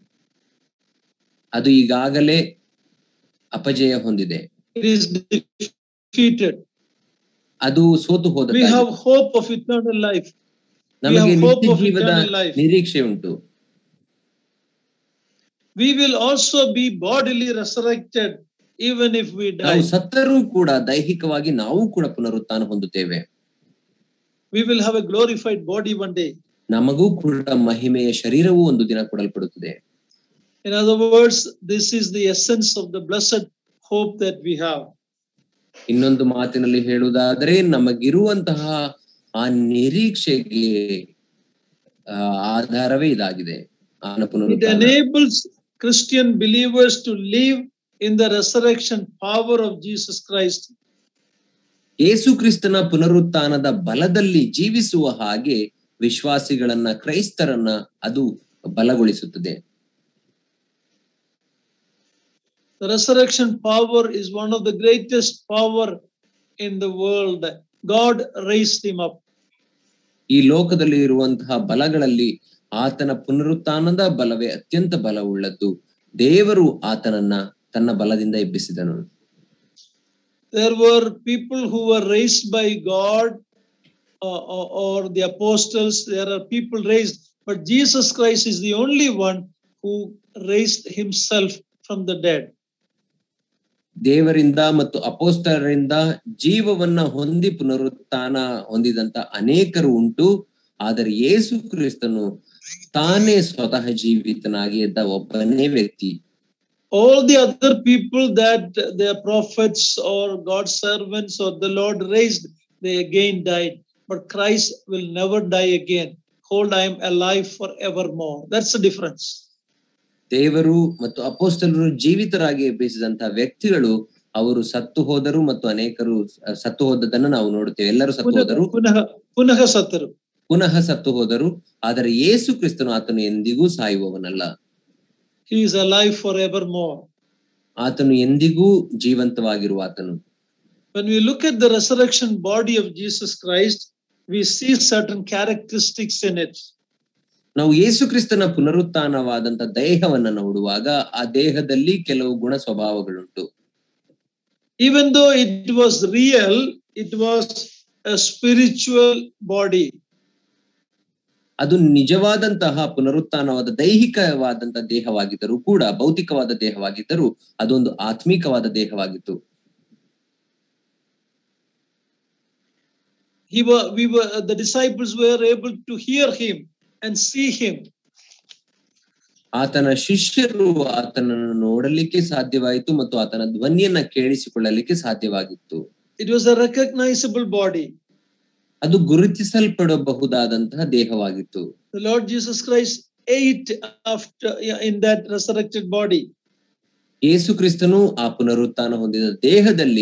ಅದು ಈಗಾಗಲೇ ಅಪಜಯ ಹೊಂದಿದೆ It is defeated. ಅದು ಸೋತು ಹೋದ We have hope of eternal life. ನಮಗೆ have hope ನಿತ್ಯ of ಜೀವದ eternal life. ನಿರೀಕ್ಷೆ ಉಂಟು We will also be bodily resurrected even if we ನಾವು die. ಸತ್ತರೂ ಕೂಡ ದೈಹಿಕವಾಗಿ ನಾವು ಕೂಡ ಪುನರುತ್ಥಾನ ಹೊಂದುತ್ತೇವೆ We will have a glorified body one day. ನಮಗೂ ಕೂಡ ಮಹಿಮೆಯ ಶರೀರವೂ ಒಂದು ದಿನ ಕೊಡಲ್ಪಡುತ್ತದೆ In other words, this is the essence of the blessed hope that we have. ಇನ್ನೊಂದು ಮಾತಿನಲ್ಲಿ ಹೇಳುವುದಾದರೆ ನಮಗಿರುವಂತಹ ಆ ನಿರೀಕ್ಷೆಗೆ ಆ, ಆಧಾರವೇ ಇದಾಗಿದೆ ಆನ It ಪುನರುತ್ಥಾನ enables Christian believers to live in the resurrection power of Jesus Christ. ಯೇಸು ಕ್ರಿಸ್ತನ ಪುನರುತ್ಥಾನದ ಬಲದಲ್ಲಿ ಜೀವಿಸುವ ಹಾಗೆ ವಿಶ್ವಾಸಿಗಳನ್ನ ಕ್ರೈಸ್ತರನ್ನ ಅದು ಬಲಗೊಳಿಸುತ್ತದೆ The resurrection power is one of the greatest power in the world. God raised him up. ಈ ಲೋಕದಲ್ಲಿ ಇರುವಂತಹ ಬಲಗಳಲ್ಲಿ ಆತನ ಪುನರುತ್ಥಾನದ ಬಲವೇ ಅತ್ಯಂತ ಬಲವುಳ್ಳದ್ದು ದೇವರು ಆತನನ್ನ ತನ್ನ ಬಲದಿಂದ ಎಬ್ಬಿಸಿದನು There were people who were raised by God uh, or, or the apostles. There are people raised, but Jesus Christ is the only one who raised himself from the dead. ದೇವರಿಂದ ಮತ್ತು ಅಪೋಸ್ತಲರಿಂದ ಜೀವವನ್ನ ಹೊಂದಿ ಪುನರುತ್ಥಾನ ಹೊಂದಿದಂತ ಅನೇಕರು ಉಂಟು ಆದರೆ ಯೇಸು ಕ್ರಿಸ್ತನು ತಾನೇ ಸ್ವತಃ ಜೀವಿತನಾಗಿ ಎದ್ದ ಒಬ್ಬನೇ ವ್ಯಕ್ತಿ all the other people that they are prophets or God's servants or the Lord raised, they again died. But Christ will never die again. Hold, I am alive forevermore. That's the difference. ದೇವರು ಮತ್ತು ಅಪೋಸ್ತಲರು ಜೀವಿತರಾಗಿ ಎಬ್ಬಿಸಿದಂತ ವ್ಯಕ್ತಿಗಳು ಅವರು ಸತ್ತು ಹೋದರು ಮತ್ತು ಅನೇಕರು ಸತ್ತು ಹೋದದನ್ನು ನಾವು ನೋಡುತ್ತೇವೆ ಎಲ್ಲರೂ ಸತ್ತು ಹೋದರು ಪುನಃ ಪುನಃ ಸತ್ತರು ಪುನಃ ಸತ್ತು ಹೋದರು ಆದರೆ ಯೇಸು ಕ್ರಿಸ್ತನು ಆತನು ಎಂದಿಗೂ ಸಾಯುವವನಲ್ಲ He is alive forevermore. ಆತನು ಎಂದಿಗೂ ಜೀವಂತವಾಗಿರುವ ಆತನು When we look at the resurrection body of Jesus Christ, we see certain characteristics in it. ನಾವು ಯೇಸು ಕ್ರಿಸ್ತನ ಪುನರುತ್ಥಾನವಾದಂತ ದೇಹವನ್ನ ನೋಡುವಾಗ ಆ ದೇಹದಲ್ಲಿ ಕೆಲವು ಗುಣ ಸ್ವಭಾವಗಳುಂಟು Even though it was real, it was a spiritual body. ಅದು ನಿಜವಾದಂತಹ ಪುನರುತ್ಥಾನವಾದ ದೈಹಿಕವಾದಂತಹ ದೇಹವಾಗಿದ್ದರೂ ಕೂಡ ಭೌತಿಕವಾದ ದೇಹವಾಗಿದ್ದರೂ ಅದೊಂದು ಆತ್ಮಿಕವಾದ ದೇಹವಾಗಿತ್ತು he were we were the disciples were able to hear him and see him ಆತನ ಶಿಷ್ಯರು ಆತನನ್ನು ನೋಡಲಿಕ್ಕೆ ಸಾಧ್ಯವಾಯಿತು ಮತ್ತು ಆತನ ಧ್ವನಿಯನ್ನ ಕೇಳಿಸಿಕೊಳ್ಳಲಿಕ್ಕೆ ಸಾಧ್ಯವಾಗಿತ್ತು it was a recognizable body ಅದು ಗುರುತಿಸಲ್ಪಡಬಹುದಾದಂತಹ ದೇಹವಾಗಿತ್ತು the lord jesus christ ate after in that resurrected body ಯೇಸು ಕ್ರಿಸ್ತನು ಆ ಪುನರುತ್ಥಾನ ಹೊಂದಿದ ದೇಹದಲ್ಲಿ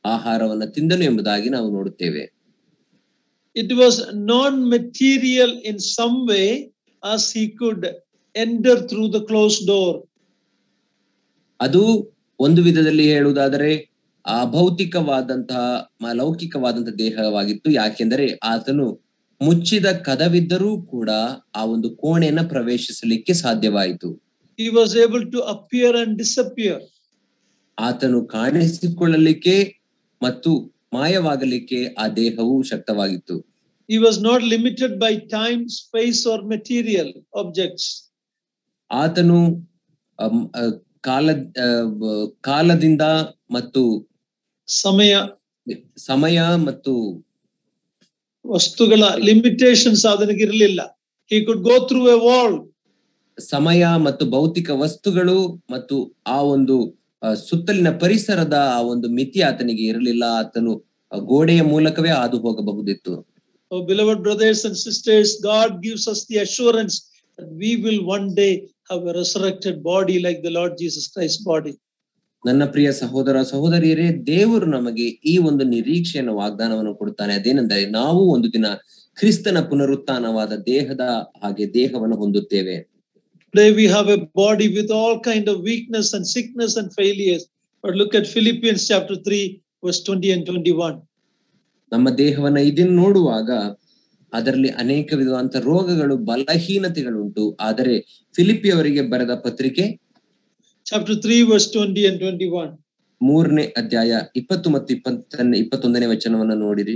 ಆಹಾರವನ್ನ ತಿಂದನು ಎಂಬುದಾಗಿ ನಾವು ನೋಡುತ್ತೇವೆ It was non-material in some way as he could enter through the closed door. ಅದು ಒಂದು ವಿಧದಲ್ಲಿ ಹೇಳುವುದಾದರೆ ಅಭೌತಿಕವಾದಂತಹ ಮ- ಲೌಕಿಕವಾದಂತಹ ದೇಹವಾಗಿತ್ತು ಯಾಕೆಂದರೆ ಆತನು ಮುಚ್ಚಿದ ಕದವಿದ್ದರೂ ಕೂಡ ಆ ಒಂದು ಕೋಣೆಯನ್ನ ಪ್ರವೇಶಿಸಲಿಕ್ಕೆ ಸಾಧ್ಯವಾಯಿತು He was able to appear and disappear. ಆತನು ಕಾಣಿಸಿಕೊಳ್ಳಲಿಕ್ಕೆ ಮತ್ತು ಮಾಯವಾಗಲಿಕ್ಕೆ ಆ ದೇಹವು ಶಕ್ತವಾಗಿತ್ತು He was not limited by time, space, or material objects. ಆತನು ಅಮ್, ಅ, ಕಾಲ ಅ, ಬ- ಕಾಲದಿಂದ ಮತ್ತು ಸಮಯ ಸಮಯ ಮತ್ತು ವಸ್ತುಗಳ ಲಿಮಿಟೇಷನ್ಸ್ ಅದನಿಗಿರಲಿಲ್ಲ he could go through a wall ಸಮಯ ಮತ್ತು ಭೌತಿಕ ವಸ್ತುಗಳು ಮತ್ತು ಆ ಒಂದು ಆ, ಸುತ್ತಲಿನ ಪರಿಸರದ ಆ ಒಂದು ಮಿತಿ ಆತನಿಗೆ ಇರಲಿಲ್ಲ ಆತನು ಆ ಗೋಡೆಯ ಮೂಲಕವೇ ಹಾದು ಹೋಗಬಹುದಿತ್ತು Oh, beloved brothers and sisters, God gives us the assurance that we will one day have a resurrected body like the Lord Jesus Christ's body. ನನ್ನ ಪ್ರಿಯ ಸಹೋದರ ಸಹೋದರಿಯರೇ ದೇವರು ನಮಗೆ ಈ ಒಂದು ನಿರೀಕ್ಷೆಯನ್ನು ವಾಗ್ದಾನವನ್ನು ಕೊಡುತ್ತಾನೆ ಅದೇನೆಂದರೆ ನಾವು ಒಂದು ದಿನ ಕ್ರಿಸ್ತನ ಪುನರುತ್ಥಾನವಾದ ದೇಹದ ಹಾಗೆ ದೇಹವನ್ನು ಹೊಂದುತ್ತೇವೆ Today we have a body with all kind of weakness and sickness and failures. But look at Philippians chapter 3, verse 20 and 21. ನಮ್ಮ ದೇಹವನ್ನ ಇದನ್ನು ನೋಡುವಾಗ ಅದರಲ್ಲಿ ಅನೇಕ ವಿಧವಾದಂತ ರೋಗಗಳು ಬಲಹೀನತೆಗಳುಂಟು ಆದರೆ ಫಿಲಿಪಿಯವರಿಗೆ ಬರೆದ ಪತ್ರಿಕೆ Chapter 3, verse 20 and 21. ಮೂರನೇ ಅಧ್ಯಾಯ ಇಪ್ಪತ್ತು ಮತ್ತು ಇಪ್ಪತ್ತನೇ ಇಪ್ಪತ್ತೊಂದನೇ ವಚನವನ್ನ ನೋಡಿರಿ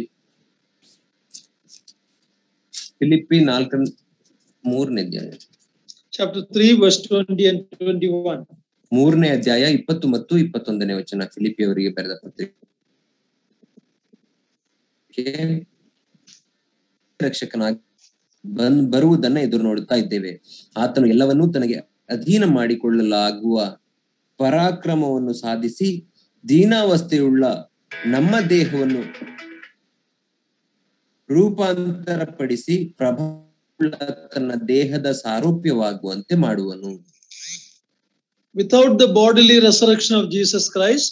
ಫಿಲಿಪ್ಪಿ ನಾಲ್ಕ ಮೂರನೇ ಅಧ್ಯಾಯ Chapter 3, verse 20 and 21. ಮೂರನೇ ಅಧ್ಯಾಯ ಇಪ್ಪತ್ತು ಮತ್ತು ಇಪ್ಪತ್ತೊಂದನೇ ವಚನ ಫಿಲಿಪಿಯವರಿಗೆ ಬರೆದ ಪತ್ರಿಕೆ ರಕ್ಷಕನಾಗಿ ಬಂದ್ ಬರುವುದನ್ನ ಎದುರು ನೋಡುತ್ತಾ ಇದ್ದೇವೆ ಆತನು ಎಲ್ಲವನ್ನೂ ತನಗೆ ಅಧೀನ ಮಾಡಿಕೊಳ್ಳಲಾಗುವ ಪರಾಕ್ರಮವನ್ನು ಸಾಧಿಸಿ ದೀನಾವಸ್ಥೆಯುಳ್ಳ ನಮ್ಮ ದೇಹವನ್ನು ರೂಪಾಂತರಪಡಿಸಿ ಪ್ರಭಾವ ತನ್ನ ದೇಹದ ಸಾರೂಪ್ಯವಾಗುವಂತೆ ಮಾಡುವನು Without the bodily resurrection of Jesus Christ,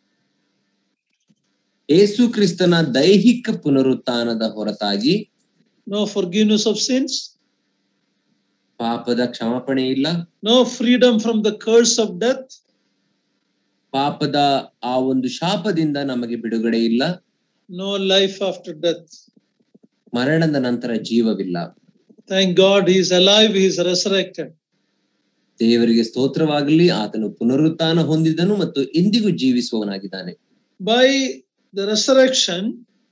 ಏಸು ಕ್ರಿಸ್ತನ ದೈಹಿಕ ಪುನರುತ್ಥಾನದ ಹೊರತಾಗಿ no forgiveness of sins, ಪಾಪದ ಕ್ಷಮಾಪಣೆ ಇಲ್ಲ no freedom from the curse of death, ಪಾಪದ ಆ ಒಂದು ಶಾಪದಿಂದ ನಮಗೆ ಬಿಡುಗಡೆ ಇಲ್ಲ no life after death. ಮರಣದ ನಂತರ ಜೀವವಿಲ್ಲ Thank God he is alive, he is resurrected. ದೇವರಿಗೆ ಸ್ತೋತ್ರವಾಗಲಿ ಆತನು ಪುನರುತ್ಥಾನ ಹೊಂದಿದನು ಮತ್ತು ಎಂದಿಗೂ ಜೀವಿಸುವವನಾಗಿದ್ದಾನೆ By the resurrection,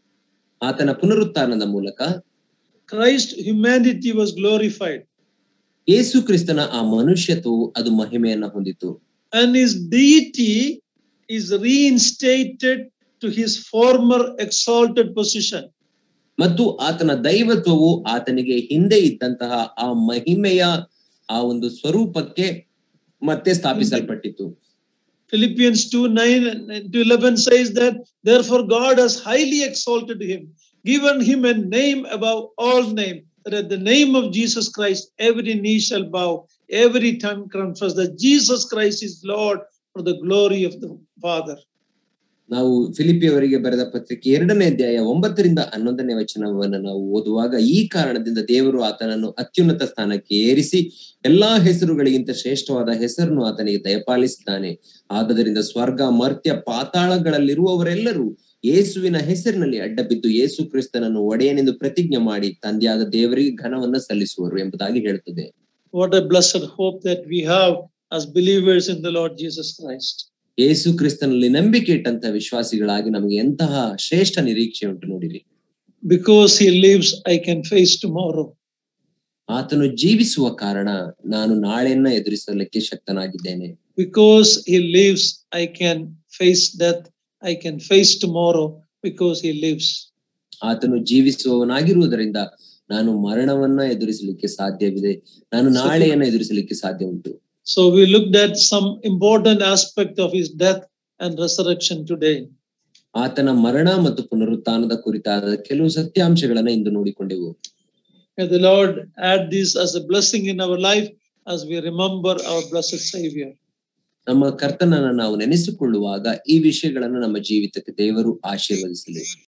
ಆತನ ಪುನರುತ್ಥಾನದ ಮೂಲಕ Christ humanity was glorified ಏಸು ಕ್ರಿಸ್ತನ ಆ ಮನುಷ್ಯತ್ವವು ಅದು ಮಹಿಮೆಯನ್ನ ಹೊಂದಿತು and his deity is reinstated to his former exalted position. ಮತ್ತು ಆತನ ದೈವತ್ವವು ಆತನಿಗೆ ಹಿಂದೆ ಇದ್ದಂತಹ ಆ ಮಹಿಮೆಯ ಆ ಒಂದು ಸ್ವರೂಪಕ್ಕೆ ಮತ್ತೆ ಸ್ಥಾಪಿಸಲ್ಪಟ್ಟಿತು Philippians 2 9 and to 11 says that, therefore, God has highly exalted him, given him a name above all name, that at the name of Jesus Christ, every knee shall bow, every tongue confess that Jesus Christ is Lord for the glory of the Father. ನಾವು ಫಿಲಿಪಿಯವರಿಗೆ ಬರೆದ ಪತ್ರಿಕೆ ಎರಡನೇ ಅಧ್ಯಾಯ ಒಂಬತ್ತರಿಂದ ಹನ್ನೊಂದನೇ ವಚನವನ್ನು ನಾವು ಓದುವಾಗ ಈ ಕಾರಣದಿಂದ ದೇವರು ಆತನನ್ನು ಅತ್ಯುನ್ನತ ಸ್ಥಾನಕ್ಕೆ ಏರಿಸಿ ಎಲ್ಲಾ ಹೆಸರುಗಳಿಗಿಂತ ಶ್ರೇಷ್ಠವಾದ ಹೆಸರನ್ನು ಆತನಿಗೆ ದಯಪಾಲಿಸಿದ್ದಾನೆ ಆದದರಿಂದ ಸ್ವರ್ಗ ಮರ್ತ್ಯ ಪಾತಾಳಗಳಲ್ಲಿರುವವರೆಲ್ಲರೂ ಯೇಸುವಿನ ಹೆಸರಿನಲ್ಲಿ ಅಡ್ಡ ಬಿದ್ದು ಯೇಸು ಕ್ರಿಸ್ತನನ್ನು ಒಡೆಯನೆಂದು ಪ್ರತಿಜ್ಞೆ ಮಾಡಿ ತಂದೆಯಾದ ದೇವರಿಗೆ ಘನವನ್ನ ಸಲ್ಲಿಸುವರು ಎಂಬುದಾಗಿ ಹೇಳುತ್ತದೆ What a blessed hope that we have as believers in the Lord Jesus Christ. ಯೇಸು ಕ್ರಿಸ್ತನಲ್ಲಿ ನಂಬಿಕೆ ಇಟ್ಟಂತ ವಿಶ್ವಾಸಿಗಳಾಗಿ ನಮಗೆ ಎಂತಹ ಶ್ರೇಷ್ಠ ನಿರೀಕ್ಷೆ ಉಂಟು ನೋಡಿರಿ Because he lives, I can face tomorrow. ಆತನು ಜೀವಿಸುವ ಕಾರಣ ನಾನು ನಾಳೆಯನ್ನ ಎದುರಿಸಲಿಕ್ಕೆ ಶಕ್ತನಾಗಿದ್ದೇನೆ Because he lives, I can face death. I can face tomorrow because he lives. ಆತನು ಜೀವಿಸುವವನಾಗಿರುವುದರಿಂದ ನಾನು ಮರಣವನ್ನ ಎದುರಿಸಲಿಕ್ಕೆ ಸಾಧ್ಯವಿದೆ ನಾನು ನಾಳೆಯನ್ನ ಎದುರಿಸಲಿಕ್ಕೆ ಸಾಧ್ಯ ಉಂಟು So we looked at some important aspect of his death and resurrection today. ಆತನ ಮರಣ ಮತ್ತು ಪುನರುತ್ಥಾನದ ಕುರಿತಾದ ಕೆಲವು ಸತ್ಯಾಂಶಗಳನ್ನ ಇಂದು ನೋಡಿಕೊಂಡೆವು May the Lord add this as a blessing in our life as we remember our blessed Savior. ನಮ್ಮ ಕರ್ತನನ್ನ ನಾವು ನೆನೆಸಿಕೊಳ್ಳುವಾಗ ಈ ವಿಷಯಗಳನ್ನು ನಮ್ಮ ಜೀವಿತಕ್ಕೆ ದೇವರು ಆಶೀರ್ವದಿಸಲಿ